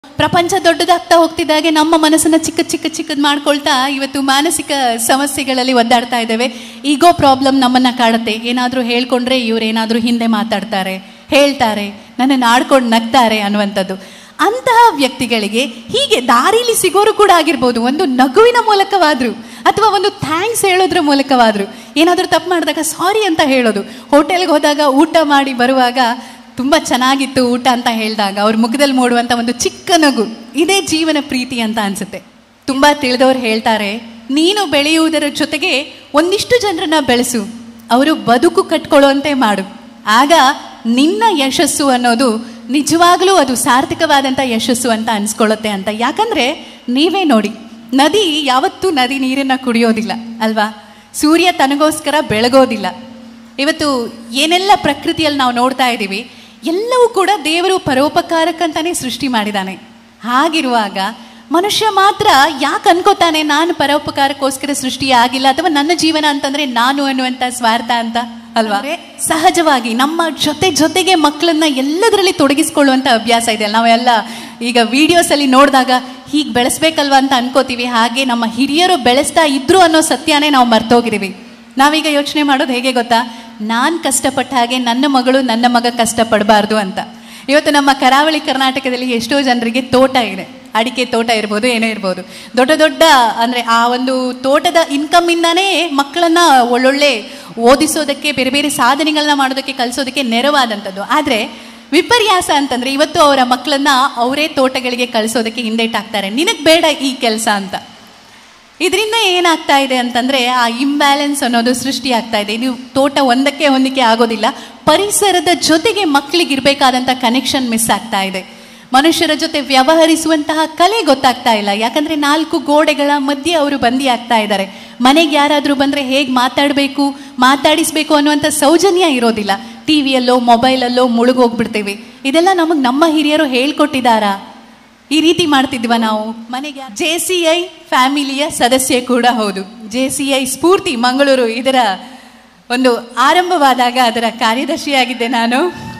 ಪ್ರಪಂಚ ದೊಡ್ಡದಾಗ್ತಾ ಹೋಗ್ತಿದ್ದಾಗೆ ನಮ್ಮ ಮನಸ್ಸನ್ನ ಚಿಕ್ಕ ಚಿಕ್ಕ ಚಿಕ್ಕದ್ ಮಾಡ್ಕೊಳ್ತಾ ಇವತ್ತು ಮಾನಸಿಕ ಸಮಸ್ಯೆಗಳಲ್ಲಿ ಒದ್ದಾಡ್ತಾ ಇದ್ದೇವೆ ಈಗೋ ಪ್ರಾಬ್ಲಮ್ ನಮ್ಮನ್ನ ಕಾಡುತ್ತೆ ಏನಾದ್ರೂ ಹೇಳ್ಕೊಂಡ್ರೆ ಇವ್ರೇನಾದ್ರೂ ಹಿಂದೆ ಮಾತಾಡ್ತಾರೆ ಹೇಳ್ತಾರೆ ನನ್ನನ್ನು ಆಡ್ಕೊಂಡು ನಗ್ತಾರೆ ಅನ್ನುವಂಥದ್ದು ಅಂತಹ ವ್ಯಕ್ತಿಗಳಿಗೆ ಹೀಗೆ ದಾರಿಲಿ ಸಿಗೋರು ಕೂಡ ಆಗಿರ್ಬೋದು ಒಂದು ನಗುವಿನ ಮೂಲಕವಾದ್ರು ಅಥವಾ ಒಂದು ಥ್ಯಾಂಕ್ಸ್ ಹೇಳೋದ್ರ ಮೂಲಕವಾದ್ರು ಏನಾದರೂ ತಪ್ಪು ಮಾಡಿದಾಗ ಸಾರಿ ಅಂತ ಹೇಳೋದು ಹೋಟೆಲ್ಗೆ ಹೋದಾಗ ಊಟ ಮಾಡಿ ಬರುವಾಗ ತುಂಬ ಚೆನ್ನಾಗಿತ್ತು ಊಟ ಅಂತ ಹೇಳಿದಾಗ ಅವ್ರ ಮುಖದಲ್ಲಿ ಮೂಡುವಂಥ ಒಂದು ಚಿಕ್ಕ ನಗು ಇದೇ ಜೀವನ ಪ್ರೀತಿ ಅಂತ ಅನ್ಸುತ್ತೆ ತುಂಬ ತಿಳಿದವ್ರು ಹೇಳ್ತಾರೆ ನೀನು ಬೆಳೆಯುವುದರ ಜೊತೆಗೆ ಒಂದಿಷ್ಟು ಜನರನ್ನ ಬೆಳೆಸು ಅವರು ಬದುಕು ಕಟ್ಕೊಳ್ಳುವಂತೆ ಮಾಡು ಆಗ ನಿನ್ನ ಯಶಸ್ಸು ಅನ್ನೋದು ನಿಜವಾಗ್ಲೂ ಅದು ಸಾರ್ಥಕವಾದಂಥ ಯಶಸ್ಸು ಅಂತ ಅನ್ಸ್ಕೊಳ್ಳುತ್ತೆ ಅಂತ ಯಾಕಂದ್ರೆ ನೀವೇ ನೋಡಿ ನದಿ ಯಾವತ್ತೂ ನದಿ ನೀರನ್ನ ಕುಡಿಯೋದಿಲ್ಲ ಅಲ್ವಾ ಸೂರ್ಯ ತನಗೋಸ್ಕರ ಬೆಳಗೋದಿಲ್ಲ ಇವತ್ತು ಏನೆಲ್ಲ ಪ್ರಕೃತಿಯಲ್ಲಿ ನಾವು ನೋಡ್ತಾ ಇದ್ದೀವಿ ಎಲ್ಲವೂ ಕೂಡ ದೇವರು ಪರೋಪಕಾರಕ್ಕಂತಾನೆ ಸೃಷ್ಟಿ ಮಾಡಿದ್ದಾನೆ ಹಾಗಿರುವಾಗ ಮನುಷ್ಯ ಮಾತ್ರ ಯಾಕೆ ಅನ್ಕೋತಾನೆ ನಾನು ಪರೋಪಕಾರಕ್ಕೋಸ್ಕರ ಸೃಷ್ಟಿ ಆಗಿಲ್ಲ ಅಥವಾ ನನ್ನ ಜೀವನ ಅಂತಂದ್ರೆ ನಾನು ಅನ್ನುವಂಥ ಸ್ವಾರ್ಥ ಅಂತ ಅಲ್ವಾ ಸಹಜವಾಗಿ ನಮ್ಮ ಜೊತೆ ಜೊತೆಗೆ ಮಕ್ಕಳನ್ನ ಎಲ್ಲದರಲ್ಲಿ ತೊಡಗಿಸ್ಕೊಳ್ಳುವಂಥ ಅಭ್ಯಾಸ ಇದೆ ನಾವೆಲ್ಲ ಈಗ ವಿಡಿಯೋಸ್ ಅಲ್ಲಿ ನೋಡಿದಾಗ ಹೀಗೆ ಬೆಳೆಸ್ಬೇಕಲ್ವಾ ಅಂತ ಅನ್ಕೋತೀವಿ ಹಾಗೆ ನಮ್ಮ ಹಿರಿಯರು ಬೆಳೆಸ್ತಾ ಇದ್ರು ಅನ್ನೋ ಸತ್ಯನೇ ನಾವು ಮರ್ತೋಗಿದೀವಿ ನಾವೀಗ ಯೋಚನೆ ಮಾಡೋದು ಹೇಗೆ ಗೊತ್ತಾ ನಾನು ಕಷ್ಟಪಟ್ಟ ಹಾಗೆ ನನ್ನ ಮಗಳು ನನ್ನ ಮಗ ಕಷ್ಟಪಡಬಾರ್ದು ಅಂತ ಇವತ್ತು ನಮ್ಮ ಕರಾವಳಿ ಕರ್ನಾಟಕದಲ್ಲಿ ಎಷ್ಟೋ ಜನರಿಗೆ ತೋಟ ಇದೆ ಅಡಿಕೆ ತೋಟ ಇರ್ಬೋದು ಏನೋ ಇರ್ಬೋದು ದೊಡ್ಡ ದೊಡ್ಡ ಅಂದರೆ ಆ ಒಂದು ತೋಟದ ಇನ್ಕಮ್ಮಿಂದಾನೇ ಮಕ್ಕಳನ್ನ ಒಳ್ಳೊಳ್ಳೆ ಓದಿಸೋದಕ್ಕೆ ಬೇರೆ ಬೇರೆ ಸಾಧನೆಗಳನ್ನ ಮಾಡೋದಕ್ಕೆ ಕಲಿಸೋದಕ್ಕೆ ನೆರವಾದಂಥದ್ದು ಆದರೆ ವಿಪರ್ಯಾಸ ಅಂತಂದ್ರೆ ಇವತ್ತು ಅವರ ಮಕ್ಕಳನ್ನ ಅವರೇ ತೋಟಗಳಿಗೆ ಕಳಿಸೋದಕ್ಕೆ ಹಿಂದೇಟಾಕ್ತಾರೆ ನಿನಗೆ ಬೇಡ ಈ ಕೆಲಸ ಅಂತ ಇದರಿಂದ ಏನಾಗ್ತಾ ಇದೆ ಅಂತಂದ್ರೆ ಆ ಇಂಬ್ಯಾಲೆನ್ಸ್ ಅನ್ನೋದು ಸೃಷ್ಟಿ ಆಗ್ತಾ ಇದೆ ನೀವು ತೋಟ ಒಂದಕ್ಕೆ ಹೊಂದಿಕೆ ಆಗೋದಿಲ್ಲ ಪರಿಸರದ ಜೊತೆಗೆ ಮಕ್ಕಳಿಗೆ ಇರಬೇಕಾದಂಥ ಕನೆಕ್ಷನ್ ಮಿಸ್ ಆಗ್ತಾ ಇದೆ ಮನುಷ್ಯರ ಜೊತೆ ವ್ಯವಹರಿಸುವಂತಹ ಕಲೆ ಗೊತ್ತಾಗ್ತಾ ಇಲ್ಲ ಯಾಕಂದ್ರೆ ನಾಲ್ಕು ಗೋಡೆಗಳ ಮಧ್ಯೆ ಅವರು ಬಂದಿ ಆಗ್ತಾ ಇದ್ದಾರೆ ಮನೆಗೆ ಯಾರಾದರೂ ಬಂದ್ರೆ ಹೇಗೆ ಮಾತಾಡಬೇಕು ಮಾತಾಡಿಸ್ಬೇಕು ಅನ್ನುವಂಥ ಸೌಜನ್ಯ ಇರೋದಿಲ್ಲ ಟಿವಿಯಲ್ಲೋ ಮೊಬೈಲಲ್ಲೋ ಮುಳುಗೋಗ್ಬಿಡ್ತೇವೆ ಇದೆಲ್ಲ ನಮಗೆ ನಮ್ಮ ಹಿರಿಯರು ಹೇಳ್ಕೊಟ್ಟಿದ್ದಾರಾ ಈ ರೀತಿ ಮಾಡ್ತಿದ್ವ ನಾವು ಮನೆಗೆ ಜೆ ಸಿ ಐ ಫ್ಯಾಮಿಲಿಯ ಸದಸ್ಯ ಕೂಡ ಹೌದು J C I Spoorthi Mangaluru ಇದರ ಒಂದು ಆರಂಭವಾದಾಗ ಅದರ ಕಾರ್ಯದರ್ಶಿಯಾಗಿದ್ದೆ ನಾನು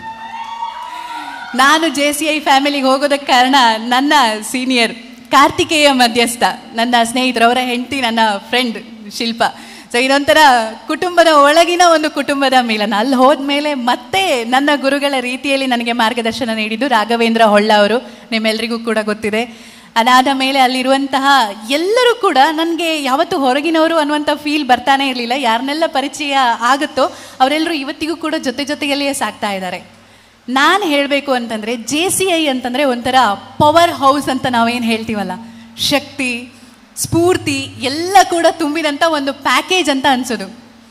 ನಾನು ಜೆ ಸಿ ಐ ಫ್ಯಾಮಿಲಿಗೆ ಹೋಗೋದಕ್ಕೆ ಕಾರಣ ನನ್ನ ಸೀನಿಯರ್ ಕಾರ್ತಿಕೇಯ ಮಧ್ಯಸ್ಥ ನನ್ನ ಸ್ನೇಹಿತರು ಅವರ ಹೆಂಡತಿ ನನ್ನ ಫ್ರೆಂಡ್ ಶಿಲ್ಪ ಸೊ ಇದೊಂಥರ ಕುಟುಂಬದ ಒಳಗಿನ ಒಂದು ಕುಟುಂಬದ ಮಿಲನ ಅಲ್ಲಿ ಹೋದ್ಮೇಲೆ ಮತ್ತೆ ನನ್ನ ಗುರುಗಳ ರೀತಿಯಲ್ಲಿ ನನಗೆ ಮಾರ್ಗದರ್ಶನ ನೀಡಿದ್ದು ರಾಘವೇಂದ್ರ ಹೊಳ್ಳ ಅವರು ನಿಮ್ಮೆಲ್ಲರಿಗೂ ಕೂಡ ಗೊತ್ತಿದೆ ಅದಾದ ಮೇಲೆ ಅಲ್ಲಿರುವಂತಹ ಎಲ್ಲರೂ ಕೂಡ ನನಗೆ ಯಾವತ್ತು ಹೊರಗಿನವರು ಅನ್ನುವಂಥ ಫೀಲ್ ಬರ್ತಾನೆ ಇರಲಿಲ್ಲ ಯಾರನ್ನೆಲ್ಲ ಪರಿಚಯ ಆಗುತ್ತೋ ಅವರೆಲ್ಲರೂ ಇವತ್ತಿಗೂ ಕೂಡ ಜೊತೆ ಜೊತೆಯಲ್ಲಿಯೇ ಸಾಕ್ತಾ ಇದ್ದಾರೆ ನಾನು ಹೇಳಬೇಕು ಅಂತಂದರೆ ಜೆ ಸಿ ಐ ಅಂತಂದರೆ ಒಂಥರ ಪವರ್ ಹೌಸ್ ಅಂತ ನಾವೇನು ಹೇಳ್ತೀವಲ್ಲ ಶಕ್ತಿ ಸ್ಫೂರ್ತಿ ಎಲ್ಲ ಕೂಡ ತುಂಬಿದಂಥ ಒಂದು ಪ್ಯಾಕೇಜ್ ಅಂತ ಅನ್ಸೋದು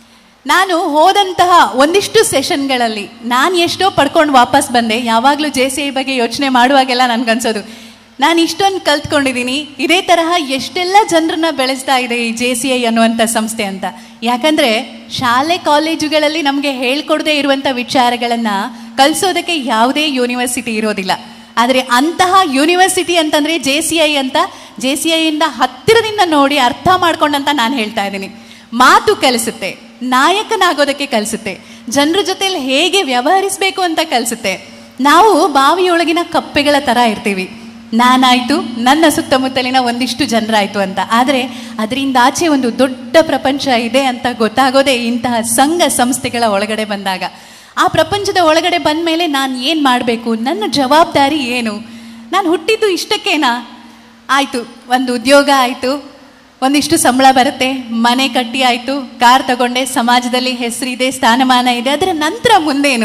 ನಾನು ಹೋದಂತಹ ಒಂದಿಷ್ಟು ಸೆಷನ್ಗಳಲ್ಲಿ ನಾನು ಎಷ್ಟೋ ಪಡ್ಕೊಂಡು ವಾಪಸ್ ಬಂದೆ ಯಾವಾಗಲೂ ಜೆ ಸಿ ಐ ಬಗ್ಗೆ ಯೋಚನೆ ಮಾಡುವಾಗೆಲ್ಲ ನನ್ಗನ್ಸೋದು ನಾನು ಇಷ್ಟೊಂದು ಕಲ್ತ್ಕೊಂಡಿದ್ದೀನಿ ಇದೇ ತರಹ ಎಷ್ಟೆಲ್ಲ ಜನರನ್ನ ಬೆಳೆಸ್ತಾ ಇದೆ ಈ ಜೆ ಸಿ ಐ ಅನ್ನುವಂಥ ಸಂಸ್ಥೆ ಅಂತ ಯಾಕಂದ್ರೆ ಶಾಲೆ ಕಾಲೇಜುಗಳಲ್ಲಿ ನಮಗೆ ಹೇಳ್ಕೊಡದೇ ಇರುವಂಥ ವಿಚಾರಗಳನ್ನ ಕಲಿಸೋದಕ್ಕೆ ಯಾವುದೇ ಯೂನಿವರ್ಸಿಟಿ ಇರೋದಿಲ್ಲ ಆದರೆ ಅಂತಹ ಯೂನಿವರ್ಸಿಟಿ ಅಂತಂದ್ರೆ ಜೆ ಸಿ ಐ ಅಂತ ಜೆ ಸಿ ಐಯಿಂದ ಹತ್ತಿರದಿಂದ ನೋಡಿ ಅರ್ಥ ಮಾಡ್ಕೊಂಡಂತ ನಾನು ಹೇಳ್ತಾ ಇದ್ದೀನಿ ಮಾತು ಕಲಿಸುತ್ತೆ ನಾಯಕನಾಗೋದಕ್ಕೆ ಕಲಿಸುತ್ತೆ ಜನರ ಜೊತೆಲಿ ಹೇಗೆ ವ್ಯವಹರಿಸಬೇಕು ಅಂತ ಕಲಿಸುತ್ತೆ ನಾವು ಬಾವಿಯೊಳಗಿನ ಕಪ್ಪೆಗಳ ಥರ ಇರ್ತೀವಿ ನಾನಾಯ್ತು ನನ್ನ ಸುತ್ತಮುತ್ತಲಿನ ಒಂದಿಷ್ಟು ಜನರಾಯ್ತು ಅಂತ ಆದರೆ ಅದರಿಂದ ಆಚೆ ಒಂದು ದೊಡ್ಡ ಪ್ರಪಂಚ ಇದೆ ಅಂತ ಗೊತ್ತಾಗೋದೇ ಇಂತಹ ಸಂಘ ಸಂಸ್ಥೆಗಳ ಒಳಗಡೆ ಬಂದಾಗ ಆ ಪ್ರಪಂಚದ ಒಳಗಡೆ ಬಂದ ಮೇಲೆ ನಾನು ಏನು ಮಾಡಬೇಕು ನನ್ನ ಜವಾಬ್ದಾರಿ ಏನು ನಾನು ಹುಟ್ಟಿದ್ದು ಇಷ್ಟಕ್ಕೇನಾ ಆಯಿತು ಒಂದು ಉದ್ಯೋಗ ಆಯಿತು ಒಂದಿಷ್ಟು ಸಂಬಳ ಬರುತ್ತೆ ಮನೆ ಕಟ್ಟಿ ಆಯಿತು ಕಾರ್ ತಗೊಂಡೆ ಸಮಾಜದಲ್ಲಿ ಹೆಸರಿದೆ ಸ್ಥಾನಮಾನ ಇದೆ ಅದರ ನಂತರ ಮುಂದೇನು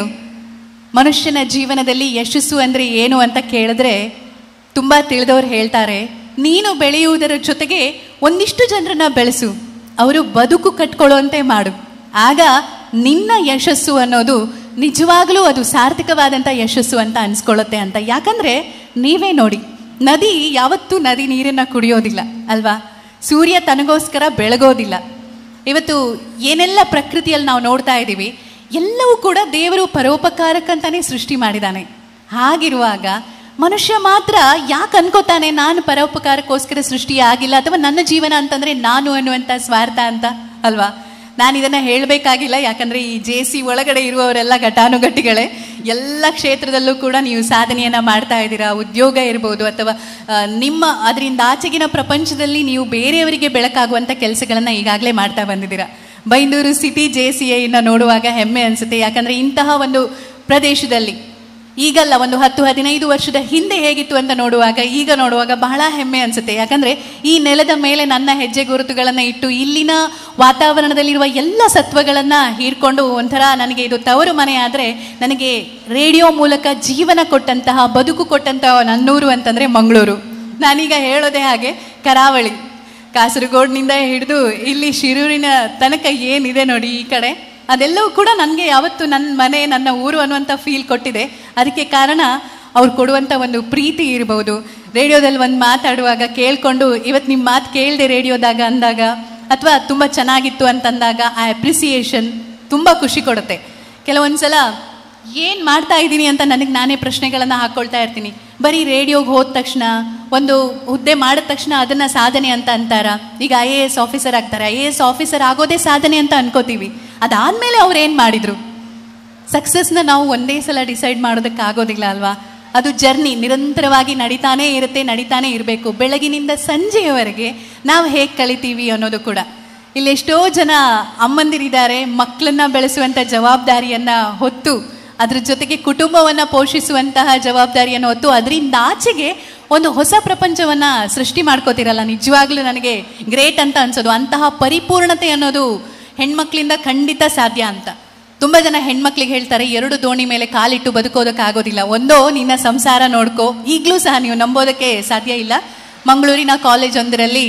ಮನುಷ್ಯನ ಜೀವನದಲ್ಲಿ ಯಶಸ್ಸು ಅಂದರೆ ಏನು ಅಂತ ಕೇಳಿದ್ರೆ ತುಂಬ ತಿಳಿದವ್ರು ಹೇಳ್ತಾರೆ ನೀನು ಬೆಳೆಯುವುದರ ಜೊತೆಗೆ ಒಂದಿಷ್ಟು ಜನರನ್ನ ಬೆಳೆಸು ಅವರು ಬದುಕು ಕಟ್ಕೊಳ್ಳುವಂತೆ ಮಾಡು ಆಗ ನಿನ್ನ ಯಶಸ್ಸು ಅನ್ನೋದು ನಿಜವಾಗ್ಲೂ ಅದು ಸಾರ್ಥಕವಾದಂಥ ಯಶಸ್ಸು ಅಂತ ಅನ್ಸ್ಕೊಳ್ಳುತ್ತೆ ಅಂತ ಯಾಕಂದ್ರೆ ನೀವೇ ನೋಡಿ ನದಿ ಯಾವತ್ತೂ ನದಿ ನೀರನ್ನ ಕುಡಿಯೋದಿಲ್ಲ ಅಲ್ವಾ ಸೂರ್ಯ ತನಗೋಸ್ಕರ ಬೆಳಗೋದಿಲ್ಲ ಇವತ್ತು ಏನೆಲ್ಲ ಪ್ರಕೃತಿಯಲ್ಲಿ ನಾವು ನೋಡ್ತಾ ಇದ್ದೀವಿ ಎಲ್ಲವೂ ಕೂಡ ದೇವರು ಪರೋಪಕಾರಕ್ಕಂತಾನೆ ಸೃಷ್ಟಿ ಮಾಡಿದ್ದಾನೆ ಹಾಗಿರುವಾಗ ಮನುಷ್ಯ ಮಾತ್ರ ಯಾಕೆ ಅನ್ಕೋತಾನೆ ನಾನು ಪರೋಪಕಾರಕ್ಕೋಸ್ಕರ ಸೃಷ್ಟಿ ಆಗಿಲ್ಲ ಅಥವಾ ನನ್ನ ಜೀವನ ಅಂತಂದ್ರೆ ನಾನು ಅನ್ನುವಂಥ ಸ್ವಾರ್ಥ ಅಂತ ಅಲ್ವಾ ನಾನು ಇದನ್ನ ಹೇಳಬೇಕಾಗಿಲ್ಲ ಯಾಕಂದ್ರೆ ಈ ಜೆ ಸಿ ಒಳಗಡೆ ಇರುವವರೆಲ್ಲ ಘಟಾನುಘಟಿಗಳೇ ಎಲ್ಲ ಕ್ಷೇತ್ರದಲ್ಲೂ ಕೂಡ ನೀವು ಸಾಧನೆಯನ್ನ ಮಾಡ್ತಾ ಇದ್ದೀರಾ ಉದ್ಯೋಗ ಇರ್ಬೋದು ಅಥವಾ ಆ, ನಿಮ್ಮ ಅದರಿಂದ ಆಚೆಗಿನ ಪ್ರಪಂಚದಲ್ಲಿ ನೀವು ಬೇರೆಯವರಿಗೆ ಬೆಳಕಾಗುವಂಥ ಕೆಲಸಗಳನ್ನ ಈಗಾಗಲೇ ಮಾಡ್ತಾ ಬಂದಿದ್ದೀರಾ ಬೈಂದೂರು ಸಿಟಿ ಜೆ ಸಿ ಐನ ನೋಡುವಾಗ ಹೆಮ್ಮೆ ಅನಿಸುತ್ತೆ ಯಾಕಂದ್ರೆ ಇಂತಹ ಒಂದು ಪ್ರದೇಶದಲ್ಲಿ ಈಗಲ್ಲ ಒಂದು ಹತ್ತು ಹದಿನೈದು ವರ್ಷದ ಹಿಂದೆ ಹೇಗಿತ್ತು ಅಂತ ನೋಡುವಾಗ ಈಗ ನೋಡುವಾಗ ಬಹಳ ಹೆಮ್ಮೆ ಅನಿಸುತ್ತೆ ಯಾಕಂದ್ರೆ ಈ ನೆಲದ ಮೇಲೆ ನನ್ನ ಹೆಜ್ಜೆ ಗುರುತುಗಳನ್ನು ಇಟ್ಟು ಇಲ್ಲಿನ ವಾತಾವರಣದಲ್ಲಿರುವ ಎಲ್ಲ ಸತ್ವಗಳನ್ನು ಹೀರ್ಕೊಂಡು ಒಂಥರ ನನಗೆ ಇದು ತವರು ಮನೆ ಆದರೆ ನನಗೆ ರೇಡಿಯೋ ಮೂಲಕ ಜೀವನ ಕೊಟ್ಟಂತಹ ಬದುಕು ಕೊಟ್ಟಂತಹ ನನ್ನೂರು ಅಂತಂದ್ರೆ ಮಂಗಳೂರು ನಾನೀಗ ಹೇಳೋದೇ ಹಾಗೆ ಕರಾವಳಿ ಕಾಸರಗೋಡ್ನಿಂದ ಹಿಡಿದು ಇಲ್ಲಿ ಶಿರೂರಿನ ತನಕ ಏನಿದೆ ನೋಡಿ ಈ ಕಡೆ ಅದೆಲ್ಲವೂ ಕೂಡ ನನಗೆ ಯಾವತ್ತು ನನ್ನ ಮನೆ ನನ್ನ ಊರು ಅನ್ನುವಂಥ ಫೀಲ್ ಕೊಟ್ಟಿದೆ ಅದಕ್ಕೆ ಕಾರಣ ಅವ್ರು ಕೊಡುವಂಥ ಒಂದು ಪ್ರೀತಿ ಇರ್ಬೋದು ರೇಡಿಯೋದಲ್ಲಿ ಒಂದು ಮಾತಾಡುವಾಗ ಕೇಳ್ಕೊಂಡು ಇವತ್ತು ನಿಮ್ಮ ಮಾತು ಕೇಳಿದೆ ರೇಡಿಯೋದಾಗ ಅಂದಾಗ ಅಥವಾ ತುಂಬ ಚೆನ್ನಾಗಿತ್ತು ಅಂತಂದಾಗ ಆ ಅಪ್ರಿಸಿಯೇಷನ್ ತುಂಬ ಖುಷಿ ಕೊಡುತ್ತೆ ಕೆಲವೊಂದ್ಸಲ ಏನು ಮಾಡ್ತಾ ಇದ್ದೀನಿ ಅಂತ ನನಗೆ ನಾನೇ ಪ್ರಶ್ನೆಗಳನ್ನು ಹಾಕ್ಕೊಳ್ತಾ ಇರ್ತೀನಿ ಬರೀ ರೇಡಿಯೋಗೆ ಹೋದ ತಕ್ಷಣ ಒಂದು ಹುದ್ದೆ ಮಾಡಿದ ತಕ್ಷಣ ಅದನ್ನ ಸಾಧನೆ ಅಂತ ಅಂತಾರ ಈಗ ಐ ಎ ಎಸ್ ಆಫೀಸರ್ ಆಗ್ತಾರೆ ಐ ಎ ಎಸ್ ಆಫೀಸರ್ ಆಗೋದೇ ಸಾಧನೆ ಅಂತ ಅನ್ಕೋತೀವಿ ಅದಾದ್ಮೇಲೆ ಅವ್ರು ಏನು ಮಾಡಿದ್ರು ಸಕ್ಸಸ್ನ ನಾವು ಒಂದೇ ಸಲ ಡಿಸೈಡ್ ಮಾಡೋದಕ್ಕೆ ಆಗೋದಿಲ್ಲ ಅಲ್ವಾ ಅದು ಜರ್ನಿ ನಿರಂತರವಾಗಿ ನಡೀತಾನೇ ಇರುತ್ತೆ ನಡೀತಾನೆ ಇರಬೇಕು ಬೆಳಗಿನಿಂದ ಸಂಜೆಯವರೆಗೆ ನಾವು ಹೇಗೆ ಕಳಿತೀವಿ ಅನ್ನೋದು ಕೂಡ ಇಲ್ಲಿ ಎಷ್ಟೋ ಜನ ಅಮ್ಮಂದಿರಿದ್ದಾರೆ ಮಕ್ಕಳನ್ನ ಬೆಳೆಸುವಂಥ ಜವಾಬ್ದಾರಿಯನ್ನ ಹೊತ್ತು ಅದ್ರ ಜೊತೆಗೆ ಕುಟುಂಬವನ್ನ ಪೋಷಿಸುವಂತಹ ಜವಾಬ್ದಾರಿಯನ್ನು ಹೊತ್ತು ಅದರಿಂದ ಆಚೆಗೆ ಒಂದು ಹೊಸ ಪ್ರಪಂಚವನ್ನ ಸೃಷ್ಟಿ ಮಾಡ್ಕೋತಿರಲ್ಲ ನಿಜವಾಗ್ಲೂ ನನಗೆ ಗ್ರೇಟ್ ಅಂತ ಅನ್ಸೋದು ಅಂತಹ ಪರಿಪೂರ್ಣತೆ ಅನ್ನೋದು ಹೆಣ್ಮಕ್ಳಿಂದ ಖಂಡಿತ ಸಾಧ್ಯ ಅಂತ ತುಂಬಾ ಜನ ಹೆಣ್ಮಕ್ಳಿಗೆ ಹೇಳ್ತಾರೆ ಎರಡು ದೋಣಿ ಮೇಲೆ ಕಾಲಿಟ್ಟು ಬದುಕೋದಕ್ಕೆ ಆಗೋದಿಲ್ಲ ಒಂದೋ ನಿನ್ನ ಸಂಸಾರ ನೋಡ್ಕೋ ಈಗಲೂ ಸಹ ನೀವು ನಂಬೋದಕ್ಕೆ ಸಾಧ್ಯ ಇಲ್ಲ ಮಂಗಳೂರಿನ ಕಾಲೇಜ್ ಒಂದರಲ್ಲಿ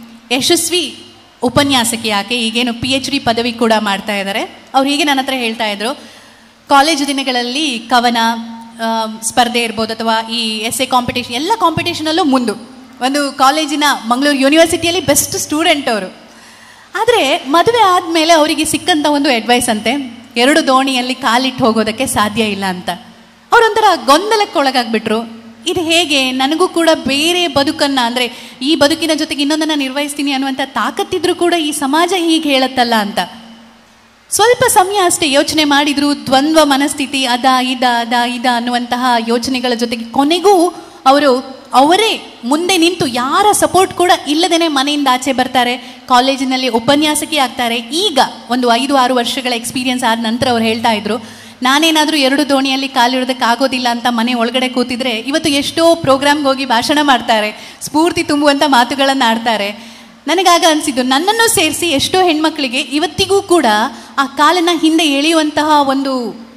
ಯಶಸ್ವಿ ಉಪನ್ಯಾಸಕಿ ಆಕೆ ಈಗೇನು ಪಿ ಎಚ್ ಡಿ ಪದವಿ ಕೂಡ ಮಾಡ್ತಾ ಇದ್ದಾರೆ ಅವ್ರು ಹೀಗೆ ನನ್ನ ಹತ್ರ ಹೇಳ್ತಾ ಇದ್ರು ಕಾಲೇಜ್ ದಿನಗಳಲ್ಲಿ ಕವನ ಆ, ಸ್ಪರ್ಧೆ ಇರ್ಬೋದು ಅಥವಾ ಈ ಎಸ್ ಎ ಕಾಂಪಿಟೇಷನ್ ಎಲ್ಲ ಕಾಂಪಿಟೇಷನಲ್ಲೂ ಮುಂದು ಒಂದು ಕಾಲೇಜಿನ ಮಂಗಳೂರು ಯೂನಿವರ್ಸಿಟಿಯಲ್ಲಿ ಬೆಸ್ಟ್ ಸ್ಟೂಡೆಂಟ್ ಅವರು ಆದರೆ ಮದುವೆ ಆದಮೇಲೆ ಅವರಿಗೆ ಸಿಕ್ಕಂಥ ಒಂದು ಅಡ್ವೈಸ್ ಅಂತೆ ಎರಡು ದೋಣಿಯಲ್ಲಿ ಕಾಲಿಟ್ಟು ಹೋಗೋದಕ್ಕೆ ಸಾಧ್ಯ ಇಲ್ಲ ಅಂತ ಅವರೊಂಥರ ಗೊಂದಲಕ್ಕೆ ಒಳಗಾಗ್ಬಿಟ್ರು ಇದು ಹೇಗೆ ನನಗೂ ಕೂಡ ಬೇರೆ ಬದುಕನ್ನ ಅಂದರೆ ಈ ಬದುಕಿನ ಜೊತೆಗೆ ಇನ್ನೊಂದನ್ನು ನಿರ್ವಹಿಸ್ತೀನಿ ಅನ್ನುವಂಥ ತಾಕತ್ತಿದ್ರೂ ಕೂಡ ಈ ಸಮಾಜ ಹೀಗೆ ಹೇಳತ್ತಲ್ಲ ಅಂತ ಸ್ವಲ್ಪ ಸಮಯ ಅಷ್ಟೇ ಯೋಚನೆ ಮಾಡಿದ್ರು ದ್ವಂದ್ವ ಮನಸ್ಥಿತಿ ಅದ ಇದ ಅದ ಇದ ಅನ್ನುವಂತಹ ಯೋಚನೆಗಳ ಜೊತೆಗೆ ಕೊನೆಗೂ ಅವರು ಅವರೇ ಮುಂದೆ ನಿಂತು ಯಾರ ಸಪೋರ್ಟ್ ಕೂಡ ಇಲ್ಲದೇನೆ ಮನೆಯಿಂದ ಆಚೆ ಬರ್ತಾರೆ ಕಾಲೇಜಿನಲ್ಲಿ ಉಪನ್ಯಾಸಕಿ ಆಗ್ತಾರೆ ಈಗ ಒಂದು ಐದು ಆರು ವರ್ಷಗಳ ಎಕ್ಸ್ಪೀರಿಯನ್ಸ್ ಆದ ನಂತರ ಅವ್ರು ಹೇಳ್ತಾ ಇದ್ರು ನಾನೇನಾದರೂ ಎರಡು ದೋಣಿಯಲ್ಲಿ ಕಾಲಿಡೋದಕ್ಕೆ ಆಗೋದಿಲ್ಲ ಅಂತ ಮನೆ ಒಳಗಡೆ ಕೂತಿದ್ರೆ ಇವತ್ತು ಎಷ್ಟೋ ಪ್ರೋಗ್ರಾಮ್ಗೆ ಹೋಗಿ ಭಾಷಣ ಮಾಡ್ತಾರೆ ಸ್ಫೂರ್ತಿ ತುಂಬುವಂಥ ಮಾತುಗಳನ್ನು ಆಡ್ತಾರೆ ನನಗಾಗ ಅನಿಸಿದ್ದು ನನ್ನನ್ನು ಸೇರಿಸಿ ಎಷ್ಟೋ ಹೆಣ್ಮಕ್ಳಿಗೆ ಇವತ್ತಿಗೂ ಕೂಡ ಆ ಕಾಲನ್ನ ಹಿಂದೆ ಎಳೆಯುವಂತಹ ಒಂದು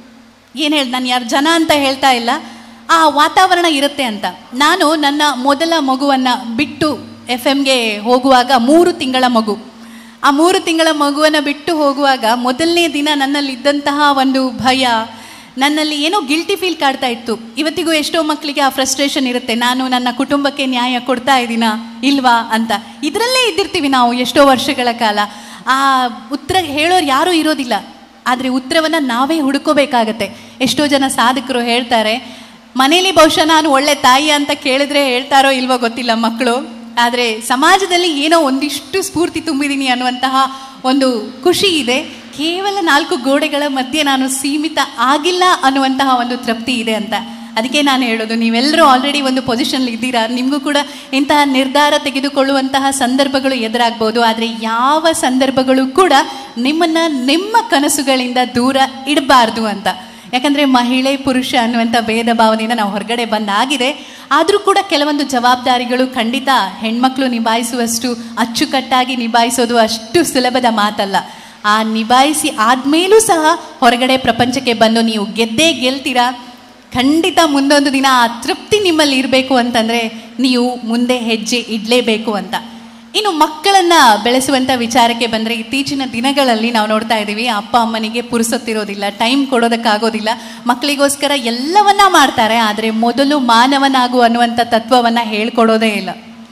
ಏನು ಹೇಳಿ ನಾನು ಯಾರು ಜನ ಅಂತ ಹೇಳ್ತಾ ಇಲ್ಲ ಆ ವಾತಾವರಣ ಇರುತ್ತೆ ಅಂತ ನಾನು ನನ್ನ ಮೊದಲ ಮಗುವನ್ನು ಬಿಟ್ಟು ಎಫ್ ಎಮ್ಗೆ ಹೋಗುವಾಗ ಮೂರು ತಿಂಗಳ ಮಗು ಆ ಮೂರು ತಿಂಗಳ ಮಗುವನ್ನು ಬಿಟ್ಟು ಹೋಗುವಾಗ ಮೊದಲನೇ ದಿನ ನನ್ನಲ್ಲಿ ಇದ್ದಂತಹ ಒಂದು ಭಯ ನನ್ನಲ್ಲಿ ಏನೋ ಗಿಲ್ಟಿ ಫೀಲ್ ಕಾಡ್ತಾ ಇತ್ತು ಇವತ್ತಿಗೂ ಎಷ್ಟೋ ಮಕ್ಕಳಿಗೆ ಆ ಫ್ರಸ್ಟ್ರೇಷನ್ ಇರುತ್ತೆ ನಾನು ನನ್ನ ಕುಟುಂಬಕ್ಕೆ ನ್ಯಾಯ ಕೊಡ್ತಾ ಇದ್ದೀನಾ ಇಲ್ವಾ ಅಂತ ಇದರಲ್ಲೇ ಇದ್ದಿರ್ತೀವಿ ನಾವು ಎಷ್ಟೋ ವರ್ಷಗಳ ಕಾಲ ಆ ಉತ್ತರ ಹೇಳೋರು ಯಾರೂ ಇರೋದಿಲ್ಲ ಆದರೆ ಉತ್ತರವನ್ನು ನಾವೇ ಹುಡುಕೋಬೇಕಾಗತ್ತೆ ಎಷ್ಟೋ ಜನ ಸಾಧಕರು ಹೇಳ್ತಾರೆ ಮನೇಲಿ ಬಹುಶಃ ನಾನು ಒಳ್ಳೆ ತಾಯಿ ಅಂತ ಕೇಳಿದ್ರೆ ಹೇಳ್ತಾರೋ ಇಲ್ವೋ ಗೊತ್ತಿಲ್ಲ ಮಕ್ಕಳು ಆದರೆ ಸಮಾಜದಲ್ಲಿ ಏನೋ ಒಂದಿಷ್ಟು ಸ್ಫೂರ್ತಿ ತುಂಬಿದ್ದೀನಿ ಅನ್ನುವಂತಹ ಒಂದು ಖುಷಿ ಇದೆ ಕೇವಲ ನಾಲ್ಕು ಗೋಡೆಗಳ ಮಧ್ಯೆ ನಾನು ಸೀಮಿತ ಆಗಿಲ್ಲ ಅನ್ನುವಂತಹ ಒಂದು ತೃಪ್ತಿ ಇದೆ ಅಂತ ಅದಕ್ಕೆ ನಾನು ಹೇಳೋದು ನೀವೆಲ್ಲರೂ ಆಲ್ರೆಡಿ ಒಂದು ಪೊಸಿಷನ್ ಇದ್ದೀರಾ ನಿಮಗೂ ಕೂಡ ಇಂತಹ ನಿರ್ಧಾರ ತೆಗೆದುಕೊಳ್ಳುವಂತಹ ಸಂದರ್ಭಗಳು ಎದುರಾಗ್ಬೋದು ಆದರೆ ಯಾವ ಸಂದರ್ಭಗಳು ಕೂಡ ನಿಮ್ಮನ್ನ ನಿಮ್ಮ ಕನಸುಗಳಿಂದ ದೂರ ಇಡಬಾರ್ದು ಅಂತ ಯಾಕಂದ್ರೆ ಮಹಿಳೆ ಪುರುಷ ಅನ್ನುವಂಥ ಭೇದ ಭಾವನೆಯಿಂದ ನಾವು ಹೊರಗಡೆ ಬಂದಾಗಿದೆ ಆದರೂ ಕೂಡ ಕೆಲವೊಂದು ಜವಾಬ್ದಾರಿಗಳು ಖಂಡಿತ ಹೆಣ್ಮಕ್ಳು ನಿಭಾಯಿಸುವಷ್ಟು ಅಚ್ಚುಕಟ್ಟಾಗಿ ನಿಭಾಯಿಸೋದು ಅಷ್ಟು ಸುಲಭದ ಮಾತಲ್ಲ ಆ ನಿಭಾಯಿಸಿ ಆದ್ಮೇಲೂ ಸಹ ಹೊರಗಡೆ ಪ್ರಪಂಚಕ್ಕೆ ಬಂದು ನೀವು ಗೆದ್ದೇ ಗೆಲ್ತೀರಾ ಖಂಡಿತ ಮುಂದೊಂದು ದಿನ ಆ ತೃಪ್ತಿ ನಿಮ್ಮಲ್ಲಿ ಇರಬೇಕು ಅಂತಂದ್ರೆ ನೀವು ಮುಂದೆ ಹೆಜ್ಜೆ ಇಡಲೇಬೇಕು ಅಂತ ಇನ್ನು ಮಕ್ಕಳನ್ನ ಬೆಳೆಸುವಂತ ವಿಚಾರಕ್ಕೆ ಬಂದ್ರೆ ಇತ್ತೀಚಿನ ದಿನಗಳಲ್ಲಿ ನಾವು ನೋಡ್ತಾ ಇದ್ದೀವಿ ಅಪ್ಪ ಅಮ್ಮನಿಗೆ ಪುರುಸೊತ್ತಿರೋದಿಲ್ಲ ಟೈಮ್ ಕೊಡೋದಕ್ಕಾಗೋದಿಲ್ಲ ಮಕ್ಕಳಿಗೋಸ್ಕರ ಎಲ್ಲವನ್ನ ಮಾಡ್ತಾರೆ ಆದರೆ ಮೊದಲು ಮಾನವನಾಗು ಅನ್ನುವಂಥ ತತ್ವವನ್ನ ಹೇಳ್ಕೊಡೋದೇ ಇಲ್ಲ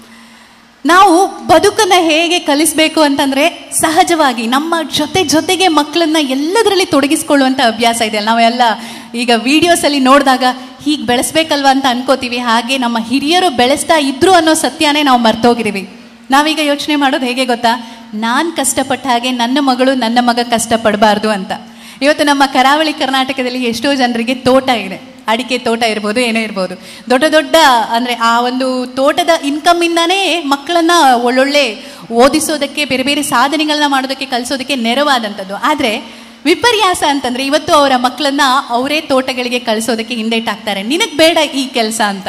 ನಾವು ಬದುಕನ್ನ ಹೇಗೆ ಕಲಿಸ್ಬೇಕು ಅಂತಂದ್ರೆ ಸಹಜವಾಗಿ ನಮ್ಮ ಜೊತೆ ಜೊತೆಗೆ ಮಕ್ಕಳನ್ನ ಎಲ್ಲದರಲ್ಲಿ ತೊಡಗಿಸ್ಕೊಳ್ಳುವಂತ ಅಭ್ಯಾಸ ಇದೆ ನಾವೆಲ್ಲ ಈಗ ವಿಡಿಯೋಸ್ ಅಲ್ಲಿ ನೋಡಿದಾಗ ಹೀಗೆ ಬೆಳೆಸ್ಬೇಕಲ್ವಾ ಅಂತ ಅನ್ಕೋತೀವಿ ಹಾಗೆ ನಮ್ಮ ಹಿರಿಯರು ಬೆಳೆಸ್ತಾ ಇದ್ರು ಅನ್ನೋ ಸತ್ಯನೇ ನಾವು ಮರ್ತೋಗಿದೀವಿ ನಾವೀಗ ಯೋಚನೆ ಮಾಡೋದು ಹೇಗೆ ಗೊತ್ತಾ ನಾನು ಕಷ್ಟಪಟ್ಟ ಹಾಗೆ ನನ್ನ ಮಗಳು ನನ್ನ ಮಗ ಕಷ್ಟಪಡಬಾರ್ದು ಅಂತ ಇವತ್ತು ನಮ್ಮ ಕರಾವಳಿ ಕರ್ನಾಟಕದಲ್ಲಿ ಎಷ್ಟೋ ಜನರಿಗೆ ತೋಟ ಇದೆ ಅಡಿಕೆ ತೋಟ ಇರ್ಬೋದು ಏನೇ ಇರ್ಬೋದು ದೊಡ್ಡ ದೊಡ್ಡ ಅಂದರೆ ಆ ಒಂದು ತೋಟದ ಇನ್ಕಮ್ಮಿಂದಾನೇ ಮಕ್ಕಳನ್ನ ಒಳ್ಳೊಳ್ಳೆ ಓದಿಸೋದಕ್ಕೆ ಬೇರೆ ಬೇರೆ ಸಾಧನೆಗಳನ್ನ ಮಾಡೋದಕ್ಕೆ ಕಲಿಸೋದಕ್ಕೆ ನೆರವಾದಂಥದ್ದು ಆದರೆ ವಿಪರ್ಯಾಸ ಅಂತಂದ್ರೆ ಇವತ್ತು ಅವರ ಮಕ್ಕಳನ್ನ ಅವರೇ ತೋಟಗಳಿಗೆ ಕಳಿಸೋದಕ್ಕೆ ಹಿಂದೇಟಾಕ್ತಾರೆ ನಿನಗೆ ಬೇಡ ಈ ಕೆಲಸ ಅಂತ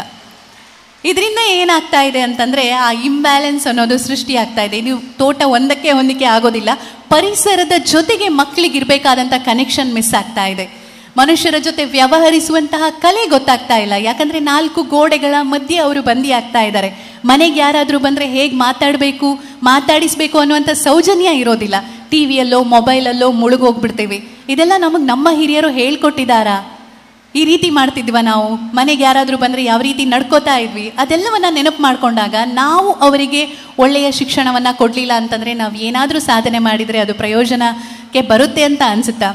ಇದರಿಂದ ಏನಾಗ್ತಾ ಇದೆ ಅಂತಂದ್ರೆ ಆ ಇಂಬ್ಯಾಲೆನ್ಸ್ ಅನ್ನೋದು ಸೃಷ್ಟಿ ಆಗ್ತಾ ಇದೆ ನೀವು ತೋಟ ಒಂದಕ್ಕೆ ಹೊಂದಿಕೆ ಆಗೋದಿಲ್ಲ ಪರಿಸರದ ಜೊತೆಗೆ ಮಕ್ಕಳಿಗೆ ಇರಬೇಕಾದಂಥ ಕನೆಕ್ಷನ್ ಮಿಸ್ ಆಗ್ತಾ ಇದೆ ಮನುಷ್ಯರ ಜೊತೆ ವ್ಯವಹರಿಸುವಂತಹ ಕಲೆ ಗೊತ್ತಾಗ್ತಾ ಇಲ್ಲ ಯಾಕಂದ್ರೆ ನಾಲ್ಕು ಗೋಡೆಗಳ ಮಧ್ಯೆ ಅವರು ಬಂದಿ ಆಗ್ತಾ ಇದ್ದಾರೆ ಮನೆಗೆ ಯಾರಾದರೂ ಬಂದ್ರೆ ಹೇಗೆ ಮಾತಾಡಬೇಕು ಮಾತಾಡಿಸ್ಬೇಕು ಅನ್ನುವಂಥ ಸೌಜನ್ಯ ಇರೋದಿಲ್ಲ ಟಿವಿಯಲ್ಲೋ ಮೊಬೈಲಲ್ಲೋ ಮುಳುಗೋಗ್ಬಿಡ್ತೀವಿ ಇದೆಲ್ಲ ನಮಗೆ ನಮ್ಮ ಹಿರಿಯರು ಹೇಳ್ಕೊಟ್ಟಿದ್ದಾರಾ ಈ ರೀತಿ ಮಾಡ್ತಿದ್ವ ನಾವು ಮನೆಗೆ ಯಾರಾದರೂ ಬಂದರೆ ಯಾವ ರೀತಿ ನಡ್ಕೋತಾ ಇದ್ವಿ ಅದೆಲ್ಲವನ್ನ ನೆನಪು ಮಾಡ್ಕೊಂಡಾಗ ನಾವು ಅವರಿಗೆ ಒಳ್ಳೆಯ ಶಿಕ್ಷಣವನ್ನು ಕೊಡಲಿಲ್ಲ ಅಂತಂದರೆ ನಾವು ಏನಾದರೂ ಸಾಧನೆ ಮಾಡಿದರೆ ಅದು ಪ್ರಯೋಜನಕ್ಕೆ ಬರುತ್ತೆ ಅಂತ ಅನಿಸುತ್ತಾ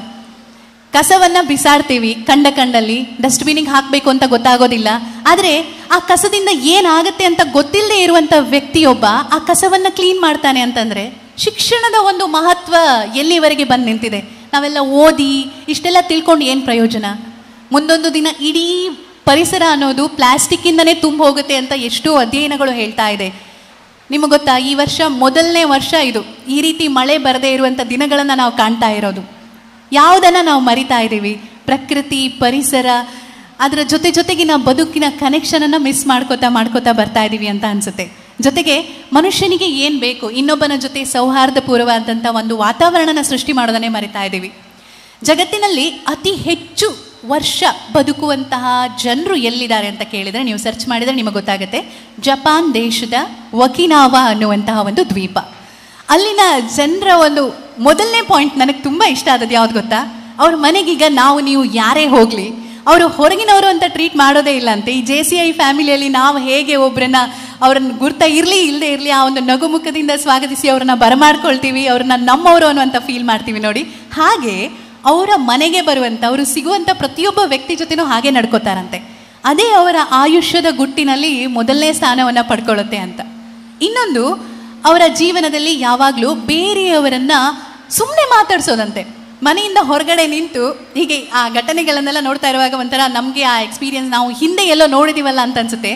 ಕಸವನ್ನ ಬಿಸಾಡ್ತೀವಿ ಕಂಡ ಕಂಡಲ್ಲಿ ಡಸ್ಟ್ಬಿನಿಗೆ ಹಾಕಬೇಕು ಅಂತ ಗೊತ್ತಾಗೋದಿಲ್ಲ ಆದರೆ ಆ ಕಸದಿಂದ ಏನಾಗುತ್ತೆ ಅಂತ ಗೊತ್ತಿಲ್ಲದೆ ಇರುವಂಥ ವ್ಯಕ್ತಿಯೊಬ್ಬ ಆ ಕಸವನ್ನ ಕ್ಲೀನ್ ಮಾಡ್ತಾನೆ ಅಂತಂದ್ರೆ ಶಿಕ್ಷಣದ ಒಂದು ಮಹತ್ವ ಎಲ್ಲಿವರೆಗೆ ಬಂದು ನಿಂತಿದೆ ನಾವೆಲ್ಲ ಓದಿ ಇಷ್ಟೆಲ್ಲ ತಿಳ್ಕೊಂಡು ಏನು ಪ್ರಯೋಜನ ಮುಂದೊಂದು ದಿನ ಇಡೀ ಪರಿಸರ ಅನ್ನೋದು ಪ್ಲಾಸ್ಟಿಕ್ಕಿಂದನೇ ತುಂಬ ಹೋಗುತ್ತೆ ಅಂತ ಎಷ್ಟೋ ಅಧ್ಯಯನಗಳು ಹೇಳ್ತಾ ಇದೆ ನಿಮಗೆ ಗೊತ್ತಾ ಈ ವರ್ಷ ಮೊದಲನೇ ವರ್ಷ ಇದು ಈ ರೀತಿ ಮಳೆ ಬರದೇ ಇರುವಂಥ ದಿನಗಳನ್ನು ನಾವು ಕಾಣ್ತಾ ಇರೋದು ಯಾವುದನ್ನ ನಾವು ಮರಿತಾ ಇದ್ದೀವಿ ಪ್ರಕೃತಿ ಪರಿಸರ ಅದರ ಜೊತೆ ಜೊತೆಗಿನ ಬದುಕಿನ ಕನೆಕ್ಷನನ್ನು ಮಿಸ್ ಮಾಡ್ಕೋತಾ ಮಾಡ್ಕೋತಾ ಬರ್ತಾ ಇದ್ದೀವಿ ಅಂತ ಅನಿಸುತ್ತೆ ಜೊತೆಗೆ ಮನುಷ್ಯನಿಗೆ ಏನು ಬೇಕು ಇನ್ನೊಬ್ಬನ ಜೊತೆ ಸೌಹಾರ್ದಪೂರ್ವವಾದಂಥ ಒಂದು ವಾತಾವರಣನ ಸೃಷ್ಟಿ ಮಾಡೋದನ್ನೇ ಮರಿತಾ ಇದ್ದೀವಿ ಜಗತ್ತಿನಲ್ಲಿ ಅತಿ ಹೆಚ್ಚು ವರ್ಷ ಬದುಕುವಂತಹ ಜನರು ಎಲ್ಲಿದ್ದಾರೆ ಅಂತ ಕೇಳಿದರೆ ನೀವು ಸರ್ಚ್ ಮಾಡಿದರೆ ನಿಮಗೆ ಗೊತ್ತಾಗುತ್ತೆ ಜಪಾನ್ ದೇಶದ ವಕಿನಾವಾ ಅನ್ನುವಂತಹ ಒಂದು ದ್ವೀಪ ಅಲ್ಲಿನ ಜನರ ಒಂದು ಮೊದಲನೇ ಪಾಯಿಂಟ್ ನನಗೆ ತುಂಬ ಇಷ್ಟ ಆದದ್ದು ಯಾವ್ದು ಗೊತ್ತಾ ಅವ್ರ ಮನೆಗೀಗ ನಾವು ನೀವು ಯಾರೇ ಹೋಗಲಿ ಅವರು ಹೊರಗಿನವರು ಅಂತ ಟ್ರೀಟ್ ಮಾಡೋದೇ ಇಲ್ಲ ಅಂತೆ ಈ ಜೆ ಸಿ ಐ ಫ್ಯಾಮಿಲಿಯಲ್ಲಿ ನಾವು ಹೇಗೆ ಒಬ್ಬರನ್ನ ಅವ್ರನ್ನ ಗುರ್ತ ಇರಲಿ ಇಲ್ಲದೆ ಇರಲಿ ಆ ಒಂದು ನಗುಮುಖದಿಂದ ಸ್ವಾಗತಿಸಿ ಅವ್ರನ್ನ ಬರಮಾಡ್ಕೊಳ್ತೀವಿ ಅವ್ರನ್ನ ನಮ್ಮವರು ಅನ್ನುವಂಥ ಫೀಲ್ ಮಾಡ್ತೀವಿ ನೋಡಿ ಹಾಗೆ ಅವರ ಮನೆಗೆ ಬರುವಂಥ ಅವರು ಸಿಗುವಂಥ ಪ್ರತಿಯೊಬ್ಬ ವ್ಯಕ್ತಿ ಜೊತೆನೂ ಹಾಗೆ ನಡ್ಕೋತಾರಂತೆ ಅದೇ ಅವರ ಆಯುಷ್ಯದ ಗುಟ್ಟಿನಲ್ಲಿ ಮೊದಲನೇ ಸ್ಥಾನವನ್ನು ಪಡ್ಕೊಳ್ಳುತ್ತೆ ಅಂತ ಇನ್ನೊಂದು ಅವರ ಜೀವನದಲ್ಲಿ ಯಾವಾಗಲೂ ಬೇರೆಯವರನ್ನ ಸುಮ್ಮನೆ ಮಾತಾಡ್ಸೋದಂತೆ ಮನೆಯಿಂದ ಹೊರಗಡೆ ನಿಂತು ಹೀಗೆ ಆ ಘಟನೆಗಳನ್ನೆಲ್ಲ ನೋಡ್ತಾ ಇರುವಾಗ ಒಂಥರ ನಮಗೆ ಆ ಎಕ್ಸ್ಪೀರಿಯನ್ಸ್ ನಾವು ಹಿಂದೆ ಎಲ್ಲೋ ನೋಡಿದೀವಲ್ಲ ಅಂತ ಅನ್ಸುತ್ತೆ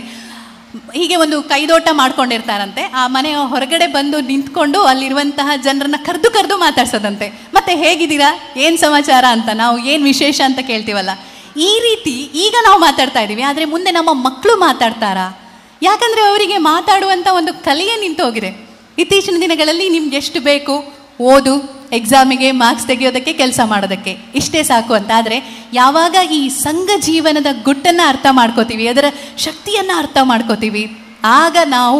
ಹೀಗೆ ಒಂದು ಕೈದೋಟ ಮಾಡ್ಕೊಂಡಿರ್ತಾರಂತೆ ಆ ಮನೆಯ ಹೊರಗಡೆ ಬಂದು ನಿಂತ್ಕೊಂಡು ಅಲ್ಲಿರುವಂತಹ ಜನರನ್ನ ಕರೆದು ಕರೆದು ಮಾತಾಡ್ಸೋದಂತೆ ಮತ್ತೆ ಹೇಗಿದ್ದೀರಾ ಏನು ಸಮಾಚಾರ ಅಂತ ನಾವು ಏನು ವಿಶೇಷ ಅಂತ ಕೇಳ್ತೀವಲ್ಲ ಈ ರೀತಿ ಈಗ ನಾವು ಮಾತಾಡ್ತಾ ಇದ್ದೀವಿ ಆದರೆ ಮುಂದೆ ನಮ್ಮ ಮಕ್ಕಳು ಮಾತಾಡ್ತಾರಾ ಯಾಕಂದ್ರೆ ಅವರಿಗೆ ಮಾತಾಡುವಂಥ ಒಂದು ಕಲೆಯೇ ನಿಂತು ಹೋಗಿದೆ ಇತ್ತೀಚಿನ ದಿನಗಳಲ್ಲಿ ನಿಮ್ಗೆ ಎಷ್ಟು ಬೇಕು ಓದು ಎಕ್ಸಾಮಿಗೆ ಮಾರ್ಕ್ಸ್ ತೆಗೆಯೋದಕ್ಕೆ ಕೆಲಸ ಮಾಡೋದಕ್ಕೆ ಇಷ್ಟೇ ಸಾಕು ಅಂತ ಆದರೆ ಯಾವಾಗ ಈ ಸಂಘ ಜೀವನದ ಗುಟ್ಟನ್ನು ಅರ್ಥ ಮಾಡ್ಕೋತೀವಿ ಅದರ ಶಕ್ತಿಯನ್ನು ಅರ್ಥ ಮಾಡ್ಕೋತೀವಿ ಆಗ ನಾವು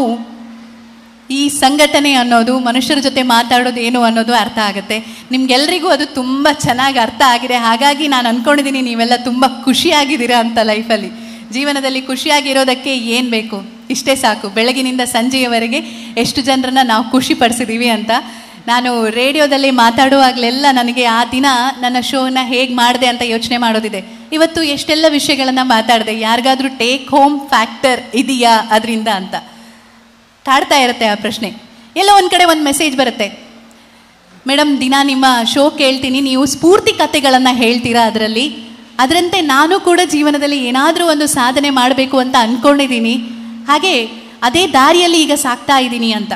ಈ ಸಂಘಟನೆ ಅನ್ನೋದು ಮನುಷ್ಯರ ಜೊತೆ ಮಾತಾಡೋದು ಏನು ಅನ್ನೋದು ಅರ್ಥ ಆಗುತ್ತೆ ನಿಮ್ಗೆಲ್ರಿಗೂ ಅದು ತುಂಬ ಚೆನ್ನಾಗಿ ಅರ್ಥ ಆಗಿದೆ ಹಾಗಾಗಿ ನಾನು ಅನ್ಕೊಂಡಿದ್ದೀನಿ ನೀವೆಲ್ಲ ತುಂಬ ಖುಷಿಯಾಗಿದ್ದೀರಾ ಅಂತ ಲೈಫಲ್ಲಿ ಜೀವನದಲ್ಲಿ ಖುಷಿಯಾಗಿರೋದಕ್ಕೆ ಏನು ಬೇಕು ಇಷ್ಟೇ ಸಾಕು ಬೆಳಗಿನಿಂದ ಸಂಜೆಯವರೆಗೆ ಎಷ್ಟು ಜನರನ್ನ ನಾವು ಖುಷಿ ಪಡಿಸಿದ್ದೀವಿ ಅಂತ ನಾನು ರೇಡಿಯೋದಲ್ಲಿ ಮಾತಾಡುವಾಗಲೆಲ್ಲ ನನಗೆ ಆ ದಿನ ನನ್ನ ಶೋನ ಹೇಗೆ ಮಾಡಿದೆ ಅಂತ ಯೋಚನೆ ಮಾಡೋದಿದೆ ಇವತ್ತು ಎಷ್ಟೆಲ್ಲ ವಿಷಯಗಳನ್ನು ಮಾತಾಡಿದೆ ಯಾರಿಗಾದ್ರೂ ಟೇಕ್ ಹೋಮ್ ಫ್ಯಾಕ್ಟರ್ ಇದೆಯಾ ಅದರಿಂದ ಅಂತ ಕಾಡ್ತಾ ಇರುತ್ತೆ ಆ ಪ್ರಶ್ನೆ ಎಲ್ಲೋ ಒಂದು ಕಡೆ ಒಂದು ಮೆಸೇಜ್ ಬರುತ್ತೆ ಮೇಡಮ್ ದಿನ ನಿಮ್ಮ ಶೋ ಕೇಳ್ತೀನಿ ನೀವು ಸ್ಫೂರ್ತಿ ಕಥೆಗಳನ್ನು ಹೇಳ್ತೀರಾ ಅದರಲ್ಲಿ ಅದರಂತೆ ನಾನು ಕೂಡ ಜೀವನದಲ್ಲಿ ಏನಾದರೂ ಒಂದು ಸಾಧನೆ ಮಾಡಬೇಕು ಅಂತ ಅಂದ್ಕೊಂಡಿದ್ದೀನಿ ಹಾಗೆ ಅದೇ ದಾರಿಯಲ್ಲಿ ಈಗ ಸಾಕ್ತಾ ಇದ್ದೀನಿ ಅಂತ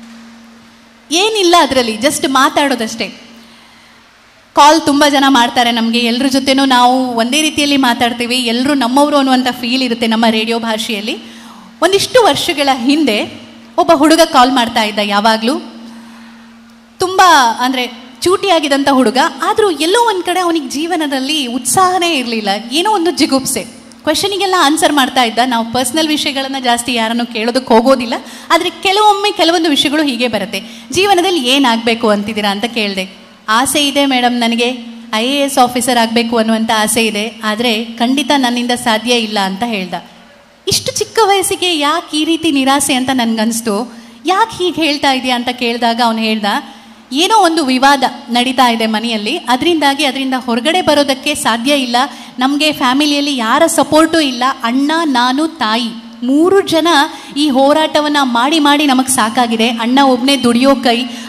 ಏನಿಲ್ಲ ಅದರಲ್ಲಿ ಜಸ್ಟ್ ಮಾತಾಡೋದಷ್ಟೇ ಕಾಲ್ ತುಂಬ ಜನ ಮಾಡ್ತಾರೆ ನಮಗೆ ಎಲ್ಲರ ಜೊತೆನೂ ನಾವು ಒಂದೇ ರೀತಿಯಲ್ಲಿ ಮಾತಾಡ್ತೀವಿ ಎಲ್ಲರೂ ನಮ್ಮವರು ಅನ್ನುವಂಥ ಫೀಲ್ ಇರುತ್ತೆ ನಮ್ಮ ರೇಡಿಯೋ ಭಾಷೆಯಲ್ಲಿ ಒಂದಿಷ್ಟು ವರ್ಷಗಳ ಹಿಂದೆ ಒಬ್ಬ ಹುಡುಗ ಕಾಲ್ ಮಾಡ್ತಾ ಇದ್ದ ಯಾವಾಗಲೂ ತುಂಬ ಅಂದರೆ ಚೂಟಿಯಾಗಿದ್ದಂಥ ಹುಡುಗ ಆದರೂ ಎಲ್ಲೋ ಒಂದು ಕಡೆ ಅವನಿಗೆ ಜೀವನದಲ್ಲಿ ಉತ್ಸಾಹನೇ ಇರಲಿಲ್ಲ ಏನೋ ಒಂದು ಜಿಗುಪ್ಸೆ ಕ್ವೆಶನಿಗೆಲ್ಲ ಆನ್ಸರ್ ಮಾಡ್ತಾ ಇದ್ದ ನಾವು ಪರ್ಸ್ನಲ್ ವಿಷಯಗಳನ್ನು ಜಾಸ್ತಿ ಯಾರನ್ನು ಕೇಳೋದಕ್ಕೆ ಹೋಗೋದಿಲ್ಲ ಆದರೆ ಕೆಲವೊಮ್ಮೆ ಕೆಲವೊಂದು ವಿಷಯಗಳು ಹೀಗೆ ಬರುತ್ತೆ ಜೀವನದಲ್ಲಿ ಏನಾಗಬೇಕು ಅಂತಿದ್ದೀರಾ ಅಂತ ಕೇಳಿದೆ ಆಸೆ ಇದೆ ಮೇಡಮ್ ನನಗೆ ಐ ಎ ಎಸ್ ಆಫೀಸರ್ ಆಗಬೇಕು ಅನ್ನುವಂಥ ಆಸೆ ಇದೆ ಆದರೆ ಖಂಡಿತ ನನ್ನಿಂದ ಸಾಧ್ಯ ಇಲ್ಲ ಅಂತ ಹೇಳ್ದ ಇಷ್ಟು ಚಿಕ್ಕ ವಯಸ್ಸಿಗೆ ಯಾಕೆ ಈ ರೀತಿ ನಿರಾಸೆ ಅಂತ ನನ್ಗನ್ಸ್ತು ಯಾಕೆ ಹೀಗೆ ಹೇಳ್ತಾ ಇದೆಯಾ ಅಂತ ಕೇಳಿದಾಗ ಅವನು ಹೇಳ್ದ ಏನೋ ಒಂದು ವಿವಾದ ನಡೀತಾ ಇದೆ ಮನೆಯಲ್ಲಿ ಅದರಿಂದಾಗಿ ಅದರಿಂದ ಹೊರಗಡೆ ಬರೋದಕ್ಕೆ ಸಾಧ್ಯ ಇಲ್ಲ ನಮಗೆ ಫ್ಯಾಮಿಲಿಯಲ್ಲಿ ಯಾರ ಸಪೋರ್ಟು ಇಲ್ಲ ಅಣ್ಣ ನಾನು ತಾಯಿ ಮೂರು ಜನ ಈ ಹೋರಾಟವನ್ನು ಮಾಡಿ ಮಾಡಿ ನಮಗೆ ಸಾಕಾಗಿದೆ ಅಣ್ಣ ಒಬ್ಬನೇ ದುಡಿಯೋ ಕೈ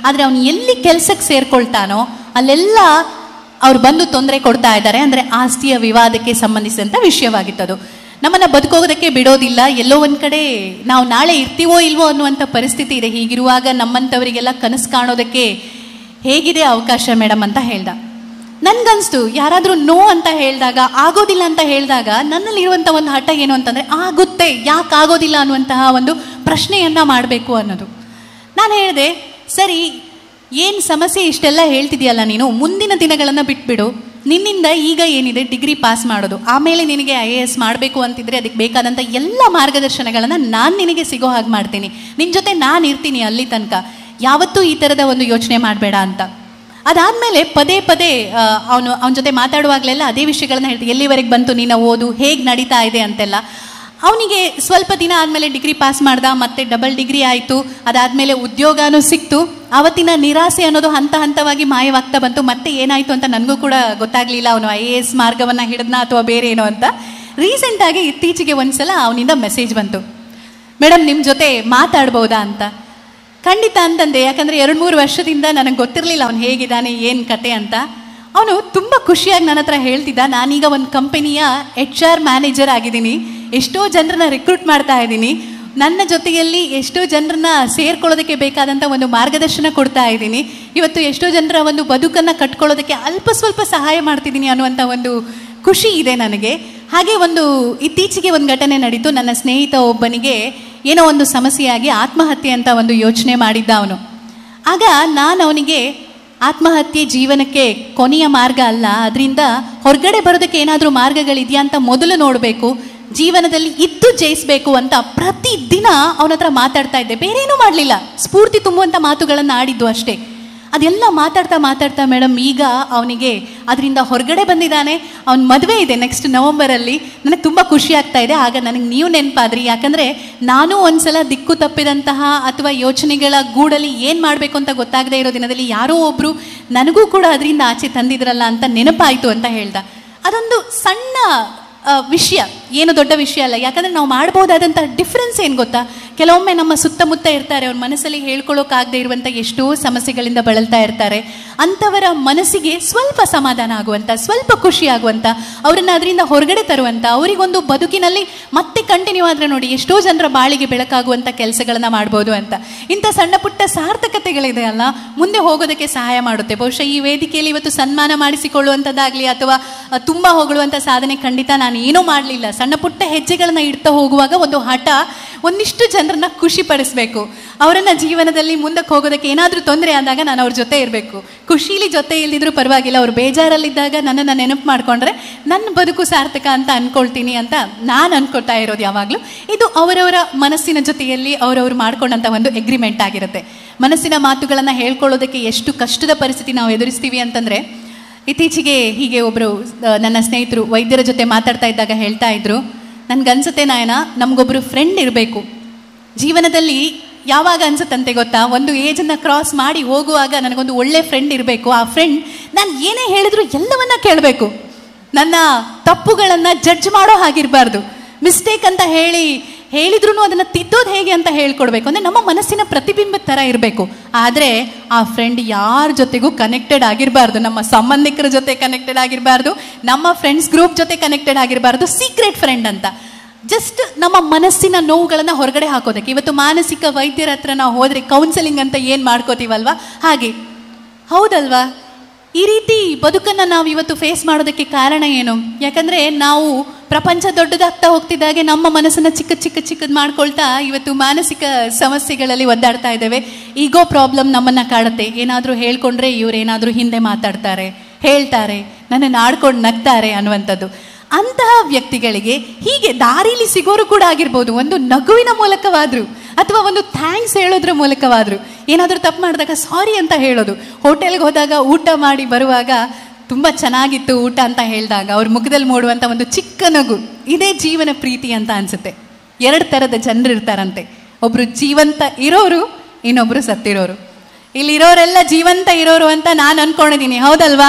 ಆದರೆ ಅವನು ಎಲ್ಲಿ ಕೆಲಸಕ್ಕೆ ಸೇರ್ಕೊಳ್ತಾನೋ ಅಲ್ಲೆಲ್ಲ ಅವ್ರು ಬಂದು ತೊಂದರೆ ಕೊಡ್ತಾ ಇದ್ದಾರೆ ಅಂದರೆ ಆಸ್ತಿಯ ವಿವಾದಕ್ಕೆ ಸಂಬಂಧಿಸಿದಂಥ ವಿಷಯವಾಗಿತ್ತದು ನಮ್ಮನ್ನು ಬದುಕೋಗೋದಕ್ಕೆ ಬಿಡೋದಿಲ್ಲ ಎಲ್ಲೋ ಒಂದು ಕಡೆ ನಾವು ನಾಳೆ ಇರ್ತೀವೋ ಇಲ್ವೋ ಅನ್ನುವಂಥ ಪರಿಸ್ಥಿತಿ ಇದೆ ಹೀಗಿರುವಾಗ ನಮ್ಮಂಥವರಿಗೆಲ್ಲ ಕನಸು ಕಾಣೋದಕ್ಕೆ ಹೇಗಿದೆ ಅವಕಾಶ ಮೇಡಮ್ ಅಂತ ಹೇಳ್ದ ನನ್ಗನ್ಸ್ತು ಯಾರಾದರೂ ನೋ ಅಂತ ಹೇಳಿದಾಗ ಆಗೋದಿಲ್ಲ ಅಂತ ಹೇಳಿದಾಗ ನನ್ನಲ್ಲಿರುವಂಥ ಒಂದು ಹಠ ಏನು ಅಂತಂದರೆ ಆಗುತ್ತೆ ಯಾಕೆ ಆಗೋದಿಲ್ಲ ಅನ್ನುವಂತಹ ಒಂದು ಪ್ರಶ್ನೆಯನ್ನ ಮಾಡಬೇಕು ಅನ್ನೋದು ನಾನು ಹೇಳಿದೆ ಸರಿ ಏನು ಸಮಸ್ಯೆ ಇಷ್ಟೆಲ್ಲ ಹೇಳ್ತಿದ್ಯಲ್ಲ ನೀನು ಮುಂದಿನ ದಿನಗಳನ್ನು ಬಿಟ್ಬಿಡು ನಿನ್ನಿಂದ ಈಗ ಏನಿದೆ ಡಿಗ್ರಿ ಪಾಸ್ ಮಾಡೋದು ಆಮೇಲೆ ನಿನಗೆ ಐ ಎ ಎಸ್ ಮಾಡಬೇಕು ಅಂತಿದ್ರೆ ಅದಕ್ಕೆ ಬೇಕಾದಂಥ ಎಲ್ಲ ಮಾರ್ಗದರ್ಶನಗಳನ್ನು ನಾನು ನಿನಗೆ ಸಿಗೋ ಹಾಗೆ ಮಾಡ್ತೀನಿ ನಿನ್ನ ಜೊತೆ ನಾನು ಇರ್ತೀನಿ ಅಲ್ಲಿ ತನಕ ಯಾವತ್ತೂ ಈ ಥರದ ಒಂದು ಯೋಚನೆ ಮಾಡಬೇಡ ಅಂತ ಅದಾದಮೇಲೆ ಪದೇ ಪದೇ ಅವನು ಅವನ ಜೊತೆ ಮಾತಾಡುವಾಗಲೆಲ್ಲ ಅದೇ ವಿಷಯಗಳನ್ನ ಹೇಳ್ತೀನಿ ಎಲ್ಲಿವರೆಗೆ ಬಂತು ನಿನ್ನ ಓದು ಹೇಗೆ ನಡೀತಾ ಇದೆ ಅಂತೆಲ್ಲ ಅವನಿಗೆ ಸ್ವಲ್ಪ ದಿನ ಆದಮೇಲೆ ಡಿಗ್ರಿ ಪಾಸ್ ಮಾಡ್ದ ಮತ್ತೆ ಡಬಲ್ ಡಿಗ್ರಿ ಆಯಿತು ಅದಾದಮೇಲೆ ಉದ್ಯೋಗನೂ ಸಿಕ್ತು ಆವತ್ತಿನ ನಿರಾಸೆ ಅನ್ನೋದು ಹಂತ ಹಂತವಾಗಿ ಮಾಯವಾಗ್ತಾ ಬಂತು ಮತ್ತೆ ಏನಾಯಿತು ಅಂತ ನನಗೂ ಕೂಡ ಗೊತ್ತಾಗಲಿಲ್ಲ ಅವನು ಐ ಎ ಎಸ್ ಮಾರ್ಗವನ್ನು ಹಿಡಿದ್ನಾ ಅಥವಾ ಬೇರೆ ಏನೋ ಅಂತ ರೀಸೆಂಟಾಗಿ ಇತ್ತೀಚೆಗೆ ಒಂದ್ಸಲ ಅವನಿಂದ ಮೆಸೇಜ್ ಬಂತು ಮೇಡಮ್ ನಿಮ್ಮ ಜೊತೆ ಮಾತಾಡ್ಬೋದಾ ಅಂತ ಖಂಡಿತ ಅಂತಂದೆ ಯಾಕಂದರೆ ಎರಡು ಮೂರು ವರ್ಷದಿಂದ ನನಗೆ ಗೊತ್ತಿರಲಿಲ್ಲ ಅವನು ಹೇಗಿದ್ದಾನೆ ಏನು ಕತೆ ಅಂತ ಅವನು ತುಂಬ ಖುಷಿಯಾಗಿ ನನ್ನ ಹತ್ರ ಹೇಳ್ತಿದ್ದ ನಾನೀಗ ಒಂದು ಕಂಪನಿಯ ಎಚ್ ಆರ್ ಮ್ಯಾನೇಜರ್ ಆಗಿದ್ದೀನಿ ಎಷ್ಟೋ ಜನರನ್ನ ರಿಕ್ರೂಟ್ ಮಾಡ್ತಾ ಇದ್ದೀನಿ ನನ್ನ ಜೊತೆಯಲ್ಲಿ ಎಷ್ಟೋ ಜನರನ್ನ ಸೇರ್ಕೊಳ್ಳೋದಕ್ಕೆ ಬೇಕಾದಂಥ ಒಂದು ಮಾರ್ಗದರ್ಶನ ಕೊಡ್ತಾ ಇದ್ದೀನಿ ಇವತ್ತು ಎಷ್ಟೋ ಜನರ ಒಂದು ಬದುಕನ್ನು ಕಟ್ಕೊಳ್ಳೋದಕ್ಕೆ ಅಲ್ಪ ಸ್ವಲ್ಪ ಸಹಾಯ ಮಾಡ್ತಿದ್ದೀನಿ ಅನ್ನುವಂಥ ಒಂದು ಖುಷಿ ಇದೆ ನನಗೆ ಹಾಗೆ ಒಂದು ಇತ್ತೀಚೆಗೆ ಒಂದು ಘಟನೆ ನಡೀತು ನನ್ನ ಸ್ನೇಹಿತ ಒಬ್ಬನಿಗೆ ಏನೋ ಒಂದು ಸಮಸ್ಯೆಯಾಗಿ ಆತ್ಮಹತ್ಯೆ ಅಂತ ಒಂದು ಯೋಚನೆ ಮಾಡಿದ್ದ ಅವನು ಆಗ ನಾನು ಅವನಿಗೆ ಆತ್ಮಹತ್ಯೆ ಜೀವನಕ್ಕೆ ಕೊನೆಯ ಮಾರ್ಗ ಅಲ್ಲ ಅದರಿಂದ ಹೊರಗಡೆ ಬರೋದಕ್ಕೆ ಏನಾದರೂ ಮಾರ್ಗಗಳಿದೆಯಾ ಅಂತ ಮೊದಲು ನೋಡಬೇಕು ಜೀವನದಲ್ಲಿ ಇದ್ದು ಜಯಿಸಬೇಕು ಅಂತ ಪ್ರತಿದಿನ ಅವನ ಹತ್ರ ಮಾತಾಡ್ತಾ ಇದ್ದೆ ಬೇರೇನೂ ಮಾಡಲಿಲ್ಲ ಸ್ಫೂರ್ತಿ ತುಂಬುವಂಥ ಮಾತುಗಳನ್ನು ಆಡಿದ್ದು ಅಷ್ಟೇ ಅದೆಲ್ಲ ಮಾತಾಡ್ತಾ ಮಾತಾಡ್ತಾ ಮೇಡಮ್ ಈಗ ಅವನಿಗೆ ಅದರಿಂದ ಹೊರಗಡೆ ಬಂದಿದ್ದಾನೆ ಅವನ ಮದುವೆ ಇದೆ ನೆಕ್ಸ್ಟ್ ನವಂಬರಲ್ಲಿ ನನಗೆ ತುಂಬ ಖುಷಿ ಆಗ್ತಾ ಇದೆ ಆಗ ನನಗೆ ನೀವು ನೆನಪಾದ್ರಿ ಯಾಕಂದರೆ ನಾನು ಒಂದ್ಸಲ ದಿಕ್ಕು ತಪ್ಪಿದಂತಹ ಅಥವಾ ಯೋಚನೆಗಳ ಗೂಡಲ್ಲಿ ಏನು ಮಾಡಬೇಕು ಅಂತ ಗೊತ್ತಾಗದೇ ಇರೋ ದಿನದಲ್ಲಿ ಯಾರೋ ಒಬ್ಬರು ನನಗೂ ಕೂಡ ಅದರಿಂದ ಆಚೆ ತಂದಿದ್ರಲ್ಲ ಅಂತ ನೆನಪಾಯಿತು ಅಂತ ಹೇಳ್ದ ಅದೊಂದು ಸಣ್ಣ ಆ, ವಿಷಯ ಏನು ದೊಡ್ಡ ವಿಷಯ ಅಲ್ಲ ಯಾಕಂದರೆ ನಾವು ಮಾಡ್ಬೋದಾದಂಥ ಡಿಫ್ರೆನ್ಸ್ ಏನು ಗೊತ್ತಾ ಕೆಲವೊಮ್ಮೆ ನಮ್ಮ ಸುತ್ತಮುತ್ತ ಇರ್ತಾರೆ ಅವ್ರ ಮನಸ್ಸಲ್ಲಿ ಹೇಳ್ಕೊಳ್ಳೋಕ್ಕಾಗದೇ ಇರುವಂಥ ಎಷ್ಟೋ ಸಮಸ್ಯೆಗಳಿಂದ ಬಳಲ್ತಾ ಇರ್ತಾರೆ ಅಂಥವರ ಮನಸ್ಸಿಗೆ ಸ್ವಲ್ಪ ಸಮಾಧಾನ ಆಗುವಂಥ ಸ್ವಲ್ಪ ಖುಷಿ ಆಗುವಂಥ ಅವರನ್ನು ಅದರಿಂದ ಹೊರಗಡೆ ತರುವಂಥ ಅವರಿಗೊಂದು ಬದುಕಿನಲ್ಲಿ ಮತ್ತೆ ಕಂಟಿನ್ಯೂ ಆದರೆ ನೋಡಿ ಎಷ್ಟೋ ಜನರ ಬಾಳಿಗೆ ಬೆಳಕಾಗುವಂಥ ಕೆಲಸಗಳನ್ನ ಮಾಡ್ಬೋದು ಅಂತ ಇಂಥ ಸಣ್ಣ ಪುಟ್ಟ ಸಾರ್ಥಕತೆಗಳಿದೆ ಅಲ್ಲ ಮುಂದೆ ಹೋಗೋದಕ್ಕೆ ಸಹಾಯ ಮಾಡುತ್ತೆ ಬಹುಶಃ ಈ ವೇದಿಕೆಯಲ್ಲಿ ಇವತ್ತು ಸನ್ಮಾನ ಮಾಡಿಸಿಕೊಳ್ಳುವಂಥದ್ದಾಗಲಿ ಅಥವಾ ಅ, ತುಂಬ ಹೊಗಳುವಂಥ ಸಾಧನೆ ಖಂಡಿತ ನಾನು ಏನೂ ಮಾಡಲಿಲ್ಲ ಸಣ್ಣ ಪುಟ್ಟ ಹೆಜ್ಜೆಗಳನ್ನ ಇಡ್ತಾ ಹೋಗುವಾಗ ಒಂದು ಹಠ ಒಂದಿಷ್ಟು ಜನರನ್ನ ಖುಷಿ ಪಡಿಸ್ಬೇಕು ಅವರನ್ನ ಜೀವನದಲ್ಲಿ ಮುಂದಕ್ಕೆ ಹೋಗೋದಕ್ಕೆ ಏನಾದರೂ ತೊಂದರೆ ಆದಾಗ ನಾನು ಅವ್ರ ಜೊತೆ ಇರಬೇಕು ಖುಷೀಲಿ ಜೊತೆ ಇಲ್ದಿದ್ರೂ ಪರವಾಗಿಲ್ಲ ಅವ್ರು ಬೇಜಾರಲ್ಲಿದ್ದಾಗ ನನ್ನನ್ನು ನೆನಪು ಮಾಡ್ಕೊಂಡ್ರೆ ನನ್ನ ಬದುಕು ಸಾರ್ಥಕ ಅಂತ ಅನ್ಕೊಳ್ತೀನಿ ಅಂತ ನಾನು ಅನ್ಕೊಳ್ತಾ ಇರೋದು ಯಾವಾಗಲೂ ಇದು ಅವರವರ ಮನಸ್ಸಿನ ಜೊತೆಯಲ್ಲಿ ಅವರವರು ಮಾಡ್ಕೊಂಡಂಥ ಒಂದು ಎಗ್ರಿಮೆಂಟ್ ಆಗಿರುತ್ತೆ ಮನಸ್ಸಿನ ಮಾತುಗಳನ್ನು ಹೇಳ್ಕೊಳ್ಳೋದಕ್ಕೆ ಎಷ್ಟು ಕಷ್ಟದ ಪರಿಸ್ಥಿತಿ ನಾವು ಎದುರಿಸ್ತೀವಿ ಅಂತಂದರೆ ಇತ್ತೀಚೆಗೆ ಹೀಗೆ ಒಬ್ಬರು ನನ್ನ ಸ್ನೇಹಿತರು ವೈದ್ಯರ ಜೊತೆ ಮಾತಾಡ್ತಾ ಇದ್ದಾಗ ಹೇಳ್ತಾ ಇದ್ರು ನನ್ಗನ್ಸುತ್ತೆ ನಾಯನ ನಮಗೊಬ್ಬರು ಫ್ರೆಂಡ್ ಇರಬೇಕು ಜೀವನದಲ್ಲಿ ಯಾವಾಗ ಅನ್ಸುತ್ತಂತೆ ಗೊತ್ತಾ ಒಂದು ಏಜನ್ನು ಕ್ರಾಸ್ ಮಾಡಿ ಹೋಗುವಾಗ ನನಗೊಂದು ಒಳ್ಳೆ ಫ್ರೆಂಡ್ ಇರಬೇಕು ಆ ಫ್ರೆಂಡ್ ನಾನು ಏನೇ ಹೇಳಿದ್ರು ಎಲ್ಲವನ್ನ ಕೇಳಬೇಕು ನನ್ನ ತಪ್ಪುಗಳನ್ನು ಜಡ್ಜ್ ಮಾಡೋ ಹಾಗಿರಬಾರ್ದು ಮಿಸ್ಟೇಕ್ ಅಂತ ಹೇಳಿ ಹೇಳಿದ್ರು ಅದನ್ನು ತಿದ್ದೋದು ಹೇಗೆ ಅಂತ ಹೇಳ್ಕೊಡ್ಬೇಕು ಅಂದರೆ ನಮ್ಮ ಮನಸ್ಸಿನ ಪ್ರತಿಬಿಂಬದ ಥರ ಇರಬೇಕು ಆದರೆ ಆ ಫ್ರೆಂಡ್ ಯಾರ ಜೊತೆಗೂ ಕನೆಕ್ಟೆಡ್ ಆಗಿರಬಾರ್ದು ನಮ್ಮ ಸಂಬಂಧಿಕರ ಜೊತೆ ಕನೆಕ್ಟೆಡ್ ಆಗಿರಬಾರ್ದು ನಮ್ಮ ಫ್ರೆಂಡ್ಸ್ ಗ್ರೂಪ್ ಜೊತೆ ಕನೆಕ್ಟೆಡ್ ಆಗಿರಬಾರ್ದು ಸೀಕ್ರೆಟ್ ಫ್ರೆಂಡ್ ಅಂತ ಜಸ್ಟ್ ನಮ್ಮ ಮನಸ್ಸಿನ ನೋವುಗಳನ್ನು ಹೊರಗಡೆ ಹಾಕೋದಕ್ಕೆ ಇವತ್ತು ಮಾನಸಿಕ ವೈದ್ಯರ ಹತ್ರ ನಾವು ಹೋದರೆ ಕೌನ್ಸೆಲಿಂಗ್ ಅಂತ ಏನು ಮಾಡ್ಕೋತೀವಲ್ವಾ ಹಾಗೆ ಹೌದಲ್ವಾ ಈ ರೀತಿ ಬದುಕನ್ನು ನಾವು ಇವತ್ತು ಫೇಸ್ ಮಾಡೋದಕ್ಕೆ ಕಾರಣ ಏನು ಯಾಕಂದರೆ ನಾವು ಪ್ರಪಂಚ ದೊಡ್ಡದಾಗ್ತಾ ಹೋಗ್ತಿದ್ದಾಗೆ ನಮ್ಮ ಮನಸ್ಸನ್ನು ಚಿಕ್ಕ ಚಿಕ್ಕ ಚಿಕ್ಕದು ಮಾಡ್ಕೊಳ್ತಾ ಇವತ್ತು ಮಾನಸಿಕ ಸಮಸ್ಯೆಗಳಲ್ಲಿ ಒದ್ದಾಡ್ತಾ ಇದ್ದೇವೆ ಈಗೋ ಪ್ರಾಬ್ಲಮ್ ನಮ್ಮನ್ನು ಕಾಡುತ್ತೆ ಏನಾದರೂ ಹೇಳ್ಕೊಂಡ್ರೆ ಇವ್ರು ಏನಾದರೂ ಹಿಂದೆ ಮಾತಾಡ್ತಾರೆ ಹೇಳ್ತಾರೆ ನನ್ನನ್ನು ಆಡ್ಕೊಂಡು ನಗ್ತಾರೆ ಅನ್ನುವಂಥದ್ದು ಅಂತಹ ವ್ಯಕ್ತಿಗಳಿಗೆ ಹೀಗೆ ದಾರಿಲಿ ಸಿಗೋರು ಕೂಡ ಆಗಿರ್ಬೋದು ಒಂದು ನಗುವಿನ ಮೂಲಕವಾದ್ರು ಅಥವಾ ಒಂದು ಥ್ಯಾಂಕ್ಸ್ ಹೇಳೋದ್ರ ಮೂಲಕವಾದ್ರು ಏನಾದರೂ ತಪ್ಪು ಮಾಡಿದಾಗ ಸಾರಿ ಅಂತ ಹೇಳೋದು ಹೋಟೆಲ್ಗೆ ಹೋದಾಗ ಊಟ ಮಾಡಿ ಬರುವಾಗ ತುಂಬ ಚೆನ್ನಾಗಿತ್ತು ಊಟ ಅಂತ ಹೇಳಿದಾಗ ಅವ್ರ ಮುಖದಲ್ಲಿ ಮೂಡುವಂಥ ಒಂದು ಚಿಕ್ಕ ನಗು ಇದೇ ಜೀವನ ಪ್ರೀತಿ ಅಂತ ಅನ್ಸುತ್ತೆ ಎರಡು ಥರದ ಜನರು ಇರ್ತಾರಂತೆ ಒಬ್ರು ಜೀವಂತ ಇರೋರು ಇನ್ನೊಬ್ರು ಸತ್ತಿರೋರು ಇಲ್ಲಿರೋರೆಲ್ಲ ಜೀವಂತ ಇರೋರು ಅಂತ ನಾನು ಅನ್ಕೊಂಡಿದ್ದೀನಿ ಹೌದಲ್ವಾ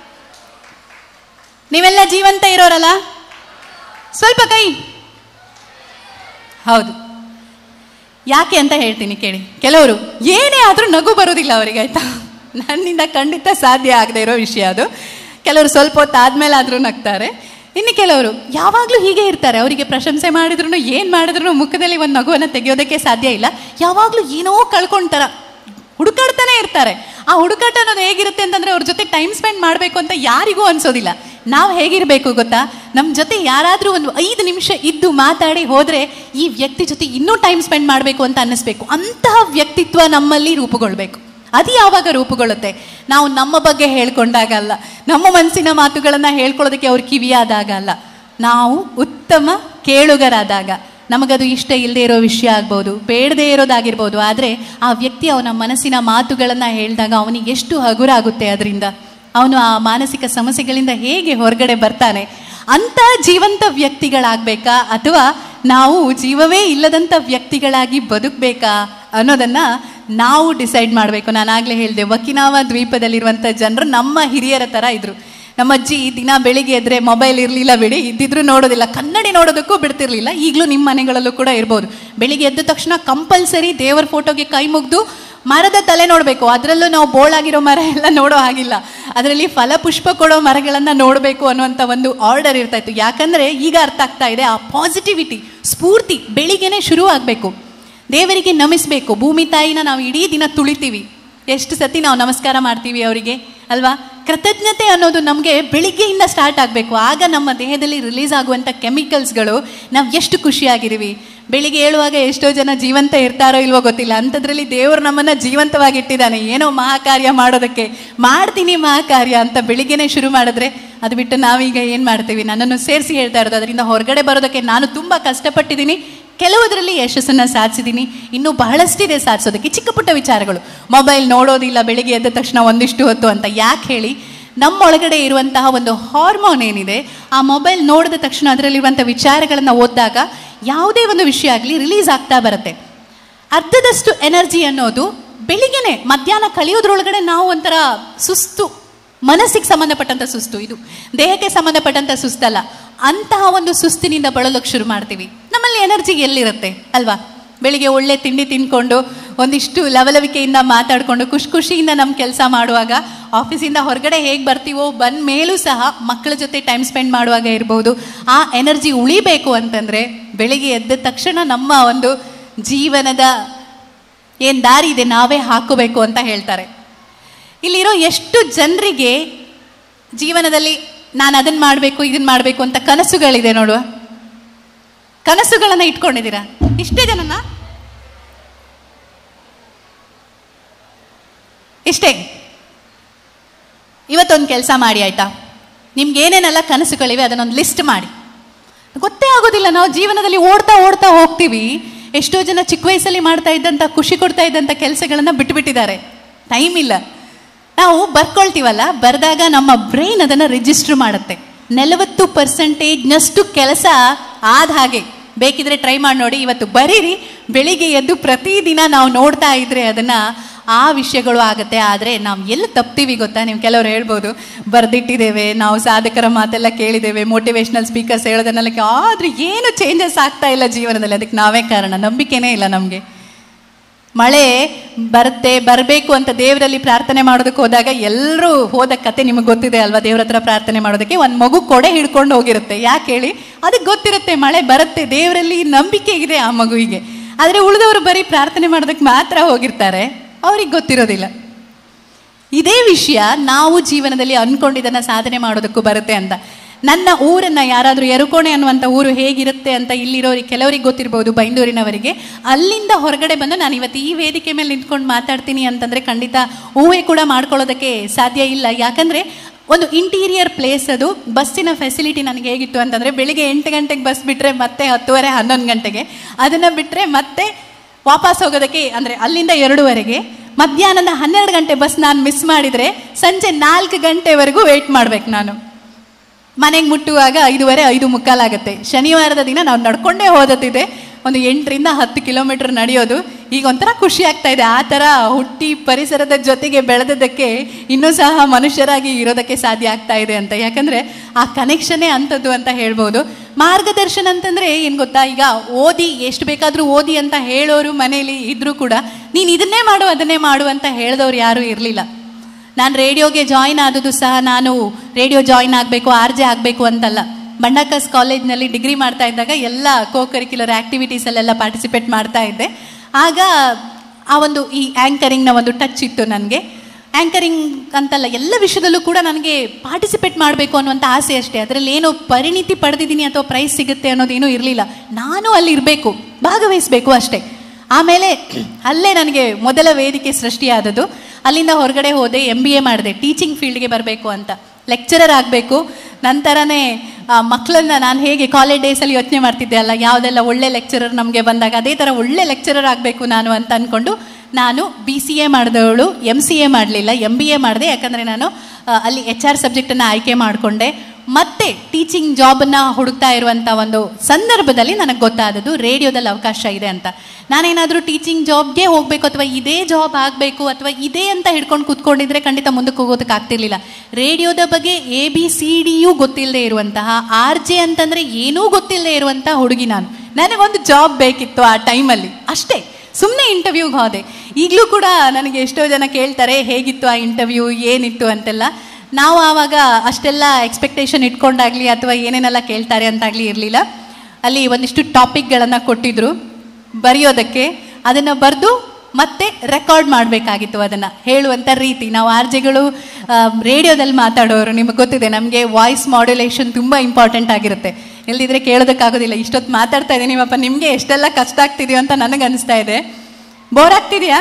ನೀವೆಲ್ಲ ಜೀವಂತ ಇರೋರಲ್ಲ ಸ್ವಲ್ಪ ಕೈ ಹೌದು ಯಾಕೆ ಅಂತ ಹೇಳ್ತೀನಿ ಕೇಳಿ ಕೆಲವರು ಏನೇ ಆದರೂ ನಗು ಬರೋದಿಲ್ಲ ಅವರಿಗೆ ಆಯ್ತಾ ನನ್ನಿಂದ ಖಂಡಿತ ಸಾಧ್ಯ ಆಗದೆ ಇರೋ ವಿಷಯ ಅದು ಕೆಲವರು ಸ್ವಲ್ಪ ಹೊತ್ತು ಆದ್ಮೇಲೆ ಆದರೂ ನಗ್ತಾರೆ ಇನ್ನು ಕೆಲವರು ಯಾವಾಗಲೂ ಹೀಗೆ ಇರ್ತಾರೆ ಅವರಿಗೆ ಪ್ರಶಂಸೆ ಮಾಡಿದ್ರು ಏನು ಮಾಡಿದ್ರು ಮುಖದಲ್ಲಿ ಒಂದು ನಗುವನ್ನು ತೆಗೆಯೋದಕ್ಕೆ ಸಾಧ್ಯ ಇಲ್ಲ ಯಾವಾಗಲೂ ಏನೋ ಕಳ್ಕೊಂತಾರ ಹುಡುಕಾಡ್ತಾನೆ ಇರ್ತಾರೆ ಆ ಹುಡುಕಾಟ ಅನ್ನೋದು ಹೇಗಿರುತ್ತೆ ಅಂತಂದ್ರೆ ಅವ್ರ ಜೊತೆ ಟೈಮ್ ಸ್ಪೆಂಡ್ ಮಾಡಬೇಕು ಅಂತ ಯಾರಿಗೂ ಅನ್ಸೋದಿಲ್ಲ ನಾವು ಹೇಗಿರಬೇಕು ಗೊತ್ತಾ ನಮ್ಮ ಜೊತೆ ಯಾರಾದರೂ ಒಂದು ಐದು ನಿಮಿಷ ಇದ್ದು ಮಾತಾಡಿ ಹೋದರೆ ಈ ವ್ಯಕ್ತಿ ಜೊತೆ ಇನ್ನೂ ಟೈಮ್ ಸ್ಪೆಂಡ್ ಮಾಡಬೇಕು ಅಂತ ಅನ್ನಿಸ್ಬೇಕು ಅಂತಹ ವ್ಯಕ್ತಿತ್ವ ನಮ್ಮಲ್ಲಿ ರೂಪುಗೊಳ್ಬೇಕು ಅದು ಯಾವಾಗ ರೂಪುಗೊಳ್ಳುತ್ತೆ ನಾವು ನಮ್ಮ ಬಗ್ಗೆ ಹೇಳ್ಕೊಂಡಾಗ ಅಲ್ಲ ನಮ್ಮ ಮನಸ್ಸಿನ ಮಾತುಗಳನ್ನು ಹೇಳ್ಕೊಳ್ಳೋದಕ್ಕೆ ಅವ್ರ ಕಿವಿಯಾದಾಗ ಅಲ್ಲ ನಾವು ಉತ್ತಮ ಕೇಳುಗರಾದಾಗ ನಮಗದು ಇಷ್ಟ ಇಲ್ಲದೆ ಇರೋ ವಿಷಯ ಆಗ್ಬೋದು ಬೇಡದೇ ಇರೋದಾಗಿರ್ಬೋದು ಆದರೆ ಆ ವ್ಯಕ್ತಿ ಅವನ ಮನಸ್ಸಿನ ಮಾತುಗಳನ್ನು ಹೇಳಿದಾಗ ಅವನಿಗೆ ಎಷ್ಟು ಹಗುರಾಗುತ್ತೆ ಅದರಿಂದ ಅವನು ಆ ಮಾನಸಿಕ ಸಮಸ್ಯೆಗಳಿಂದ ಹೇಗೆ ಹೊರಗಡೆ ಬರ್ತಾನೆ ಅಂಥ ಜೀವಂತ ವ್ಯಕ್ತಿಗಳಾಗಬೇಕಾ ಅಥವಾ ನಾವು ಜೀವವೇ ಇಲ್ಲದಂಥ ವ್ಯಕ್ತಿಗಳಾಗಿ ಬದುಕಬೇಕಾ ಅನ್ನೋದನ್ನ ನಾವು ಡಿಸೈಡ್ ಮಾಡಬೇಕು ನಾನು ಆಗಲೇ ಹೇಳಿದೆ ವಕಿನಾವ ದ್ವೀಪದಲ್ಲಿರುವಂಥ ಜನರು ನಮ್ಮ ಹಿರಿಯರ ಥರ ಇದ್ರು ನಮ್ಮ ಅಜ್ಜಿ ದಿನ ಬೆಳಿಗ್ಗೆ ಎದ್ರೆ ಮೊಬೈಲ್ ಇರಲಿಲ್ಲ ಬಿಡಿ ಇದ್ದಿದ್ರು ನೋಡೋದಿಲ್ಲ ಕನ್ನಡಿ ನೋಡೋದಕ್ಕೂ ಬಿಡ್ತಿರ್ಲಿಲ್ಲ ಈಗಲೂ ನಿಮ್ಮ ಮನೆಗಳಲ್ಲೂ ಕೂಡ ಇರ್ಬೋದು ಬೆಳಿಗ್ಗೆ ಎದ್ದ ತಕ್ಷಣ ಕಂಪಲ್ಸರಿ ದೇವರ ಫೋಟೋಗೆ ಕೈ ಮುಗ್ದು ಮರದ ತಲೆ ನೋಡಬೇಕು ಅದರಲ್ಲೂ ನಾವು ಬೋಳಾಗಿರೋ ಮರ ಎಲ್ಲ ನೋಡೋ ಹಾಗಿಲ್ಲ ಅದರಲ್ಲಿ ಫಲಪುಷ್ಪ ಕೊಡೋ ಮರಗಳನ್ನು ನೋಡಬೇಕು ಅನ್ನುವಂಥ ಒಂದು ಆರ್ಡರ್ ಇರ್ತಾ ಇತ್ತು ಯಾಕಂದರೆ ಈಗ ಅರ್ಥ ಆಗ್ತಾ ಇದೆ ಆ ಪಾಸಿಟಿವಿಟಿ ಸ್ಫೂರ್ತಿ ಬೆಳಿಗ್ಗೆನೆ ಶುರು ಆಗಬೇಕು ದೇವರಿಗೆ ನಮಿಸ್ಬೇಕು ಭೂಮಿ ತಾಯಿನ ನಾವು ಇಡೀ ದಿನ ತುಳಿತೀವಿ ಎಷ್ಟು ಸತಿ ನಾವು ನಮಸ್ಕಾರ ಮಾಡ್ತೀವಿ ಅವರಿಗೆ ಅಲ್ವಾ ಕೃತಜ್ಞತೆ ಅನ್ನೋದು ನಮಗೆ ಬೆಳಿಗ್ಗೆಯಿಂದ ಸ್ಟಾರ್ಟ್ ಆಗಬೇಕು ಆಗ ನಮ್ಮ ದೇಹದಲ್ಲಿ ರಿಲೀಸ್ ಆಗುವಂಥ ಕೆಮಿಕಲ್ಸ್ಗಳು ನಾವು ಎಷ್ಟು ಖುಷಿಯಾಗಿದ್ದೀವಿ ಬೆಳಿಗ್ಗೆ ಹೇಳುವಾಗ ಎಷ್ಟೋ ಜನ ಜೀವಂತ ಇರ್ತಾರೋ ಇಲ್ವೋ ಗೊತ್ತಿಲ್ಲ ಅಂಥದ್ರಲ್ಲಿ ದೇವರು ನಮ್ಮನ್ನು ಜೀವಂತವಾಗಿ ಇಟ್ಟಿದ್ದಾನೆ ಏನೋ ಮಹಾಕಾರ್ಯ ಮಾಡೋದಕ್ಕೆ ಮಾಡ್ತೀನಿ ಮಹಾಕಾರ್ಯ ಅಂತ ಬೆಳಿಗ್ಗೆನೆ ಶುರು ಮಾಡಿದ್ರೆ ಅದು ಬಿಟ್ಟು ನಾವೀಗ ಏನು ಮಾಡ್ತೀವಿ ನನ್ನನ್ನು ಸೇರಿಸಿ ಹೇಳ್ತಾ ಇರೋದು ಅದರಿಂದ ಹೊರಗಡೆ ಬರೋದಕ್ಕೆ ನಾನು ತುಂಬ ಕಷ್ಟಪಟ್ಟಿದ್ದೀನಿ ಕೆಲವುದರಲ್ಲಿ ಯಶಸ್ಸನ್ನು ಸಾಧಿಸಿದ್ದೀನಿ ಇನ್ನೂ ಬಹಳಷ್ಟಿದೆ ಸಾಧಿಸೋದಕ್ಕೆ ಚಿಕ್ಕ ಪುಟ್ಟ ವಿಚಾರಗಳು ಮೊಬೈಲ್ ನೋಡೋದಿಲ್ಲ ಬೆಳಿಗ್ಗೆ ಎದ್ದ ತಕ್ಷಣ ಒಂದಿಷ್ಟು ಹೊತ್ತು ಅಂತ ಯಾಕೆ ಹೇಳಿ ನಮ್ಮೊಳಗಡೆ ಇರುವಂತಹ ಒಂದು ಹಾರ್ಮೋನ್ ಏನಿದೆ ಆ ಮೊಬೈಲ್ ನೋಡಿದ ತಕ್ಷಣ ಅದರಲ್ಲಿರುವಂಥ ವಿಚಾರಗಳನ್ನು ಓದಿದಾಗ ಯಾವುದೇ ಒಂದು ವಿಷಯ ಆಗಲಿ ರಿಲೀಸ್ ಆಗ್ತಾ ಬರುತ್ತೆ ಅರ್ಧದಷ್ಟು ಎನರ್ಜಿ ಅನ್ನೋದು ಬೆಳಿಗ್ಗೆನೆ ಮಧ್ಯಾಹ್ನ ಕಳೆಯೋದ್ರೊಳಗಡೆ ನಾವು ಒಂಥರ ಸುಸ್ತು ಮನಸ್ಸಿಗೆ ಸಂಬಂಧಪಟ್ಟಂಥ ಸುಸ್ತು ಇದು ದೇಹಕ್ಕೆ ಸಂಬಂಧಪಟ್ಟಂಥ ಸುಸ್ತಲ್ಲ ಅಂತಹ ಒಂದು ಸುಸ್ತಿನಿಂದ ಬಳಲೋಕೆ ಶುರು ಮಾಡ್ತೀವಿ ನಮ್ಮಲ್ಲಿ ಎನರ್ಜಿ ಎಲ್ಲಿರುತ್ತೆ ಅಲ್ವಾ ಬೆಳಿಗ್ಗೆ ಒಳ್ಳೆ ತಿಂಡಿ ತಿನ್ಕೊಂಡು ಒಂದಿಷ್ಟು ಲವಲವಿಕೆಯಿಂದ ಮಾತಾಡಿಕೊಂಡು ಖುಷಿ ಖುಷಿಯಿಂದ ನಮ್ಮ ಕೆಲಸ ಮಾಡುವಾಗ ಆಫೀಸಿಂದ ಹೊರಗಡೆ ಹೇಗೆ ಬರ್ತೀವೋ ಬಂದ ಮೇಲೂ ಸಹ ಮಕ್ಕಳ ಜೊತೆ ಟೈಮ್ ಸ್ಪೆಂಡ್ ಮಾಡುವಾಗ ಇರ್ಬೋದು ಆ ಎನರ್ಜಿ ಉಳಿಬೇಕು ಅಂತಂದರೆ ಬೆಳಿಗ್ಗೆ ಎದ್ದ ತಕ್ಷಣ ನಮ್ಮ ಒಂದು ಜೀವನದ ಏನು ದಾರಿ ಇದೆ ನಾವೇ ಹಾಕೋಬೇಕು ಅಂತ ಹೇಳ್ತಾರೆ ಇಲ್ಲಿರೋ ಎಷ್ಟು ಜನರಿಗೆ ಜೀವನದಲ್ಲಿ ನಾನು ಅದನ್ನು ಮಾಡಬೇಕು ಇದನ್ನು ಮಾಡಬೇಕು ಅಂತ ಕನಸುಗಳಿದೆ ನೋಡುವ ಕನಸುಗಳನ್ನು ಇಟ್ಕೊಂಡಿದ್ದೀರಾ ಇಷ್ಟೇ ಜನನ ಇಷ್ಟೇ ಇವತ್ತೊಂದು ಕೆಲಸ ಮಾಡಿ ಆಯ್ತಾ ನಿಮ್ಗೆ ಏನೇನೆಲ್ಲ ಕನಸುಗಳಿವೆ ಅದನ್ನೊಂದು ಲಿಸ್ಟ್ ಮಾಡಿ ಗೊತ್ತೇ ಆಗೋದಿಲ್ಲ ನಾವು ಜೀವನದಲ್ಲಿ ಓಡ್ತಾ ಓಡ್ತಾ ಹೋಗ್ತೀವಿ ಎಷ್ಟೋ ಜನ ಚಿಕ್ಕ ವಯಸ್ಸಲ್ಲಿ ಮಾಡ್ತಾ ಇದ್ದಂಥ ಖುಷಿ ಕೊಡ್ತಾ ಇದ್ದಂಥ ಕೆಲಸಗಳನ್ನು ಬಿಟ್ಟುಬಿಟ್ಟಿದ್ದಾರೆ ಟೈಮ್ ಇಲ್ಲ ನಾವು ಬರ್ಕೊಳ್ತೀವಲ್ಲ ಬರೆದಾಗ ನಮ್ಮ ಬ್ರೈನ್ ಅದನ್ನು ರಿಜಿಸ್ಟರ್ ಮಾಡುತ್ತೆ ನಲವತ್ತು ಪರ್ಸೆಂಟೇಜ್ನಷ್ಟು ಕೆಲಸ ಆದ ಹಾಗೆ ಬೇಕಿದ್ರೆ ಟ್ರೈ ಮಾಡಿ ನೋಡಿ ಇವತ್ತು ಬರೀರಿ ಬೆಳಿಗ್ಗೆ ಎದ್ದು ಪ್ರತಿದಿನ ನಾವು ನೋಡ್ತಾ ಇದ್ರೆ ಅದನ್ನ ಆ ವಿಷಯಗಳು ಆಗುತ್ತೆ ಆದರೆ ನಾವು ಎಲ್ಲಿ ತಪ್ತೀವಿ ಗೊತ್ತಾ ನೀವು ಕೆಲವರು ಹೇಳ್ಬೋದು ಬರೆದಿಟ್ಟಿದ್ದೇವೆ ನಾವು ಸಾಧಕರ ಮಾತೆಲ್ಲ ಕೇಳಿದ್ದೇವೆ ಮೋಟಿವೇಶ್ನಲ್ ಸ್ಪೀಕರ್ಸ್ ಹೇಳೋದನ್ನೆಲ್ಲ ಕೇ- ಆದ್ರೆ ಏನು ಚೇಂಜಸ್ ಆಗ್ತಾ ಇಲ್ಲ ಜೀವನದಲ್ಲಿ ಅದಕ್ಕೆ ನಾವೇ ಕಾರಣ ನಂಬಿಕೆನೇ ಇಲ್ಲ ನಮಗೆ ಮಳೆ ಬರುತ್ತೆ ಬರಬೇಕು ಅಂತ ದೇವರಲ್ಲಿ ಪ್ರಾರ್ಥನೆ ಮಾಡೋದಕ್ಕೆ ಹೋದಾಗ ಎಲ್ಲರೂ ಹೋದ ಕತೆ ನಿಮಗೆ ಗೊತ್ತಿದೆ ಅಲ್ವಾ ದೇವ್ರ ಹತ್ರ ಪ್ರಾರ್ಥನೆ ಮಾಡೋದಕ್ಕೆ ಒಂದು ಮಗು ಕೊಡೆ ಹಿಡ್ಕೊಂಡು ಹೋಗಿರುತ್ತೆ ಯಾಕೆ ಹೇಳಿ ಅದಕ್ಕೆ ಗೊತ್ತಿರುತ್ತೆ ಮಳೆ ಬರುತ್ತೆ ದೇವರಲ್ಲಿ ನಂಬಿಕೆ ಇದೆ ಆ ಮಗುವಿಗೆ ಆದರೆ ಉಳಿದವರು ಬರೀ ಪ್ರಾರ್ಥನೆ ಮಾಡೋದಕ್ಕೆ ಮಾತ್ರ ಹೋಗಿರ್ತಾರೆ ಅವ್ರಿಗೆ ಗೊತ್ತಿರೋದಿಲ್ಲ ಇದೇ ವಿಷಯ ನಾವು ಜೀವನದಲ್ಲಿ ಅನ್ಕೊಂಡಿದ್ದನ್ನ ಸಾಧನೆ ಮಾಡೋದಕ್ಕೂ ಬರುತ್ತೆ ಅಂತ ನನ್ನ ಊರನ್ನ ಯಾರಾದರೂ ಎರುಕೋಣೆ ಅನ್ನುವಂಥ ಊರು ಹೇಗಿರುತ್ತೆ ಅಂತ ಇಲ್ಲಿರೋರಿಗೆ ಕೆಲವರಿಗೆ ಗೊತ್ತಿರ್ಬೋದು ಬೈಂದೂರಿನವರಿಗೆ ಅಲ್ಲಿಂದ ಹೊರಗಡೆ ಬಂದು ನಾನು ಇವತ್ತು ಈ ವೇದಿಕೆ ಮೇಲೆ ನಿಂತ್ಕೊಂಡು ಮಾತಾಡ್ತೀನಿ ಅಂತಂದ್ರೆ ಖಂಡಿತ ಊಹೆ ಕೂಡ ಮಾಡ್ಕೊಳ್ಳೋದಕ್ಕೆ ಸಾಧ್ಯ ಇಲ್ಲ ಯಾಕಂದ್ರೆ ಒಂದು ಇಂಟೀರಿಯರ್ ಪ್ಲೇಸ್ ಅದು ಬಸ್ಸಿನ ಫೆಸಿಲಿಟಿ ನನಗೆ ಹೇಗಿತ್ತು ಅಂತಂದ್ರೆ ಬೆಳಿಗ್ಗೆ ಎಂಟು ಗಂಟೆಗೆ ಬಸ್ ಬಿಟ್ರೆ ಮತ್ತೆ ಹತ್ತುವರೆ ಹನ್ನೊಂದು ಗಂಟೆಗೆ ಅದನ್ನ ಬಿಟ್ರೆ ಮತ್ತೆ ವಾಪಸ್ ಹೋಗೋದಕ್ಕೆ ಅಂದರೆ ಅಲ್ಲಿಂದ ಎರಡೂವರೆಗೆ ಮಧ್ಯಾಹ್ನದ ಹನ್ನೆರಡು ಗಂಟೆ ಬಸ್ ನಾನು ಮಿಸ್ ಮಾಡಿದರೆ ಸಂಜೆ ನಾಲ್ಕು ಗಂಟೆವರೆಗೂ ವೆಯ್ಟ್ ಮಾಡ್ಬೇಕು ನಾನು ಮನೆಗೆ ಮುಟ್ಟುವಾಗ ಐದೂವರೆ ಐದು ಮುಕ್ಕಾಲಾಗುತ್ತೆ ಶನಿವಾರದ ದಿನ ನಾವು ನಡ್ಕೊಂಡೇ ಹೋದತ್ತಿದೆ ಒಂದು ಎಂಟರಿಂದ ಹತ್ತು ಕಿಲೋಮೀಟರ್ ನಡೆಯೋದು ಈಗ ಒಂಥರ ಖುಷಿ ಆಗ್ತಾ ಇದೆ ಆ ಥರ ಹುಟ್ಟಿ ಪರಿಸರದ ಜೊತೆಗೆ ಬೆಳೆದದ್ದಕ್ಕೆ ಇನ್ನೂ ಸಹ ಮನುಷ್ಯರಾಗಿ ಇರೋದಕ್ಕೆ ಸಾಧ್ಯ ಆಗ್ತಾ ಇದೆ ಅಂತ ಯಾಕಂದರೆ ಆ ಕನೆಕ್ಷನ್ನೇ ಅಂಥದ್ದು ಅಂತ ಹೇಳ್ಬೋದು ಮಾರ್ಗದರ್ಶನ ಅಂತಂದ್ರೆ ಏನ್ ಗೊತ್ತಾ ಈಗ ಓದಿ ಎಷ್ಟು ಬೇಕಾದ್ರೂ ಓದಿ ಅಂತ ಹೇಳೋರು ಮನೇಲಿ ಇದ್ರೂ ಕೂಡ ನೀನು ಇದನ್ನೇ ಮಾಡು ಅದನ್ನೇ ಮಾಡು ಅಂತ ಹೇಳಿದವ್ರು ಯಾರೂ ಇರಲಿಲ್ಲ ನಾನು ರೇಡಿಯೋಗೆ ಜಾಯಿನ್ ಆದದ್ದು ಸಹ ನಾನು ರೇಡಿಯೋ ಜಾಯಿನ್ ಆಗಬೇಕು ಆರ್ ಜೆ ಆಗಬೇಕು ಅಂತಲ್ಲ ಬಂಡಾಕಸ್ ಕಾಲೇಜ್ನಲ್ಲಿ ಡಿಗ್ರಿ ಮಾಡ್ತಾ ಇದ್ದಾಗ ಎಲ್ಲ ಕೋ ಕರಿಕ್ಯುಲರ್ ಆ್ಯಕ್ಟಿವಿಟೀಸಲ್ಲೆಲ್ಲ ಪಾರ್ಟಿಸಿಪೇಟ್ ಮಾಡ್ತಾ ಇದ್ದೆ ಆಗ ಆ ಒಂದು ಈ ಆ್ಯಂಕರಿಂಗ್ನ ಒಂದು ಟಚ್ ಇತ್ತು ನನಗೆ ಆ್ಯಂಕರಿಂಗ್ ಅಂತಲ್ಲ ಎಲ್ಲ ವಿಷಯದಲ್ಲೂ ಕೂಡ ನನಗೆ ಪಾರ್ಟಿಸಿಪೇಟ್ ಮಾಡಬೇಕು ಅನ್ನುವಂಥ ಆಸೆ ಅಷ್ಟೇ ಅದರಲ್ಲಿ ಏನೋ ಪರಿಣಿತಿ ಪಡೆದಿದ್ದೀನಿ ಅಥವಾ ಪ್ರೈಸ್ ಸಿಗುತ್ತೆ ಅನ್ನೋದೇನೂ ಇರಲಿಲ್ಲ ನಾನು ಅಲ್ಲಿ ಇರಬೇಕು ಭಾಗವಹಿಸಬೇಕು ಅಷ್ಟೇ ಆಮೇಲೆ ಅಲ್ಲೇ ನನಗೆ ಮೊದಲ ವೇದಿಕೆ ಸೃಷ್ಟಿಯಾದದ್ದು ಅಲ್ಲಿಂದ ಹೊರಗಡೆ ಹೋದೆ ಎಮ್ ಬಿ ಎ ಮಾಡಿದೆ ಟೀಚಿಂಗ್ ಫೀಲ್ಡ್ಗೆ ಬರಬೇಕು ಅಂತ ಲೆಕ್ಚರರ್ ಆಗಬೇಕು ನಂತರನೇ ಮಕ್ಕಳನ್ನ ನಾನು ಹೇಗೆ ಕಾಲೇಜ್ ಡೇಸಲ್ಲಿ ಯೋಚನೆ ಮಾಡ್ತಿದ್ದೆ ಅಲ್ಲ ಯಾವುದೆಲ್ಲ ಒಳ್ಳೆ ಲೆಕ್ಚರರ್ ನಮಗೆ ಬಂದಾಗ ಅದೇ ಥರ ಒಳ್ಳೆ ಲೆಕ್ಚರರ್ ಆಗಬೇಕು ನಾನು ಅಂತ ಅಂದ್ಕೊಂಡು ನಾನು ಬಿ ಸಿ ಎ ಮಾಡಿದವಳು ಎಮ್ ಸಿ ಎ ಮಾಡಲಿಲ್ಲ ಎಮ್ ಬಿ ಎ ಮಾಡಿದೆ ಯಾಕಂದರೆ ನಾನು ಆ, ಅಲ್ಲಿ ಎಚ್ ಆರ್ ಸಬ್ಜೆಕ್ಟನ್ನು ಆಯ್ಕೆ ಮಾಡಿಕೊಂಡೆ ಮತ್ತೆ ಟೀಚಿಂಗ್ ಜಾಬನ್ನು ಹುಡುಕ್ತಾ ಇರುವಂಥ ಒಂದು ಸಂದರ್ಭದಲ್ಲಿ ನನಗೆ ಗೊತ್ತಾದದ್ದು ರೇಡಿಯೋದಲ್ಲಿ ಅವಕಾಶ ಇದೆ ಅಂತ ನಾನೇನಾದರೂ ಟೀಚಿಂಗ್ ಜಾಬ್ಗೆ ಹೋಗಬೇಕು ಅಥವಾ ಇದೇ ಜಾಬ್ ಆಗಬೇಕು ಅಥವಾ ಇದೇ ಅಂತ ಹಿಡ್ಕೊಂಡು ಕೂತ್ಕೊಂಡಿದ್ರೆ ಖಂಡಿತ ಮುಂದಕ್ಕೆ ಹೋಗೋದಕ್ಕೆ ಆಗ್ತಿರ್ಲಿಲ್ಲ ರೇಡಿಯೋದ ಬಗ್ಗೆ ಎ ಬಿ ಸಿ ಡಿಯೂ ಗೊತ್ತಿಲ್ಲದೆ ಇರುವಂತಹ ಆರ್ ಜೆ ಅಂತಂದರೆ ಏನೂ ಗೊತ್ತಿಲ್ಲದೆ ಇರುವಂತಹ ಹುಡುಗಿ ನಾನು ನನಗೊಂದು ಜಾಬ್ ಬೇಕಿತ್ತು ಆ ಟೈಮಲ್ಲಿ ಅಷ್ಟೇ ಸುಮ್ಮನೆ ಇಂಟರ್ವ್ಯೂಗೆ ಹೋದೆ ಈಗಲೂ ಕೂಡ ನನಗೆ ಎಷ್ಟೋ ಜನ ಕೇಳ್ತಾರೆ ಹೇಗಿತ್ತು ಆ ಇಂಟರ್ವ್ಯೂ ಏನಿತ್ತು ಅಂತೆಲ್ಲ ನಾವು ಆವಾಗ ಅಷ್ಟೆಲ್ಲ ಎಕ್ಸ್ಪೆಕ್ಟೇಷನ್ ಇಟ್ಕೊಂಡಾಗಲಿ ಅಥವಾ ಏನೇನೆಲ್ಲ ಕೇಳ್ತಾರೆ ಅಂತಾಗಲಿ ಇರಲಿಲ್ಲ ಅಲ್ಲಿ ಒಂದಿಷ್ಟು ಟಾಪಿಕ್ಗಳನ್ನು ಕೊಟ್ಟಿದ್ರು ಬರೆಯೋದಕ್ಕೆ ಅದನ್ನು ಬರೆದು ಮತ್ತೆ ರೆಕಾರ್ಡ್ ಮಾಡಬೇಕಾಗಿತ್ತು ಅದನ್ನು ಹೇಳುವಂಥ ರೀತಿ ನಾವು ಆರ್ ಜೆಗಳು ರೇಡಿಯೋದಲ್ಲಿ ಮಾತಾಡೋರು ನಿಮಗೆ ಗೊತ್ತಿದೆ ನಮಗೆ ವಾಯ್ಸ್ ಮಾಡ್ಯುಲೇಷನ್ ತುಂಬ ಇಂಪಾರ್ಟೆಂಟ್ ಆಗಿರುತ್ತೆ ಇಲ್ದಿದ್ರೆ ಕೇಳೋದಕ್ಕಾಗೋದಿಲ್ಲ ಇಷ್ಟೊತ್ತು ಮಾತಾಡ್ತಾ ಇದ್ದೀನಿ ನಿಮ್ಮಪ್ಪ ನಿಮಗೆ ಎಷ್ಟೆಲ್ಲ ಕಷ್ಟ ಆಗ್ತಿದೆಯೋ ಅಂತ ನನಗೆ ಅನಿಸ್ತಾ ಇದೆ ಬೋರ್ ಆಗ್ತಿದೆಯಾ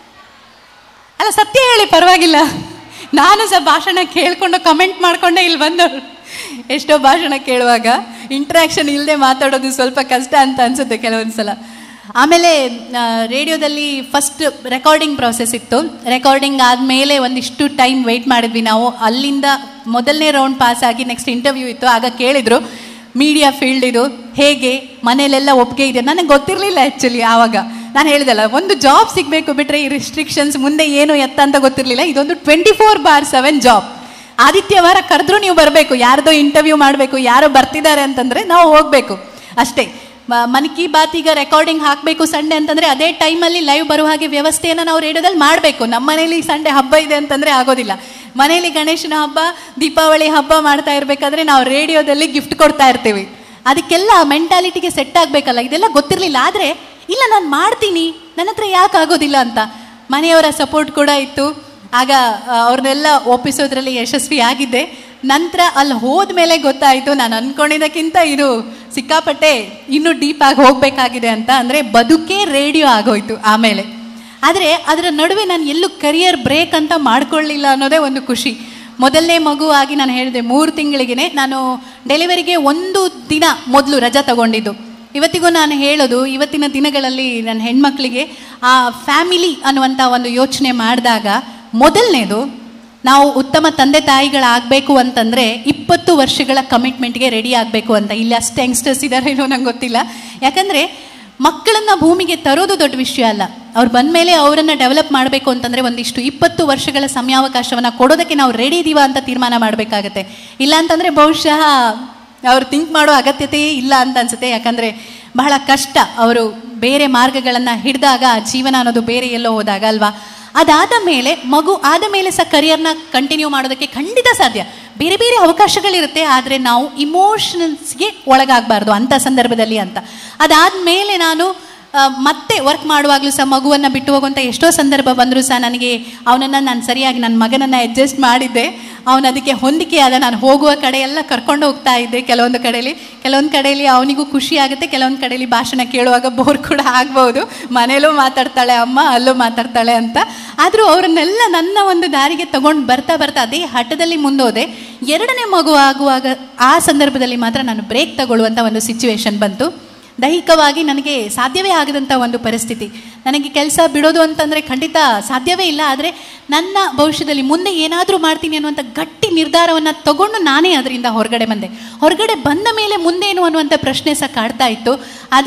ಅಲ್ಲ ಸತ್ಯ ಹೇಳಿ ಪರವಾಗಿಲ್ಲ ನಾನು ಸಹ ಭಾಷಣ ಕೇಳ್ಕೊಂಡು ಕಮೆಂಟ್ ಮಾಡ್ಕೊಂಡೆ ಇಲ್ಲಿ ಬಂದವರು ಎಷ್ಟೋ ಭಾಷಣ ಕೇಳುವಾಗ ಇಂಟ್ರಾಕ್ಷನ್ ಇಲ್ಲದೆ ಮಾತಾಡೋದು ಸ್ವಲ್ಪ ಕಷ್ಟ ಅಂತ ಅನ್ಸುತ್ತೆ ಕೆಲವೊಂದು ಸಲ ಆಮೇಲೆ ಆ, ರೇಡಿಯೋದಲ್ಲಿ ಫಸ್ಟ್ ರೆಕಾರ್ಡಿಂಗ್ ಪ್ರಾಸೆಸ್ ಇತ್ತು ರೆಕಾರ್ಡಿಂಗ್ ಆದಮೇಲೆ ಒಂದಿಷ್ಟು ಟೈಮ್ ವೆಯ್ಟ್ ಮಾಡಿದ್ವಿ ನಾವು ಅಲ್ಲಿಂದ ಮೊದಲನೇ ರೌಂಡ್ ಪಾಸ್ ಆಗಿ ನೆಕ್ಸ್ಟ್ ಇಂಟರ್ವ್ಯೂ ಇತ್ತು ಆಗ ಕೇಳಿದ್ರು ಮೀಡಿಯಾ ಫೀಲ್ಡ್ ಇದು ಹೇಗೆ ಮನೇಲೆಲ್ಲ ಒಪ್ಪಿಗೆ ಇದೆ ನನಗೆ ಗೊತ್ತಿರಲಿಲ್ಲ ಆ್ಯಕ್ಚುಲಿ ಆವಾಗ ನಾನು ಹೇಳಿದಲ್ಲ ಒಂದು ಜಾಬ್ ಸಿಗಬೇಕು ಬಿಟ್ಟರೆ ಈ ರಿಸ್ಟ್ರಿಕ್ಷನ್ಸ್ ಮುಂದೆ ಏನು ಎತ್ತ ಅಂತ ಗೊತ್ತಿರಲಿಲ್ಲ ಇದೊಂದು twenty four by seven job ಆದಿತ್ಯವಾರ ಕರೆದ್ರೂ ನೀವು ಬರಬೇಕು ಯಾರ್ದೋ ಇಂಟರ್ವ್ಯೂ ಮಾಡಬೇಕು ಯಾರೋ ಬರ್ತಿದ್ದಾರೆ ಅಂತಂದರೆ ನಾವು ಹೋಗಬೇಕು ಅಷ್ಟೇ ಮ- ಮನ್ ಕಿ ಬಾತ್ ಈಗ ರೆಕಾರ್ಡಿಂಗ್ ಹಾಕಬೇಕು ಸಂಡೆ ಅಂತಂದರೆ ಅದೇ ಟೈಮಲ್ಲಿ ಲೈವ್ ಬರುವ ಹಾಗೆ ವ್ಯವಸ್ಥೆಯನ್ನು ನಾವು ರೇಡಿಯೋದಲ್ಲಿ ಮಾಡಬೇಕು ನಮ್ಮ ಮನೇಲಿ ಸಂಡೆ ಹಬ್ಬ ಇದೆ ಅಂತಂದರೆ ಆಗೋದಿಲ್ಲ ಮನೇಲಿ ಗಣೇಶನ ಹಬ್ಬ ದೀಪಾವಳಿ ಹಬ್ಬ ಮಾಡ್ತಾ ಇರಬೇಕಾದ್ರೆ ನಾವು ರೇಡಿಯೋದಲ್ಲಿ ಗಿಫ್ಟ್ ಕೊಡ್ತಾ ಇರ್ತೀವಿ ಅದಕ್ಕೆಲ್ಲ ಮೆಂಟಾಲಿಟಿಗೆ ಸೆಟ್ ಆಗಬೇಕಲ್ಲ ಇದೆಲ್ಲ ಗೊತ್ತಿರಲಿಲ್ಲ ಆದರೆ ಇಲ್ಲ ನಾನು ಮಾಡ್ತೀನಿ ನನ್ನ ಹತ್ರ ಯಾಕೆ ಆಗೋದಿಲ್ಲ ಅಂತ ಮನೆಯವರ ಸಪೋರ್ಟ್ ಕೂಡ ಇತ್ತು ಆಗ ಆ, ಅವ್ರನ್ನೆಲ್ಲ ಒಪ್ಪಿಸೋದ್ರಲ್ಲಿ ಯಶಸ್ವಿ ಆಗಿದ್ದೆ ನಂತರ ಅಲ್ಲಿ ಹೋದ್ಮೇಲೆ ಗೊತ್ತಾಯಿತು ನಾನು ಅನ್ಕೊಂಡಿದ್ದಕ್ಕಿಂತ ಇದು ಸಿಕ್ಕಾಪಟ್ಟೆ ಇನ್ನೂ ಡೀಪ್ ಆಗಿ ಹೋಗಬೇಕಾಗಿದೆ ಅಂತ ಅಂದರೆ ಬದುಕೇ ರೇಡಿಯೋ ಆಗೋಯ್ತು ಆಮೇಲೆ ಆದರೆ ಅದರ ನಡುವೆ ನಾನು ಎಲ್ಲೂ ಕರಿಯರ್ ಬ್ರೇಕ್ ಅಂತ ಮಾಡ್ಕೊಳ್ಳಿಲ್ಲ ಅನ್ನೋದೇ ಒಂದು ಖುಷಿ ಮೊದಲನೇ ಮಗು ಆಗಿ ನಾನು ಹೇಳಿದೆ ಮೂರು ತಿಂಗಳಿಗೆ ನಾನು ಡೆಲಿವರಿಗೆ ಒಂದು ದಿನ ಮೊದಲು ರಜಾ ತಗೊಂಡಿದ್ದು ಇವತ್ತಿಗೂ ನಾನು ಹೇಳೋದು ಇವತ್ತಿನ ದಿನಗಳಲ್ಲಿ ನನ್ನ ಹೆಣ್ಮಕ್ಳಿಗೆ ಆ ಫ್ಯಾಮಿಲಿ ಅನ್ನುವಂಥ ಒಂದು ಯೋಚನೆ ಮಾಡಿದಾಗ ಮೊದಲನೇದು ನಾವು ಉತ್ತಮ ತಂದೆ ತಾಯಿಗಳಾಗಬೇಕು ಅಂತಂದರೆ ಇಪ್ಪತ್ತು ವರ್ಷಗಳ ಕಮಿಟ್ಮೆಂಟ್ಗೆ ರೆಡಿ ಆಗಬೇಕು ಅಂತ ಇಲ್ಲಿ ಅಷ್ಟು ಯಂಗ್ಸ್ಟರ್ಸ್ ಇದ್ದಾರೇನೋ ನಂಗೆ ಗೊತ್ತಿಲ್ಲ ಯಾಕಂದರೆ ಮಕ್ಕಳನ್ನ ಭೂಮಿಗೆ ತರೋದು ದೊಡ್ಡ ವಿಷಯ ಅಲ್ಲ ಅವ್ರು ಬಂದಮೇಲೆ ಅವರನ್ನು ಡೆವಲಪ್ ಮಾಡಬೇಕು ಅಂತಂದರೆ ಒಂದಿಷ್ಟು ಇಪ್ಪತ್ತು ವರ್ಷಗಳ ಸಮಯಾವಕಾಶವನ್ನು ಕೊಡೋದಕ್ಕೆ ನಾವು ರೆಡಿ ಇದೀವ ಅಂತ ತೀರ್ಮಾನ ಮಾಡಬೇಕಾಗತ್ತೆ ಇಲ್ಲ ಅಂತಂದರೆ ಬಹುಶಃ ಅವ್ರು ಥಿಂಕ್ ಮಾಡೋ ಅಗತ್ಯತೆಯೇ ಇಲ್ಲ ಅಂತ ಅನ್ಸುತ್ತೆ ಯಾಕಂದರೆ ಬಹಳ ಕಷ್ಟ ಅವರು ಬೇರೆ ಮಾರ್ಗಗಳನ್ನು ಹಿಡಿದಾಗ ಜೀವನ ಅನ್ನೋದು ಬೇರೆ ಎಲ್ಲೋ ಹೋದಾಗ ಅಲ್ವಾ ಅದಾದ ಮೇಲೆ ಮಗು ಆದ ಮೇಲೆ ಸಹ ಕರಿಯರ್ನ ಕಂಟಿನ್ಯೂ ಮಾಡೋದಕ್ಕೆ ಖಂಡಿತ ಸಾಧ್ಯ ಬೇರೆ ಬೇರೆ ಅವಕಾಶಗಳಿರುತ್ತೆ ಆದರೆ ನಾವು ಇಮೋಷನಲ್ಸ್ಗೆ ಒಳಗಾಗಬಾರ್ದು ಅಂಥ ಸಂದರ್ಭದಲ್ಲಿ ಅಂತ ಅದಾದಮೇಲೆ ನಾನು ಆ, ಮತ್ತೆ ವರ್ಕ್ ಮಾಡುವಾಗಲೂ ಸಹ ಮಗುವನ್ನು ಬಿಟ್ಟು ಹೋಗುವಂಥ ಎಷ್ಟೋ ಸಂದರ್ಭ ಬಂದರೂ ಸಹ ನನಗೆ ಅವನನ್ನು ನಾನು ಸರಿಯಾಗಿ ನನ್ನ ಮಗನನ್ನು ಅಡ್ಜಸ್ಟ್ ಮಾಡಿದ್ದೆ ಅವನು ಅದಕ್ಕೆ ಹೊಂದಿಕೆ ಆದ ನಾನು ಹೋಗುವ ಕಡೆ ಎಲ್ಲ ಕರ್ಕೊಂಡು ಹೋಗ್ತಾ ಇದ್ದೆ ಕೆಲವೊಂದು ಕಡೆಯಲ್ಲಿ ಕೆಲವೊಂದು ಕಡೆಯಲ್ಲಿ ಅವನಿಗೂ ಖುಷಿ ಆಗುತ್ತೆ ಕೆಲವೊಂದು ಕಡೆಯಲ್ಲಿ ಭಾಷಣ ಕೇಳುವಾಗ ಬೋರ್ ಕೂಡ ಆಗ್ಬೋದು ಮನೇಲೂ ಮಾತಾಡ್ತಾಳೆ ಅಮ್ಮ ಅಲ್ಲೂ ಮಾತಾಡ್ತಾಳೆ ಅಂತ ಆದರೂ ಅವರನ್ನೆಲ್ಲ ನನ್ನ ಒಂದು ದಾರಿಗೆ ತಗೊಂಡು ಬರ್ತಾ ಬರ್ತಾ ಅದೇ ಹಠದಲ್ಲಿ ಮುಂದೋದೆ ಎರಡನೇ ಮಗು ಆಗುವಾಗ ಆ ಸಂದರ್ಭದಲ್ಲಿ ಮಾತ್ರ ನಾನು ಬ್ರೇಕ್ ತಗೊಳ್ಳುವಂಥ ಒಂದು ಸಿಚುವೇಶನ್ ಬಂತು ದೈಹಿಕವಾಗಿ ನನಗೆ ಸಾಧ್ಯವೇ ಆಗದಂಥ ಒಂದು ಪರಿಸ್ಥಿತಿ ನನಗೆ ಕೆಲಸ ಬಿಡೋದು ಅಂತಂದರೆ ಖಂಡಿತ ಸಾಧ್ಯವೇ ಇಲ್ಲ ಆದರೆ ನನ್ನ ಭವಿಷ್ಯದಲ್ಲಿ ಮುಂದೆ ಏನಾದರೂ ಮಾಡ್ತೀನಿ ಅನ್ನುವಂಥ ಗಟ್ಟಿ ನಿರ್ಧಾರವನ್ನು ತಗೊಂಡು ನಾನೇ ಅದರಿಂದ ಹೊರಗಡೆ ಬಂದೆ ಹೊರಗಡೆ ಬಂದ ಮೇಲೆ ಮುಂದೇನು ಅನ್ನುವಂಥ ಪ್ರಶ್ನೆ ಸಹ ಕಾಡ್ತಾ ಇತ್ತು ಆದರೆ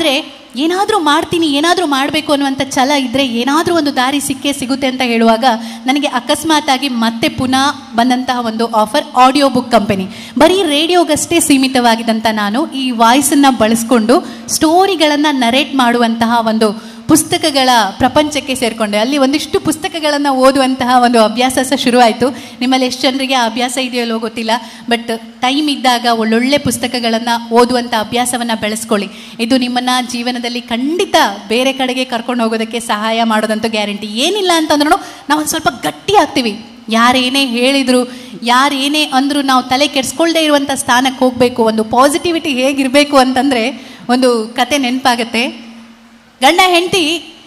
ಏನಾದರೂ ಮಾಡ್ತೀನಿ ಏನಾದರೂ ಮಾಡಬೇಕು ಅನ್ನುವಂಥ ಛಲ ಇದ್ದರೆ ಏನಾದರೂ ಒಂದು ದಾರಿ ಸಿಕ್ಕೇ ಸಿಗುತ್ತೆ ಅಂತ ಹೇಳುವಾಗ ನನಗೆ ಅಕಸ್ಮಾತಾಗಿ ಮತ್ತೆ ಪುನಃ ಬಂದಂತಹ ಒಂದು ಆಫರ್ ಆಡಿಯೋ ಬುಕ್ ಕಂಪನಿ ಬರೀ ರೇಡಿಯೋಗಷ್ಟೇ ಸೀಮಿತವಾಗಿದ್ದಂಥ ನಾನು ಈ ವಾಯ್ಸನ್ನು ಬಳಸ್ಕೊಂಡು ಸ್ಟೋರಿಗಳನ್ನು ನರೇಟ್ ಮಾಡುವಂತಹ ಒಂದು ಪುಸ್ತಕಗಳ ಪ್ರಪಂಚಕ್ಕೆ ಸೇರಿಕೊಂಡೆ ಅಲ್ಲಿ ಒಂದಿಷ್ಟು ಪುಸ್ತಕಗಳನ್ನು ಓದುವಂತಹ ಒಂದು ಅಭ್ಯಾಸ ಸಹ ಶುರುವಾಯಿತು ನಿಮ್ಮಲ್ಲಿ ಎಷ್ಟು ಜನರಿಗೆ ಆ ಅಭ್ಯಾಸ ಇದೆಯೋ ಇಲ್ವೋ ಗೊತ್ತಿಲ್ಲ ಬಟ್ ಟೈಮ್ ಇದ್ದಾಗ ಒಳ್ಳೊಳ್ಳೆ ಪುಸ್ತಕಗಳನ್ನು ಓದುವಂಥ ಅಭ್ಯಾಸವನ್ನು ಬೆಳೆಸ್ಕೊಳ್ಳಿ ಇದು ನಿಮ್ಮನ್ನು ಜೀವನದಲ್ಲಿ ಖಂಡಿತ ಬೇರೆ ಕಡೆಗೆ ಕರ್ಕೊಂಡು ಹೋಗೋದಕ್ಕೆ ಸಹಾಯ ಮಾಡೋದಂತೂ ಗ್ಯಾರಂಟಿ ಏನಿಲ್ಲ ಅಂತಂದ್ರೂ ನಾವು ಒಂದು ಸ್ವಲ್ಪ ಗಟ್ಟಿ ಆಗ್ತೀವಿ ಯಾರೇನೇ ಹೇಳಿದ್ರು ಯಾರೇನೇ ಅಂದರೂ ನಾವು ತಲೆ ಕೆಡ್ಸ್ಕೊಳ್ದೇ ಇರುವಂಥ ಸ್ಥಾನಕ್ಕೆ ಹೋಗಬೇಕು ಒಂದು ಪಾಸಿಟಿವಿಟಿ ಹೇಗಿರಬೇಕು ಅಂತಂದರೆ ಒಂದು ಕತೆ ನೆನಪಾಗತ್ತೆ ಗಂಡ ಹೆಂಡತಿ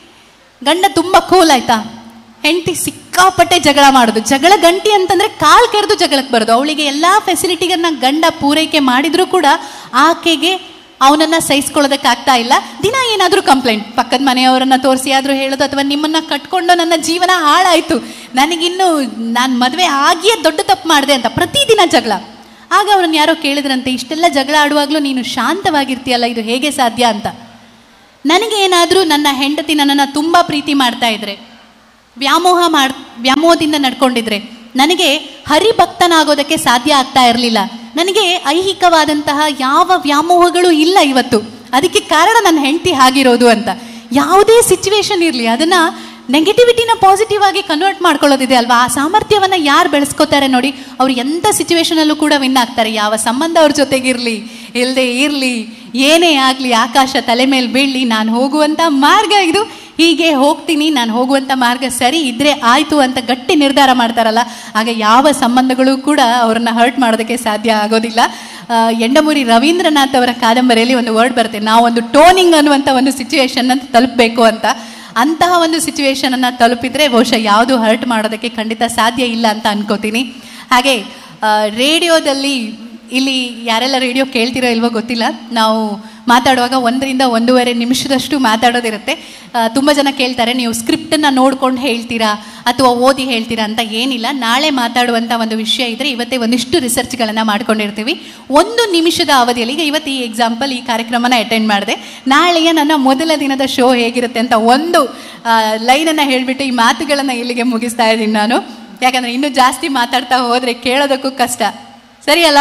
ಗಂಡ ತುಂಬ ಕೂಲ್ ಆಯ್ತಾ ಹೆಂಡತಿ ಸಿಕ್ಕಾಪಟ್ಟೆ ಜಗಳ ಮಾಡೋದು ಜಗಳ ಗಂಟಿ ಅಂತಂದ್ರೆ ಕಾಲ್ ಕೆರೆದು ಜಗಳಕ್ಕೆ ಬರೋದು ಅವಳಿಗೆ ಎಲ್ಲ ಫೆಸಿಲಿಟಿಗನ್ನ ಗಂಡ ಪೂರೈಕೆ ಮಾಡಿದ್ರು ಕೂಡ ಆಕೆಗೆ ಅವನನ್ನ ಸಹಿಸ್ಕೊಳ್ಳೋದಕ್ಕೆ ಆಗ್ತಾ ಇಲ್ಲ ದಿನ ಏನಾದರೂ ಕಂಪ್ಲೇಂಟ್ ಪಕ್ಕದ ಮನೆಯವರನ್ನ ತೋರಿಸಿ ಆದರೂ ಹೇಳೋದು ಅಥವಾ ನಿಮ್ಮನ್ನ ಕಟ್ಕೊಂಡು ನನ್ನ ಜೀವನ ಹಾಳಾಯಿತು ನನಗಿನ್ನು ನಾನು ಮದುವೆ ಆಗಿಯೇ ದೊಡ್ಡ ತಪ್ಪು ಮಾಡಿದೆ ಅಂತ ಪ್ರತಿದಿನ ಜಗಳ ಆಗ ಅವ್ರನ್ನ ಯಾರೋ ಕೇಳಿದ್ರಂತೆ ಇಷ್ಟೆಲ್ಲ ಜಗಳ ಆಡುವಾಗಲೂ ನೀನು ಶಾಂತವಾಗಿರ್ತೀಯಲ್ಲ ಇದು ಹೇಗೆ ಸಾಧ್ಯ ಅಂತ ನನಗೆ ಏನಾದರೂ ನನ್ನ ಹೆಂಡತಿ ನನ್ನನ್ನು ತುಂಬ ಪ್ರೀತಿ ಮಾಡ್ತಾ ಇದ್ರೆ ವ್ಯಾಮೋಹ ಮಾಡ್ ವ್ಯಾಮೋಹದಿಂದ ನಡ್ಕೊಂಡಿದ್ರೆ ನನಗೆ ಹರಿಭಕ್ತನಾಗೋದಕ್ಕೆ ಸಾಧ್ಯ ಆಗ್ತಾ ಇರಲಿಲ್ಲ ನನಗೆ ಐಹಿಕವಾದಂತಹ ಯಾವ ವ್ಯಾಮೋಹಗಳು ಇಲ್ಲ ಇವತ್ತು ಅದಕ್ಕೆ ಕಾರಣ ನನ್ನ ಹೆಂಡತಿ ಆಗಿರೋದು ಅಂತ ಯಾವುದೇ ಸಿಚುವೇಶನ್ ಇರಲಿ ಅದನ್ನು ನೆಗೆಟಿವಿಟಿನ ಪಾಸಿಟಿವ್ ಆಗಿ ಕನ್ವರ್ಟ್ ಮಾಡ್ಕೊಳ್ಳೋದಿದೆ ಅಲ್ವಾ ಆ ಸಾಮರ್ಥ್ಯವನ್ನು ಯಾರು ಬೆಳೆಸ್ಕೋತಾರೆ ನೋಡಿ ಅವ್ರು ಎಂಥ ಸಿಚುವೇಶನಲ್ಲೂ ಕೂಡ ವಿನ್ ಆಗ್ತಾರೆ ಯಾವ ಸಂಬಂಧ ಅವ್ರ ಜೊತೆಗಿರಲಿ ಇಲ್ಲದೆ ಇರಲಿ ಏನೇ ಆಗಲಿ ಆಕಾಶ ತಲೆ ಮೇಲೆ ಬೀಳಲಿ ನಾನು ಹೋಗುವಂಥ ಮಾರ್ಗ ಇದು ಹೀಗೆ ಹೋಗ್ತೀನಿ ನಾನು ಹೋಗುವಂಥ ಮಾರ್ಗ ಸರಿ ಇದ್ರೆ ಆಯಿತು ಅಂತ ಗಟ್ಟಿ ನಿರ್ಧಾರ ಮಾಡ್ತಾರಲ್ಲ ಆಗ ಯಾವ ಸಂಬಂಧಗಳು ಕೂಡ ಅವ್ರನ್ನ ಹರ್ಟ್ ಮಾಡೋದಕ್ಕೆ ಸಾಧ್ಯ ಆಗೋದಿಲ್ಲ ಆ, ಎಂಡಮೂರಿ ರವೀಂದ್ರನಾಥ್ ಅವರ ಕಾದಂಬರಿಯಲ್ಲಿ ಒಂದು ವರ್ಡ್ ಬರುತ್ತೆ ನಾವೊಂದು ಟೋನಿಂಗ್ ಅನ್ನುವಂಥ ಒಂದು ಸಿಚುವೇಶನ್ ಅಂತ ತಲುಪಬೇಕು ಅಂತ ಅಂತಹ ಒಂದು ಸಿಚುವೇಶನ್ ಅನ್ನ ತಲುಪಿದ್ರೆ ಬಹುಶಃ ಯಾವುದು ಹರ್ಟ್ ಮಾಡೋದಕ್ಕೆ ಖಂಡಿತ ಸಾಧ್ಯ ಇಲ್ಲ ಅಂತ ಅನ್ಕೋತೀನಿ ಹಾಗೆ ಆ, ರೇಡಿಯೋದಲ್ಲಿ ಇಲ್ಲಿ ಯಾರೆಲ್ಲ ರೇಡಿಯೋ ಕೇಳ್ತಿರೋ ಇಲ್ವೋ ಗೊತ್ತಿಲ್ಲ ನಾವು ಮಾತಾಡುವಾಗ ಒಂದರಿಂದ ಒಂದೂವರೆ ನಿಮಿಷದಷ್ಟು ಮಾತಾಡೋದಿರುತ್ತೆ ಆ, ತುಂಬ ಜನ ಕೇಳ್ತಾರೆ ನೀವು ಸ್ಕ್ರಿಪ್ಟನ್ನು ನೋಡ್ಕೊಂಡು ಹೇಳ್ತೀರಾ ಅಥವಾ ಓದಿ ಹೇಳ್ತೀರಾ ಅಂತ ಏನಿಲ್ಲ ನಾಳೆ ಮಾತಾಡುವಂಥ ಒಂದು ವಿಷಯ ಇದ್ದರೆ ಇವತ್ತೇ ಒಂದಿಷ್ಟು ರಿಸರ್ಚ್ಗಳನ್ನು ಮಾಡ್ಕೊಂಡಿರ್ತೀವಿ ಒಂದು ನಿಮಿಷದ ಅವಧಿಯಲ್ಲಿ ಈಗ ಇವತ್ತು ಈ ಎಕ್ಸಾಂಪಲ್ ಈ ಕಾರ್ಯಕ್ರಮನ ಅಟೆಂಡ್ ಮಾಡಿದೆ ನಾಳೆಯ ನನ್ನ ಮೊದಲ ದಿನದ ಶೋ ಹೇಗಿರುತ್ತೆ ಅಂತ ಒಂದು ಲೈನನ್ನು ಹೇಳಿಬಿಟ್ಟು ಈ ಮಾತುಗಳನ್ನು ಇಲ್ಲಿಗೆ ಮುಗಿಸ್ತಾ ಇದ್ದೀನಿ ನಾನು ಯಾಕಂದರೆ ಇನ್ನೂ ಜಾಸ್ತಿ ಮಾತಾಡ್ತಾ ಹೋದರೆ ಕೇಳೋದಕ್ಕೂ ಕಷ್ಟ ಸರಿಯಲ್ಲ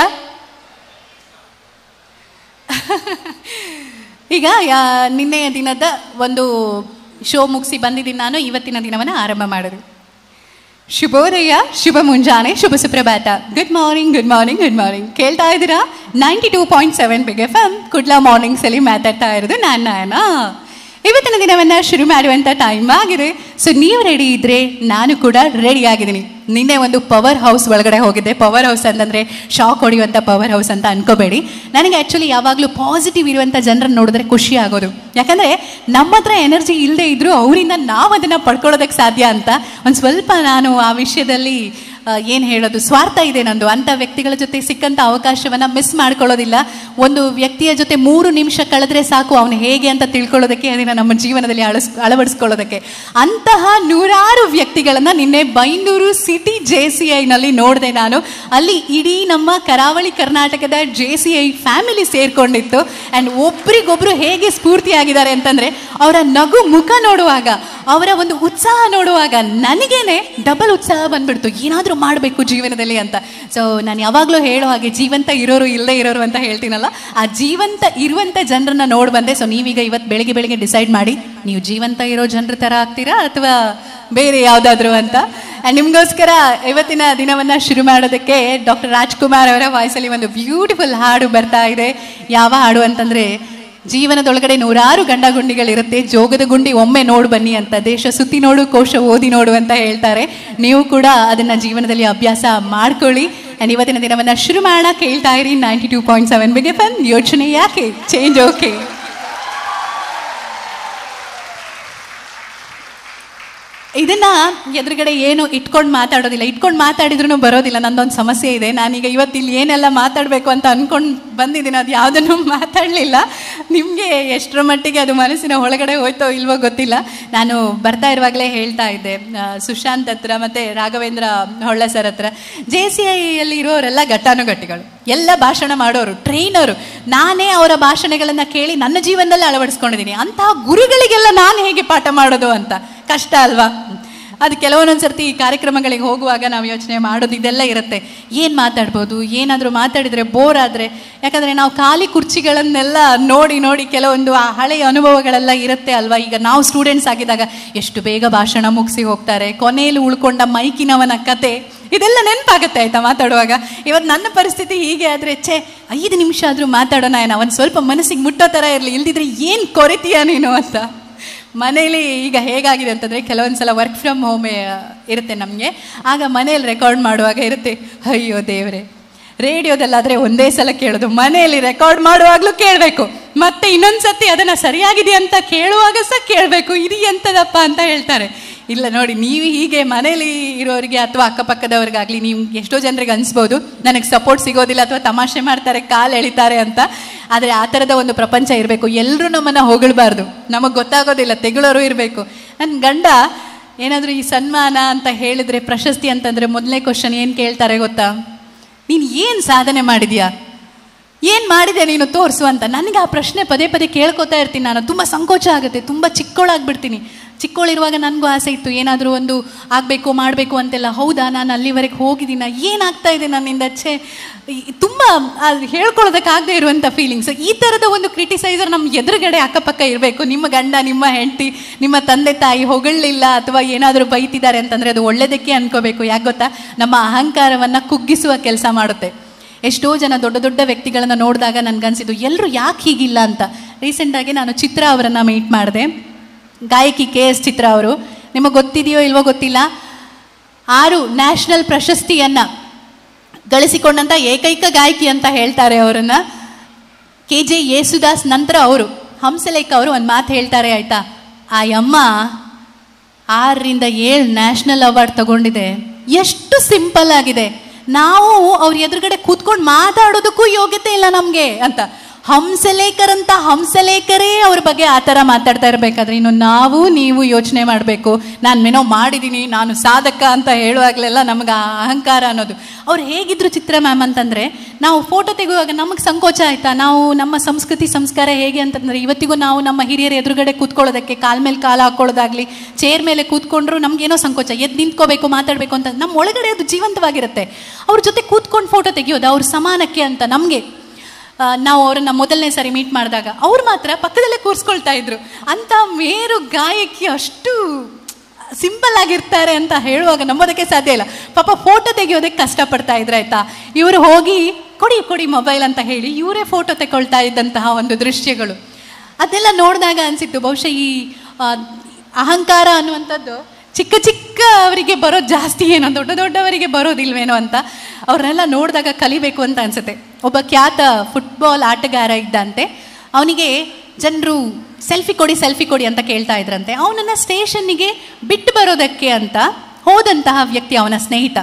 ಈಗ ಯಾ- ನಿನ್ನೆಯ ದಿನದ ಒಂದು ಶೋ ಮುಗಿಸಿ ಬಂದಿದ್ದೀನಿ ನಾನು ಇವತ್ತಿನ ದಿನವನ್ನು ಆರಂಭ ಮಾಡಿದೆ ಶುಭೋದಯ ಶುಭ ಮುಂಜಾನೆ ಶುಭ ಸುಪ್ರಭಾತ good morning good morning good morning ಕೇಳ್ತಾ ಇದ್ದೀರಾ ninety two point seven Big F M Kudla ಮಾರ್ನಿಂಗ್ಸಲ್ಲಿ ಮಾತಾಡ್ತಾ ಇರೋದು ನಾನು ನಾಯನ ಇವತ್ತಿನ ದಿನವನ್ನು ಶುರು ಮಾಡುವಂಥ ಟೈಮ್ ಆಗಿದೆ ಸೊ ನೀವು ರೆಡಿ ಇದ್ದರೆ ನಾನು ಕೂಡ ರೆಡಿ ಆಗಿದ್ದೀನಿ ನಿನ್ನೆ ಒಂದು ಪವರ್ ಹೌಸ್ ಒಳಗಡೆ ಹೋಗಿದ್ದೆ ಪವರ್ ಹೌಸ್ ಅಂತಂದರೆ ಶಾಕ್ ಹೊಡೆಯುವಂಥ ಪವರ್ ಹೌಸ್ ಅಂತ ಅನ್ಕೋಬೇಡಿ ನನಗೆ ಆ್ಯಕ್ಚುಲಿ ಯಾವಾಗಲೂ ಪಾಸಿಟಿವ್ ಇರುವಂಥ ಜನರನ್ನು ನೋಡಿದ್ರೆ ಖುಷಿ ಆಗೋದು ಯಾಕಂದರೆ ನಮ್ಮ ಹತ್ರ ಎನರ್ಜಿ ಇಲ್ಲದೆ ಇದ್ದರೂ ಅವರಿಂದ ನಾವು ಅದನ್ನು ಪಡ್ಕೊಳ್ಳೋದಕ್ಕೆ ಸಾಧ್ಯ ಅಂತ ಒಂದು ಸ್ವಲ್ಪ ನಾನು ಆ ವಿಷಯದಲ್ಲಿ ಏನು ಹೇಳೋದು ಸ್ವಾರ್ಥ ಇದೆ ನಂದು ಅಂಥ ವ್ಯಕ್ತಿಗಳ ಜೊತೆ ಸಿಕ್ಕಂಥ ಅವಕಾಶವನ್ನು ಮಿಸ್ ಮಾಡ್ಕೊಳ್ಳೋದಿಲ್ಲ ಒಂದು ವ್ಯಕ್ತಿಯ ಜೊತೆ ಮೂರು ನಿಮಿಷ ಕಳೆದ್ರೆ ಸಾಕು ಅವನು ಹೇಗೆ ಅಂತ ತಿಳ್ಕೊಳ್ಳೋದಕ್ಕೆ ಅದನ್ನು ನಮ್ಮ ಜೀವನದಲ್ಲಿ ಅಳಸ್ ಅಳವಡಿಸ್ಕೊಳ್ಳೋದಕ್ಕೆ ಅಂತಹ ನೂರಾರು ವ್ಯಕ್ತಿಗಳನ್ನು ನಿನ್ನೆ ಬೈಂದೂರು ಸಿಟಿ ಜೆ ಸಿ ಐನಲ್ಲಿ ನೋಡಿದೆ ನಾನು ಅಲ್ಲಿ ಇಡೀ ನಮ್ಮ ಕರಾವಳಿ ಕರ್ನಾಟಕದ ಜೆ ಸಿ ಐ ಫ್ಯಾಮಿಲಿ ಸೇರ್ಕೊಂಡಿತ್ತು ಆ್ಯಂಡ್ ಒಬ್ರಿಗೊಬ್ರು ಹೇಗೆ ಸ್ಫೂರ್ತಿಯಾಗಿದ್ದಾರೆ ಅಂತಂದರೆ ಅವರ ನಗು ಮುಖ ನೋಡುವಾಗ ಅವರ ಒಂದು ಉತ್ಸಾಹ ನೋಡುವಾಗ ನನಗೇನೆ ಡಬಲ್ ಉತ್ಸಾಹ ಬಂದ್ಬಿಡ್ತು ಏನಾದರೂ ಮಾಡಬೇಕು ಜೀವನದಲ್ಲಿ ಅಂತ ಸೊ ನಾನು ಯಾವಾಗಲೂ ಹೇಳೋ ಹಾಗೆ ಜೀವಂತ ಇರೋರು ಇಲ್ಲದೆ ಇರೋರು ಅಂತ ಹೇಳ್ತೀನಲ್ಲ ಆ ಜೀವಂತ ಇರುವಂಥ ಜನರನ್ನ ನೋಡಿ ಬಂದೆ ಸೊ ನೀವೀಗ ಇವತ್ತು ಬೆಳಿಗ್ಗೆ ಬೆಳಿಗ್ಗೆ ಡಿಸೈಡ್ ಮಾಡಿ ನೀವು ಜೀವಂತ ಇರೋ ಜನರ ಥರ ಆಗ್ತೀರಾ ಅಥವಾ ಬೇರೆ ಯಾವುದಾದ್ರೂ ಅಂತ And ನಿಮಗೋಸ್ಕರ ಇವತ್ತಿನ ದಿನವನ್ನು ಶುರು ಮಾಡೋದಕ್ಕೆ ಡಾಕ್ಟರ್ ರಾಜ್ಕುಮಾರ್ ಅವರ ವಾಯ್ಸಲ್ಲಿ ಒಂದು ಬ್ಯೂಟಿಫುಲ್ ಹಾಡು ಬರ್ತಾ ಇದೆ ಯಾವ ಹಾಡು ಅಂತಂದರೆ ಜೀವನದೊಳಗಡೆ ನೂರಾರು ಗಂಡ ಗುಂಡಿಗಳಿರುತ್ತೆ ಜೋಗದ ಗುಂಡಿ ಒಮ್ಮೆ ನೋಡು ಬನ್ನಿ ಅಂತ ದೇಶ ಸುತ್ತಿ ನೋಡು ಕೋಶ ಓದಿ ನೋಡು ಅಂತ ಹೇಳ್ತಾರೆ ನೀವು ಕೂಡ ಅದನ್ನ ಜೀವನದಲ್ಲಿ ಅಭ್ಯಾಸ ಮಾಡ್ಕೊಳ್ಳಿ ಆ್ಯಂಡ್ ಇವತ್ತಿನ ದಿನವನ್ನ ಶುರು ಮಾಡೋಣ ಕೇಳ್ತಾ ಇರಿ ನೈಂಟಿ ಟೂ ಪಾಯಿಂಟ್ ಸೆವೆನ್ ಬಿಗೆ ಫನ್ ಯೋಚನೆ ಯಾಕೆ ಚೇಂಜ್ ಓಕೆ ಇದನ್ನ ಎದುರುಗಡೆ ಏನು ಇಟ್ಕೊಂಡು ಮಾತಾಡೋದಿಲ್ಲ ಇಟ್ಕೊಂಡು ಮಾತಾಡಿದ್ರು ಬರೋದಿಲ್ಲ ನಂದೊಂದು ಸಮಸ್ಯೆ ಇದೆ ನಾನೀಗ ಇವತ್ತು ಇಲ್ಲಿ ಏನೆಲ್ಲ ಮಾತಾಡಬೇಕು ಅಂತ ಅನ್ಕೊಂಡು ಬಂದಿದ್ದೀನಿ ಅದು ಯಾವುದನ್ನು ಮಾತಾಡಲಿಲ್ಲ ನಿಮಗೆ ಎಷ್ಟರ ಮಟ್ಟಿಗೆ ಅದು ಮನಸ್ಸಿನ ಒಳಗಡೆ ಹೋಯ್ತೋ ಇಲ್ವೋ ಗೊತ್ತಿಲ್ಲ ನಾನು ಬರ್ತಾ ಇರುವಾಗಲೇ ಹೇಳ್ತಾ ಇದ್ದೆ ಆ, ಸುಶಾಂತ್ ಹತ್ರ ಮತ್ತು ರಾಘವೇಂದ್ರ ಹೊಳ್ಳ ಸರ್ ಹತ್ರ ಜೆ ಸಿ ಐಯಲ್ಲಿ ಇರೋರೆಲ್ಲ ಘಟ್ಟಾನುಘಟಿಗಳು ಎಲ್ಲ ಭಾಷಣ ಮಾಡೋರು ಟ್ರೈನರು ನಾನೇ ಅವರ ಭಾಷಣಗಳನ್ನು ಕೇಳಿ ನನ್ನ ಜೀವನದಲ್ಲಿ ಅಳವಡಿಸ್ಕೊಂಡಿದ್ದೀನಿ ಅಂತಹ ಗುರುಗಳಿಗೆಲ್ಲ ನಾನು ಹೇಗೆ ಪಾಠ ಮಾಡೋದು ಅಂತ ಕಷ್ಟ ಅಲ್ವಾ ಅದು ಕೆಲವೊಂದೊಂದು ಸರ್ತಿ ಈ ಕಾರ್ಯಕ್ರಮಗಳಿಗೆ ಹೋಗುವಾಗ ನಾವು ಯೋಚನೆ ಮಾಡೋದು ಇದೆಲ್ಲ ಇರುತ್ತೆ ಏನು ಮಾತಾಡ್ಬೋದು ಏನಾದರೂ ಮಾತಾಡಿದರೆ ಬೋರ್ ಆದರೆ ಯಾಕಂದರೆ ನಾವು ಖಾಲಿ ಕುರ್ಚಿಗಳನ್ನೆಲ್ಲ ನೋಡಿ ನೋಡಿ ಕೆಲವೊಂದು ಆ ಹಳೆಯ ಅನುಭವಗಳೆಲ್ಲ ಇರುತ್ತೆ ಅಲ್ವಾ ಈಗ ನಾವು ಸ್ಟೂಡೆಂಟ್ಸ್ ಆಗಿದ್ದಾಗ ಎಷ್ಟು ಬೇಗ ಭಾಷಣ ಮುಗಿಸಿ ಹೋಗ್ತಾರೆ ಕೊನೆಯಲ್ಲಿ ಉಳ್ಕೊಂಡ ಮೈಕಿನವನ ಕತೆ ಇದೆಲ್ಲ ನೆನಪಾಗುತ್ತೆ ಆಯ್ತಾ ಮಾತಾಡುವಾಗ ಇವತ್ತು ನನ್ನ ಪರಿಸ್ಥಿತಿ ಹೀಗೆ ಆದರೆ ಛೇ ಐದು ನಿಮಿಷ ಆದರೂ ಮಾತಾಡೋಣ ಏನೋ ಒಂದು ಸ್ವಲ್ಪ ಮನಸ್ಸಿಗೆ ಮುಟ್ಟೋ ಥರ ಇರಲಿ ಇಲ್ದಿದ್ರೆ ಏನು ಕೊರಿತೀಯ ನೀನು ಅಂತ ಮನೇಲಿ ಈಗ ಹೇಗಾಗಿದೆ ಅಂತಂದರೆ ಕೆಲವೊಂದು ಸಲ ವರ್ಕ್ ಫ್ರಮ್ ಹೋಮ್ ಇರುತ್ತೆ ನಮಗೆ ಆಗ ಮನೇಲಿ ರೆಕಾರ್ಡ್ ಮಾಡುವಾಗ ಇರುತ್ತೆ ಅಯ್ಯೋ ದೇವರೇ ರೇಡಿಯೋದಲ್ಲಾದರೆ ಒಂದೇ ಸಲ ಕೇಳೋದು ಮನೆಯಲ್ಲಿ ರೆಕಾರ್ಡ್ ಮಾಡುವಾಗಲೂ ಕೇಳಬೇಕು ಮತ್ತೆ ಇನ್ನೊಂದ್ಸತಿ ಅದನ್ನು ಸರಿಯಾಗಿದೆ ಅಂತ ಕೇಳುವಾಗ ಸಹ ಕೇಳಬೇಕು ಇದು ಎಂಥದಪ್ಪ ಅಂತ ಹೇಳ್ತಾರೆ ಇಲ್ಲ ನೋಡಿ ನೀವು ಹೀಗೆ ಮನೇಲಿ ಇರೋರಿಗೆ ಅಥವಾ ಅಕ್ಕಪಕ್ಕದವ್ರಿಗಾಗಲಿ ನೀವು ಎಷ್ಟೋ ಜನರಿಗೆ ಅನಿಸ್ಬೋದು ನನಗೆ ಸಪೋರ್ಟ್ ಸಿಗೋದಿಲ್ಲ ಅಥವಾ ತಮಾಷೆ ಮಾಡ್ತಾರೆ ಕಾಲು ಎಳಿತಾರೆ ಅಂತ ಆದರೆ ಆ ಥರದ ಒಂದು ಪ್ರಪಂಚ ಇರಬೇಕು ಎಲ್ಲರೂ ನಮ್ಮನ್ನು ಹೊಗಳ್ಬಾರ್ದು ನಮಗೆ ಗೊತ್ತಾಗೋದಿಲ್ಲ ತೆಗಳೋರು ಇರಬೇಕು ನನ್ನ ಗಂಡ ಏನಾದರೂ ಈ ಸನ್ಮಾನ ಅಂತ ಹೇಳಿದರೆ ಪ್ರಶಸ್ತಿ ಅಂತಂದರೆ ಮೊದಲನೇ ಕ್ವಶನ್ ಏನು ಕೇಳ್ತಾರೆ ಗೊತ್ತಾ ನೀನು ಏನು ಸಾಧನೆ ಮಾಡಿದ್ಯಾ ಏನು ಮಾಡಿದೆ ನೀನು ತೋರಿಸು ಅಂತ ನನಗೆ ಆ ಪ್ರಶ್ನೆ ಪದೇ ಪದೇ ಕೇಳ್ಕೊತಾ ಇರ್ತೀನಿ ನಾನು ತುಂಬ ಸಂಕೋಚ ಆಗುತ್ತೆ ತುಂಬ ಚಿಕ್ಕವಳಾಗ್ಬಿಡ್ತೀನಿ ಚಿಕ್ಕವಳಿರುವಾಗ ನನಗೂ ಆಸೆ ಇತ್ತು ಏನಾದರೂ ಒಂದು ಆಗಬೇಕು ಮಾಡಬೇಕು ಅಂತೆಲ್ಲ ಹೌದಾ ನಾನು ಅಲ್ಲಿವರೆಗೆ ಹೋಗಿದ್ದೀನ ಏನಾಗ್ತಾ ಇದೆ ನನ್ನಿಂದ ಛೇ ಈ- ತುಂಬ ಅದು ಹೇಳ್ಕೊಳ್ಳೋದಕ್ಕಾಗದೇ ಇರುವಂಥ ಫೀಲಿಂಗ್ಸ್ ಈ ಥರದ ಒಂದು ಕ್ರಿಟಿಸೈಸರ್ ನಮ್ಮ ಎದುರುಗಡೆ ಅಕ್ಕಪಕ್ಕ ಇರಬೇಕು ನಿಮ್ಮ ಗಂಡ ನಿಮ್ಮ ಹೆಂಡತಿ ನಿಮ್ಮ ತಂದೆ ತಾಯಿ ಹೊಗಳಲಿಲ್ಲ ಅಥವಾ ಏನಾದರೂ ಬೈತಿದ್ದಾರೆ ಅಂತಂದರೆ ಅದು ಒಳ್ಳೆಯದಕ್ಕೆ ಅನ್ಕೋಬೇಕು ಯಾಕೆ ಗೊತ್ತಾ ನಮ್ಮ ಅಹಂಕಾರವನ್ನು ಕುಗ್ಗಿಸುವ ಕೆಲಸ ಮಾಡುತ್ತೆ ಎಷ್ಟೋ ಜನ ದೊಡ್ಡ ದೊಡ್ಡ ವ್ಯಕ್ತಿಗಳನ್ನು ನೋಡಿದಾಗ ನನಗನ್ಸಿದ್ದು ಎಲ್ಲರೂ ಯಾಕೆ ಹೀಗಿಲ್ಲ ಅಂತ ರೀಸೆಂಟಾಗಿ ನಾನು ಚಿತ್ರ ಅವರನ್ನು ಮೀಟ್ ಮಾಡಿದೆ ಗಾಯಕಿ ಕೆ ಎಸ್ ಚಿತ್ರ ಅವರು ನಿಮಗೆ ಗೊತ್ತಿದೆಯೋ ಇಲ್ವೋ ಗೊತ್ತಿಲ್ಲ ಆರು ನ್ಯಾಷನಲ್ ಪ್ರಶಸ್ತಿಯನ್ನು ಗಳಿಸಿಕೊಂಡಂಥ ಏಕೈಕ ಗಾಯಕಿ ಅಂತ ಹೇಳ್ತಾರೆ ಅವರನ್ನು ಕೆ ಜೆ ಯೇಸುದಾಸ್ ನಂತರ ಅವರು ಹಂಸಲೇಖ ಅವರು ಒಂದು ಮಾತು ಹೇಳ್ತಾರೆ ಆಯ್ತಾ ಆ ಯಮ್ಮ ಆರರಿಂದ ಏಳು ನ್ಯಾಷನಲ್ ಅವಾರ್ಡ್ ತಗೊಂಡಿದೆ ಎಷ್ಟು ಸಿಂಪಲ್ ಆಗಿದೆ ನಾವು ಅವ್ರ ಎದುರುಗಡೆ ಕೂತ್ಕೊಂಡು ಮಾತಾಡೋದಕ್ಕೂ ಯೋಗ್ಯತೆ ಇಲ್ಲ ನಮಗೆ ಅಂತ ಹಂಸಲೇಖರಂತ ಹಂಸಲೇಖರೇ ಅವ್ರ ಬಗ್ಗೆ ಆ ಥರ ಮಾತಾಡ್ತಾ ಇರಬೇಕಾದ್ರೆ ಇನ್ನು ನಾವು ನೀವು ಯೋಚನೆ ಮಾಡಬೇಕು ನಾನು ಮೇನೋ ಮಾಡಿದ್ದೀನಿ ನಾನು ಸಾಧಕ ಅಂತ ಹೇಳುವಾಗಲೆಲ್ಲ ನಮ್ಗೆ ಆ ಅಹಂಕಾರ ಅನ್ನೋದು ಅವ್ರು ಹೇಗಿದ್ರು ಚಿತ್ರ ಮ್ಯಾಮ್ ಅಂತಂದರೆ ನಾವು ಫೋಟೋ ತೆಗೆಯುವಾಗ ನಮಗೆ ಸಂಕೋಚ ಆಯ್ತಾ ನಾವು ನಮ್ಮ ಸಂಸ್ಕೃತಿ ಸಂಸ್ಕಾರ ಹೇಗೆ ಅಂತಂದರೆ ಇವತ್ತಿಗೂ ನಾವು ನಮ್ಮ ಹಿರಿಯರ ಎದುರುಗಡೆ ಕೂತ್ಕೊಳ್ಳೋದಕ್ಕೆ ಕಾಲ ಮೇಲೆ ಕಾಲ ಹಾಕೊಳ್ಳೋದಾಗ್ಲಿ ಚೇರ್ ಮೇಲೆ ಕೂತ್ಕೊಂಡ್ರು ನಮ್ಗೇನೋ ಸಂಕೋಚ ಎದ್ದು ನಿಂತ್ಕೋಬೇಕು ಮಾತಾಡಬೇಕು ಅಂತ ನಮ್ಮ ಒಳಗಡೆ ಅದು ಜೀವಂತವಾಗಿರುತ್ತೆ ಅವ್ರ ಜೊತೆ ಕೂತ್ಕೊಂಡು ಫೋಟೋ ತೆಗೆಯೋದು ಅವ್ರ ಸಮಾನಕ್ಕೆ ಅಂತ ನಮಗೆ ಆ, ನಾವು ಅವ್ರನ್ನ ಮೊದಲನೇ ಸಾರಿ ಮೀಟ್ ಮಾಡಿದಾಗ ಅವ್ರು ಮಾತ್ರ ಪಕ್ಕದಲ್ಲೇ ಕೂರಿಸ್ಕೊಳ್ತಾ ಇದ್ರು ಅಂತ ಮೇರು ಗಾಯಕಿ ಅಷ್ಟು ಸಿಂಪಲ್ ಆಗಿರ್ತಾರೆ ಅಂತ ಹೇಳುವಾಗ ನಂಬೋದಕ್ಕೆ ಸಾಧ್ಯ ಇಲ್ಲ ಪಾಪ ಫೋಟೋ ತೆಗೆಯೋದಕ್ಕೆ ಕಷ್ಟಪಡ್ತಾ ಇದ್ರೆ ಆಯ್ತಾ ಇವರು ಹೋಗಿ ಕೊಡಿ ಕೊಡಿ ಮೊಬೈಲ್ ಅಂತ ಹೇಳಿ ಇವರೇ ಫೋಟೋ ತೆಗೊಳ್ತಾ ಇದ್ದಂತಹ ಒಂದು ದೃಶ್ಯಗಳು ಅದೆಲ್ಲ ನೋಡಿದಾಗ ಅನಿಸಿತ್ತು ಬಹುಶಃ ಈ ಆ, ಅಹಂಕಾರ ಅನ್ನುವಂಥದ್ದು ಚಿಕ್ಕ ಚಿಕ್ಕ ಅವರಿಗೆ ಬರೋದು ಜಾಸ್ತಿ ಏನೋ ದೊಡ್ಡ ದೊಡ್ಡವರಿಗೆ ಬರೋದಿಲ್ವೇನೋ ಅಂತ ಅವ್ರನ್ನೆಲ್ಲ ನೋಡಿದಾಗ ಕಲಿಬೇಕು ಅಂತ ಅನ್ಸುತ್ತೆ ಒಬ್ಬ ಖ್ಯಾತ ಫುಟ್ಬಾಲ್ ಆಟಗಾರ ಇದ್ದಂತೆ ಅವನಿಗೆ ಜನರು ಸೆಲ್ಫಿ ಕೊಡಿ ಸೆಲ್ಫಿ ಕೊಡಿ ಅಂತ ಕೇಳ್ತಾ ಇದ್ರಂತೆ ಅವನನ್ನು ಸ್ಟೇಷನ್ನಿಗೆ ಬಿಟ್ಟು ಬರೋದಕ್ಕೆ ಅಂತ ಹೋದಂತಹ ವ್ಯಕ್ತಿ ಅವನ ಸ್ನೇಹಿತ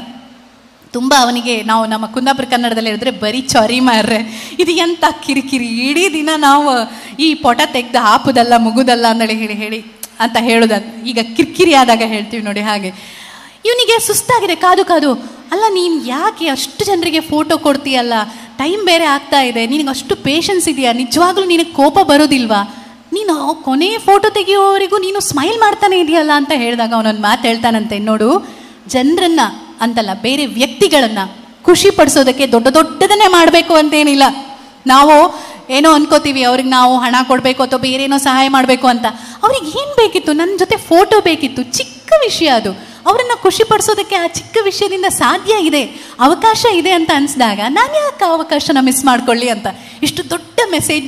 ತುಂಬ ಅವನಿಗೆ ನಾವು ನಮ್ಮ ಕುಂದಾಪುರ ಕನ್ನಡದಲ್ಲಿ ಹೇಳಿದ್ರೆ ಬರೀ ಚೊರಿ ಮಾರ್ರೆ ಇದು ಎಂತ ಕಿರಿಕಿರಿ ಇಡೀ ದಿನ ನಾವು ಈ ಪೊಟ ತೆಗ್ದು ಹಾಪುದಲ್ಲ ಮುಗುದಲ್ಲ ಅಂತೇಳಿ ಹೇಳಿ ಹೇಳಿ ಅಂತ ಹೇಳೋದ ಈಗ ಕಿರಿಕಿರಿ ಆದಾಗ ಹೇಳ್ತೀವಿ ನೋಡಿ ಹಾಗೆ ಇವನಿಗೆ ಸುಸ್ತಾಗಿದೆ ಕಾದು ಕಾದು ಅಲ್ಲ ನೀನು ಯಾಕೆ ಅಷ್ಟು ಜನರಿಗೆ ಫೋಟೋ ಕೊಡ್ತೀಯಲ್ಲ ಟೈಮ್ ಬೇರೆ ಆಗ್ತಾ ಇದೆ ನಿನಗೆ ಅಷ್ಟು ಪೇಷನ್ಸ್ ಇದೆಯಾ ನಿಜವಾಗ್ಲೂ ನಿನಗೆ ಕೋಪ ಬರೋದಿಲ್ವಾ ನೀನು ಕೊನೆ ಫೋಟೋ ತೆಗೆಯುವವರೆಗೂ ನೀನು ಸ್ಮೈಲ್ ಮಾಡ್ತಾನೆ ಇದೆಯಲ್ಲ ಅಂತ ಹೇಳಿದಾಗ ಅವನೊಂದು ಮಾತು ಹೇಳ್ತಾನಂತೆ ನೋಡು ಜನರನ್ನ ಅಂತಲ್ಲ ಬೇರೆ ವ್ಯಕ್ತಿಗಳನ್ನ ಖುಷಿ ಪಡಿಸೋದಕ್ಕೆ ದೊಡ್ಡ ದೊಡ್ಡದನ್ನೇ ಮಾಡಬೇಕು ಅಂತೇನಿಲ್ಲ ನಾವು ಏನೋ ಅನ್ಕೋತೀವಿ ಅವ್ರಿಗೆ ನಾವು ಹಣ ಕೊಡಬೇಕು ಅಥವಾ ಬೇರೆ ಏನೋ ಸಹಾಯ ಮಾಡಬೇಕು ಅಂತ ಅವ್ರಿಗೆ ಏನು ಬೇಕಿತ್ತು ನನ್ನ ಜೊತೆ ಫೋಟೋ ಬೇಕಿತ್ತು ಚಿಕ್ಕ ವಿಷಯ ಅದು ಅವರನ್ನು ಖುಷಿ ಪಡಿಸೋದಕ್ಕೆ ಆ ಚಿಕ್ಕ ವಿಷಯದಿಂದ ಸಾಧ್ಯ ಇದೆ ಅವಕಾಶ ಇದೆ ಅಂತ ಅನಿಸಿದಾಗ ನಾನು ಯಾಕೆ ಆ ಅವಕಾಶನ ಮಿಸ್ ಮಾಡ್ಕೊಳ್ಳಿ ಅಂತ ಇಷ್ಟು ದೊಡ್ಡ ಮೆಸೇಜ್ ನೋಡಿ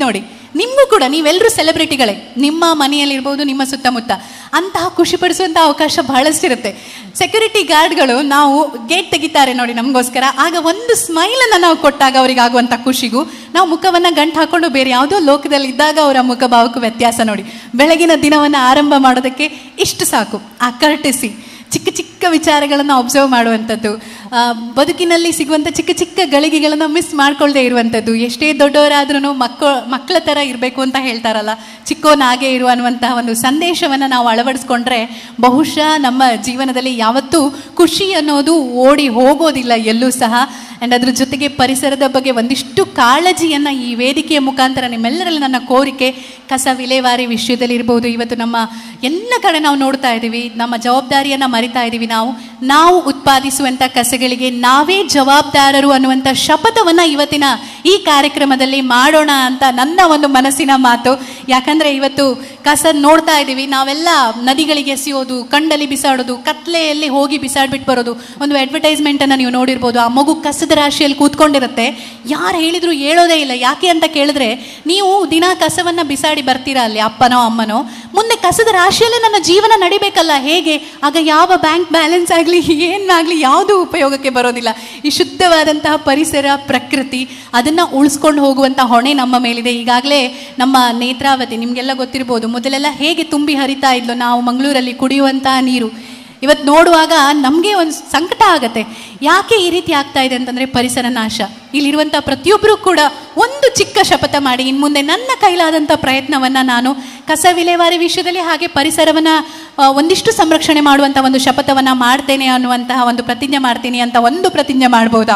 ನಿಮಗೂ ಕೂಡ ನೀವೆಲ್ಲರೂ ಸೆಲೆಬ್ರಿಟಿಗಳೇ ನಿಮ್ಮ ಮನೆಯಲ್ಲಿರ್ಬೋದು ನಿಮ್ಮ ಸುತ್ತಮುತ್ತ ಅಂತಹ ಖುಷಿ ಪಡಿಸುವಂಥ ಅವಕಾಶ ಬಹಳಷ್ಟಿರುತ್ತೆ ಸೆಕ್ಯೂರಿಟಿ ಗಾರ್ಡ್ಗಳು ನಾವು ಗೇಟ್ ತೆಗಿತಾರೆ ನೋಡಿ ನಮಗೋಸ್ಕರ ಆಗ ಒಂದು ಸ್ಮೈಲನ್ನು ನಾವು ಕೊಟ್ಟಾಗ ಅವರಿಗೆ ಆಗುವಂಥ ಖುಷಿಗೂ ನಾವು ಮುಖವನ್ನು ಗಂಟು ಹಾಕೊಂಡು ಬೇರೆ ಯಾವುದೋ ಲೋಕದಲ್ಲಿ ಇದ್ದಾಗ ಅವರ ಮುಖ ಭಾವಕ್ಕೂ ವ್ಯತ್ಯಾಸ ನೋಡಿ ಬೆಳಗಿನ ದಿನವನ್ನು ಆರಂಭ ಮಾಡೋದಕ್ಕೆ ಇಷ್ಟು ಸಾಕು ಆ ಕರ್ಟಿಸಿ ಚಿಕ್ಕ ಚಿಕ್ಕ ವಿಚಾರಗಳನ್ನು ಅಬ್ಸರ್ವ್ ಮಾಡುವಂಥದ್ದು ಆ, ಬದುಕಿನಲ್ಲಿ ಸಿಗುವಂಥ ಚಿಕ್ಕ ಚಿಕ್ಕ ಗಳಿಗೆಗಳನ್ನು ಮಿಸ್ ಮಾಡ್ಕೊಳ್ದೇ ಇರುವಂಥದ್ದು ಎಷ್ಟೇ ದೊಡ್ಡವರಾದ್ರೂ ಮಕ್ಕಳ ಮಕ್ಕಳ ಥರ ಇರಬೇಕು ಅಂತ ಹೇಳ್ತಾರಲ್ಲ ಚಿಕ್ಕೋನಾಗೆ ಇರುವ ಅನ್ನುವಂತಹ ಒಂದು ಸಂದೇಶವನ್ನು ನಾವು ಅಳವಡಿಸ್ಕೊಂಡ್ರೆ ಬಹುಶಃ ನಮ್ಮ ಜೀವನದಲ್ಲಿ ಯಾವತ್ತೂ ಖುಷಿ ಅನ್ನೋದು ಓಡಿ ಹೋಗೋದಿಲ್ಲ ಎಲ್ಲೂ ಸಹ ಆ್ಯಂಡ್ ಅದ್ರ ಜೊತೆಗೆ ಪರಿಸರದ ಬಗ್ಗೆ ಒಂದಿಷ್ಟು ಕಾಳಜಿಯನ್ನು ಈ ವೇದಿಕೆಯ ಮುಖಾಂತರ ನಿಮ್ಮೆಲ್ಲರಲ್ಲಿ ನನ್ನ ಕೋರಿಕೆ ಕಸ ವಿಲೇವಾರಿ ವಿಷಯದಲ್ಲಿ ಇರ್ಬೋದು ಇವತ್ತು ನಮ್ಮ ಎಲ್ಲ ಕಡೆ ನಾವು ನೋಡ್ತಾ ಇದ್ದೀವಿ ನಮ್ಮ ಜವಾಬ್ದಾರಿಯನ್ನು ಮರಿತಾ ಇದ್ದೀವಿ ನಾವು ನಾವು ಉತ್ಪಾದಿಸುವಂಥ ಕಸಗಳಿಗೆ ನಾವೇ ಜವಾಬ್ದಾರರು ಅನ್ನುವಂಥ ಶಪಥವನ್ನು ಇವತ್ತಿನ ಈ ಕಾರ್ಯಕ್ರಮದಲ್ಲಿ ಮಾಡೋಣ ಅಂತ ನನ್ನ ಒಂದು ಮನಸ್ಸಿನ ಮಾತು ಯಾಕಂದರೆ ಇವತ್ತು ಕಸ ನೋಡ್ತಾ ಇದ್ದೀವಿ ನಾವೆಲ್ಲ ನದಿಗಳಿಗೆ ಎಸೆಯೋದು ಕಂಡಲ್ಲಿ ಬಿಸಾಡೋದು ಕತ್ಲೆಯಲ್ಲಿ ಹೋಗಿ ಬಿಸಾಡ್ಬಿಟ್ಟು ಬರೋದು ಒಂದು ಅಡ್ವರ್ಟೈಸ್ಮೆಂಟನ್ನು ನೀವು ನೋಡಿರ್ಬೋದು ಆ ಮಗು ಕಸದ ರಾಶಿಯಲ್ಲಿ ಕೂತ್ಕೊಂಡಿರುತ್ತೆ ಯಾರು ಹೇಳಿದ್ರು ಹೇಳೋದೇ ಇಲ್ಲ ಯಾಕೆ ಅಂತ ಕೇಳಿದ್ರೆ ನೀವು ದಿನ ಕಸವನ್ನು ಬಿಸಾಡಿ ಬರ್ತೀರಾ ಅಲ್ಲಿ ಅಪ್ಪನೋ ಅಮ್ಮನೋ ಮುಂದೆ ಕಸದ ರಾಶಿಯಲ್ಲೇ ನನ್ನ ಜೀವನ ನಡಿಬೇಕಲ್ಲ ಹೇಗೆ ಆಗ ಯಾವ ಬ್ಯಾಂಕ್ ಬ್ಯಾಲೆನ್ಸ್ ಆಗಲಿ ಏನಾಗಲಿ ಯಾವುದೂ ಉಪಯೋಗಕ್ಕೆ ಬರೋದಿಲ್ಲ ಈ ಶುದ್ಧವಾದಂತಹ ಪರಿಸರ ಪ್ರಕೃತಿ ಅದನ್ನು ಉಳಿಸ್ಕೊಂಡು ಹೋಗುವಂಥ ಹೊಣೆ ನಮ್ಮ ಮೇಲಿದೆ ಈಗಾಗಲೇ ನಮ್ಮ ನೇತ್ರಾವತಿ ನಿಮಗೆಲ್ಲ ಗೊತ್ತಿರ್ಬೋದು ಮೊದಲೆಲ್ಲ ಹೇಗೆ ತುಂಬಿ ಹರಿತಾ ಇದ್ಲು ನಾವು ಮಂಗಳೂರಲ್ಲಿ ಕುಡಿಯುವಂತಹ ನೀರು ಇವತ್ತು ನೋಡುವಾಗ ನಮಗೆ ಒಂದು ಸಂಕಟ ಆಗತ್ತೆ ಯಾಕೆ ಈ ರೀತಿ ಆಗ್ತಾ ಇದೆ ಅಂತಂದರೆ ಪರಿಸರ ನಾಶ ಇಲ್ಲಿರುವಂಥ ಪ್ರತಿಯೊಬ್ಬರೂ ಕೂಡ ಒಂದು ಚಿಕ್ಕ ಶಪಥ ಮಾಡಿ ಇನ್ನು ಮುಂದೆ ನನ್ನ ಕೈಲಾದಂಥ ಪ್ರಯತ್ನವನ್ನು ನಾನು ಕಸ ವಿಲೇವಾರಿ ವಿಷಯದಲ್ಲಿ ಹಾಗೆ ಪರಿಸರವನ್ನು ಒಂದಿಷ್ಟು ಸಂರಕ್ಷಣೆ ಮಾಡುವಂಥ ಒಂದು ಶಪಥವನ್ನು ಮಾಡ್ತೇನೆ ಅನ್ನುವಂತಹ ಒಂದು ಪ್ರತಿಜ್ಞೆ ಮಾಡ್ತೀನಿ ಅಂತ ಒಂದು ಪ್ರತಿಜ್ಞೆ ಮಾಡ್ಬೋದಾ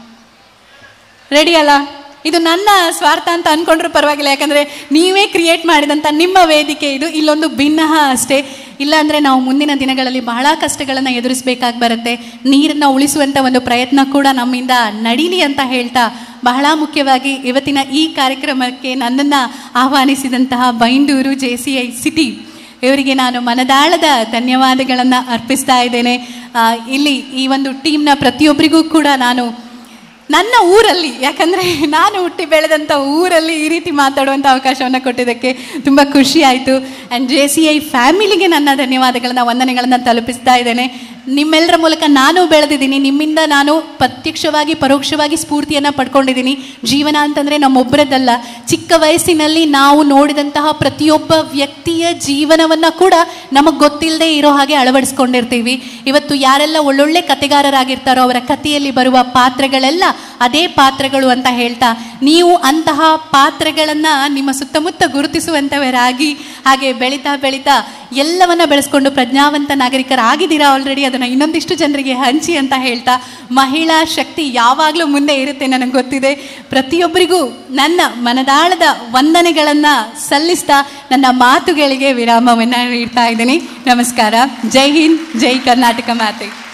ರೆಡಿ ಅಲ್ಲ ಇದು ನನ್ನ ಸ್ವಾರ್ಥ ಅಂತ ಅನ್ಕೊಂಡ್ರೂ ಪರವಾಗಿಲ್ಲ ಯಾಕಂದರೆ ನೀವೇ ಕ್ರಿಯೇಟ್ ಮಾಡಿದಂಥ ನಿಮ್ಮ ವೇದಿಕೆ ಇದು ಇಲ್ಲೊಂದು ಭಿನ್ನ ಅಷ್ಟೇ ಇಲ್ಲಾಂದರೆ ನಾವು ಮುಂದಿನ ದಿನಗಳಲ್ಲಿ ಬಹಳ ಕಷ್ಟಗಳನ್ನು ಎದುರಿಸಬೇಕಾಗಿ ಬರುತ್ತೆ ನೀರನ್ನು ಉಳಿಸುವಂಥ ಒಂದು ಪ್ರಯತ್ನ ಕೂಡ ನಮ್ಮಿಂದ ನಡೀಲಿ ಅಂತ ಹೇಳ್ತಾ ಬಹಳ ಮುಖ್ಯವಾಗಿ ಇವತ್ತಿನ ಈ ಕಾರ್ಯಕ್ರಮಕ್ಕೆ ನನ್ನನ್ನು ಆಹ್ವಾನಿಸಿದಂತಹ Byndoor J C I city ಇವರಿಗೆ ನಾನು ಮನದಾಳದ ಧನ್ಯವಾದಗಳನ್ನು ಅರ್ಪಿಸ್ತಾ ಇದ್ದೇನೆ ಆ, ಇಲ್ಲಿ ಈ ಒಂದು ಟೀಮ್ನ ಪ್ರತಿಯೊಬ್ಬರಿಗೂ ಕೂಡ ನಾನು ನನ್ನ ಊರಲ್ಲಿ ಯಾಕಂದರೆ ನಾನು ಹುಟ್ಟಿ ಬೆಳೆದಂಥ ಊರಲ್ಲಿ ಈ ರೀತಿ ಮಾತಾಡುವಂಥ ಅವಕಾಶವನ್ನು ಕೊಟ್ಟಿದ್ದಕ್ಕೆ ತುಂಬ ಖುಷಿ ಆಯಿತು ಆ್ಯಂಡ್ ಜೆ ಸಿ ಐ ಫ್ಯಾಮಿಲಿಗೆ ನನ್ನ ಧನ್ಯವಾದಗಳನ್ನು ವಂದನೆಗಳನ್ನು ತಲುಪಿಸ್ತಾ ಇದ್ದೇನೆ ನಿಮ್ಮೆಲ್ಲರ ಮೂಲಕ ನಾನು ಬೆಳೆದಿದ್ದೀನಿ ನಿಮ್ಮಿಂದ ನಾನು ಪ್ರತ್ಯಕ್ಷವಾಗಿ ಪರೋಕ್ಷವಾಗಿ ಸ್ಫೂರ್ತಿಯನ್ನು ಪಡ್ಕೊಂಡಿದ್ದೀನಿ ಜೀವನ ಅಂತಂದರೆ ನಮ್ಮೊಬ್ಬರದ್ದಲ್ಲ ಚಿಕ್ಕ ವಯಸ್ಸಿನಲ್ಲಿ ನಾವು ನೋಡಿದಂತಹ ಪ್ರತಿಯೊಬ್ಬ ವ್ಯಕ್ತಿಯ ಜೀವನವನ್ನು ಕೂಡ ನಮಗೆ ಗೊತ್ತಿಲ್ಲದೆ ಇರೋ ಹಾಗೆ ಅಳವಡಿಸ್ಕೊಂಡಿರ್ತೀವಿ ಇವತ್ತು ಯಾರೆಲ್ಲ ಒಳ್ಳೊಳ್ಳೆ ಕತೆಗಾರರಾಗಿರ್ತಾರೋ ಅವರ ಕಥೆಯಲ್ಲಿ ಬರುವ ಪಾತ್ರಗಳೆಲ್ಲ ಅದೇ ಪಾತ್ರಗಳು ಅಂತ ಹೇಳ್ತಾ ನೀವು ಅಂತಹ ಪಾತ್ರಗಳನ್ನು ನಿಮ್ಮ ಸುತ್ತಮುತ್ತ ಗುರುತಿಸುವಂಥವರಾಗಿ ಹಾಗೆ ಬೆಳೀತಾ ಬೆಳೀತಾ ಎಲ್ಲವನ್ನ ಬೆಳೆಸ್ಕೊಂಡು ಪ್ರಜ್ಞಾವಂತ ನಾಗರಿಕರಾಗಿದ್ದೀರಾ ಆಲ್ರೆಡಿ ಅದನ್ನು ಇನ್ನೊಂದಿಷ್ಟು ಜನರಿಗೆ ಹಂಚಿ ಅಂತ ಹೇಳ್ತಾ ಮಹಿಳಾ ಶಕ್ತಿ ಯಾವಾಗಲೂ ಮುಂದೆ ಇರುತ್ತೆ ನನಗೆ ಗೊತ್ತಿದೆ ಪ್ರತಿಯೊಬ್ಬರಿಗೂ ನನ್ನ ಮನದಾಳದ ವಂದನೆಗಳನ್ನು ಸಲ್ಲಿಸ್ತಾ ನನ್ನ ಮಾತುಗಳಿಗೆ ವಿರಾಮವನ್ನು ನೀಡ್ತಾ ಇದ್ದೀನಿ ನಮಸ್ಕಾರ ಜೈ ಹಿಂದ್ ಜೈ ಕರ್ನಾಟಕ ಮಾತೆ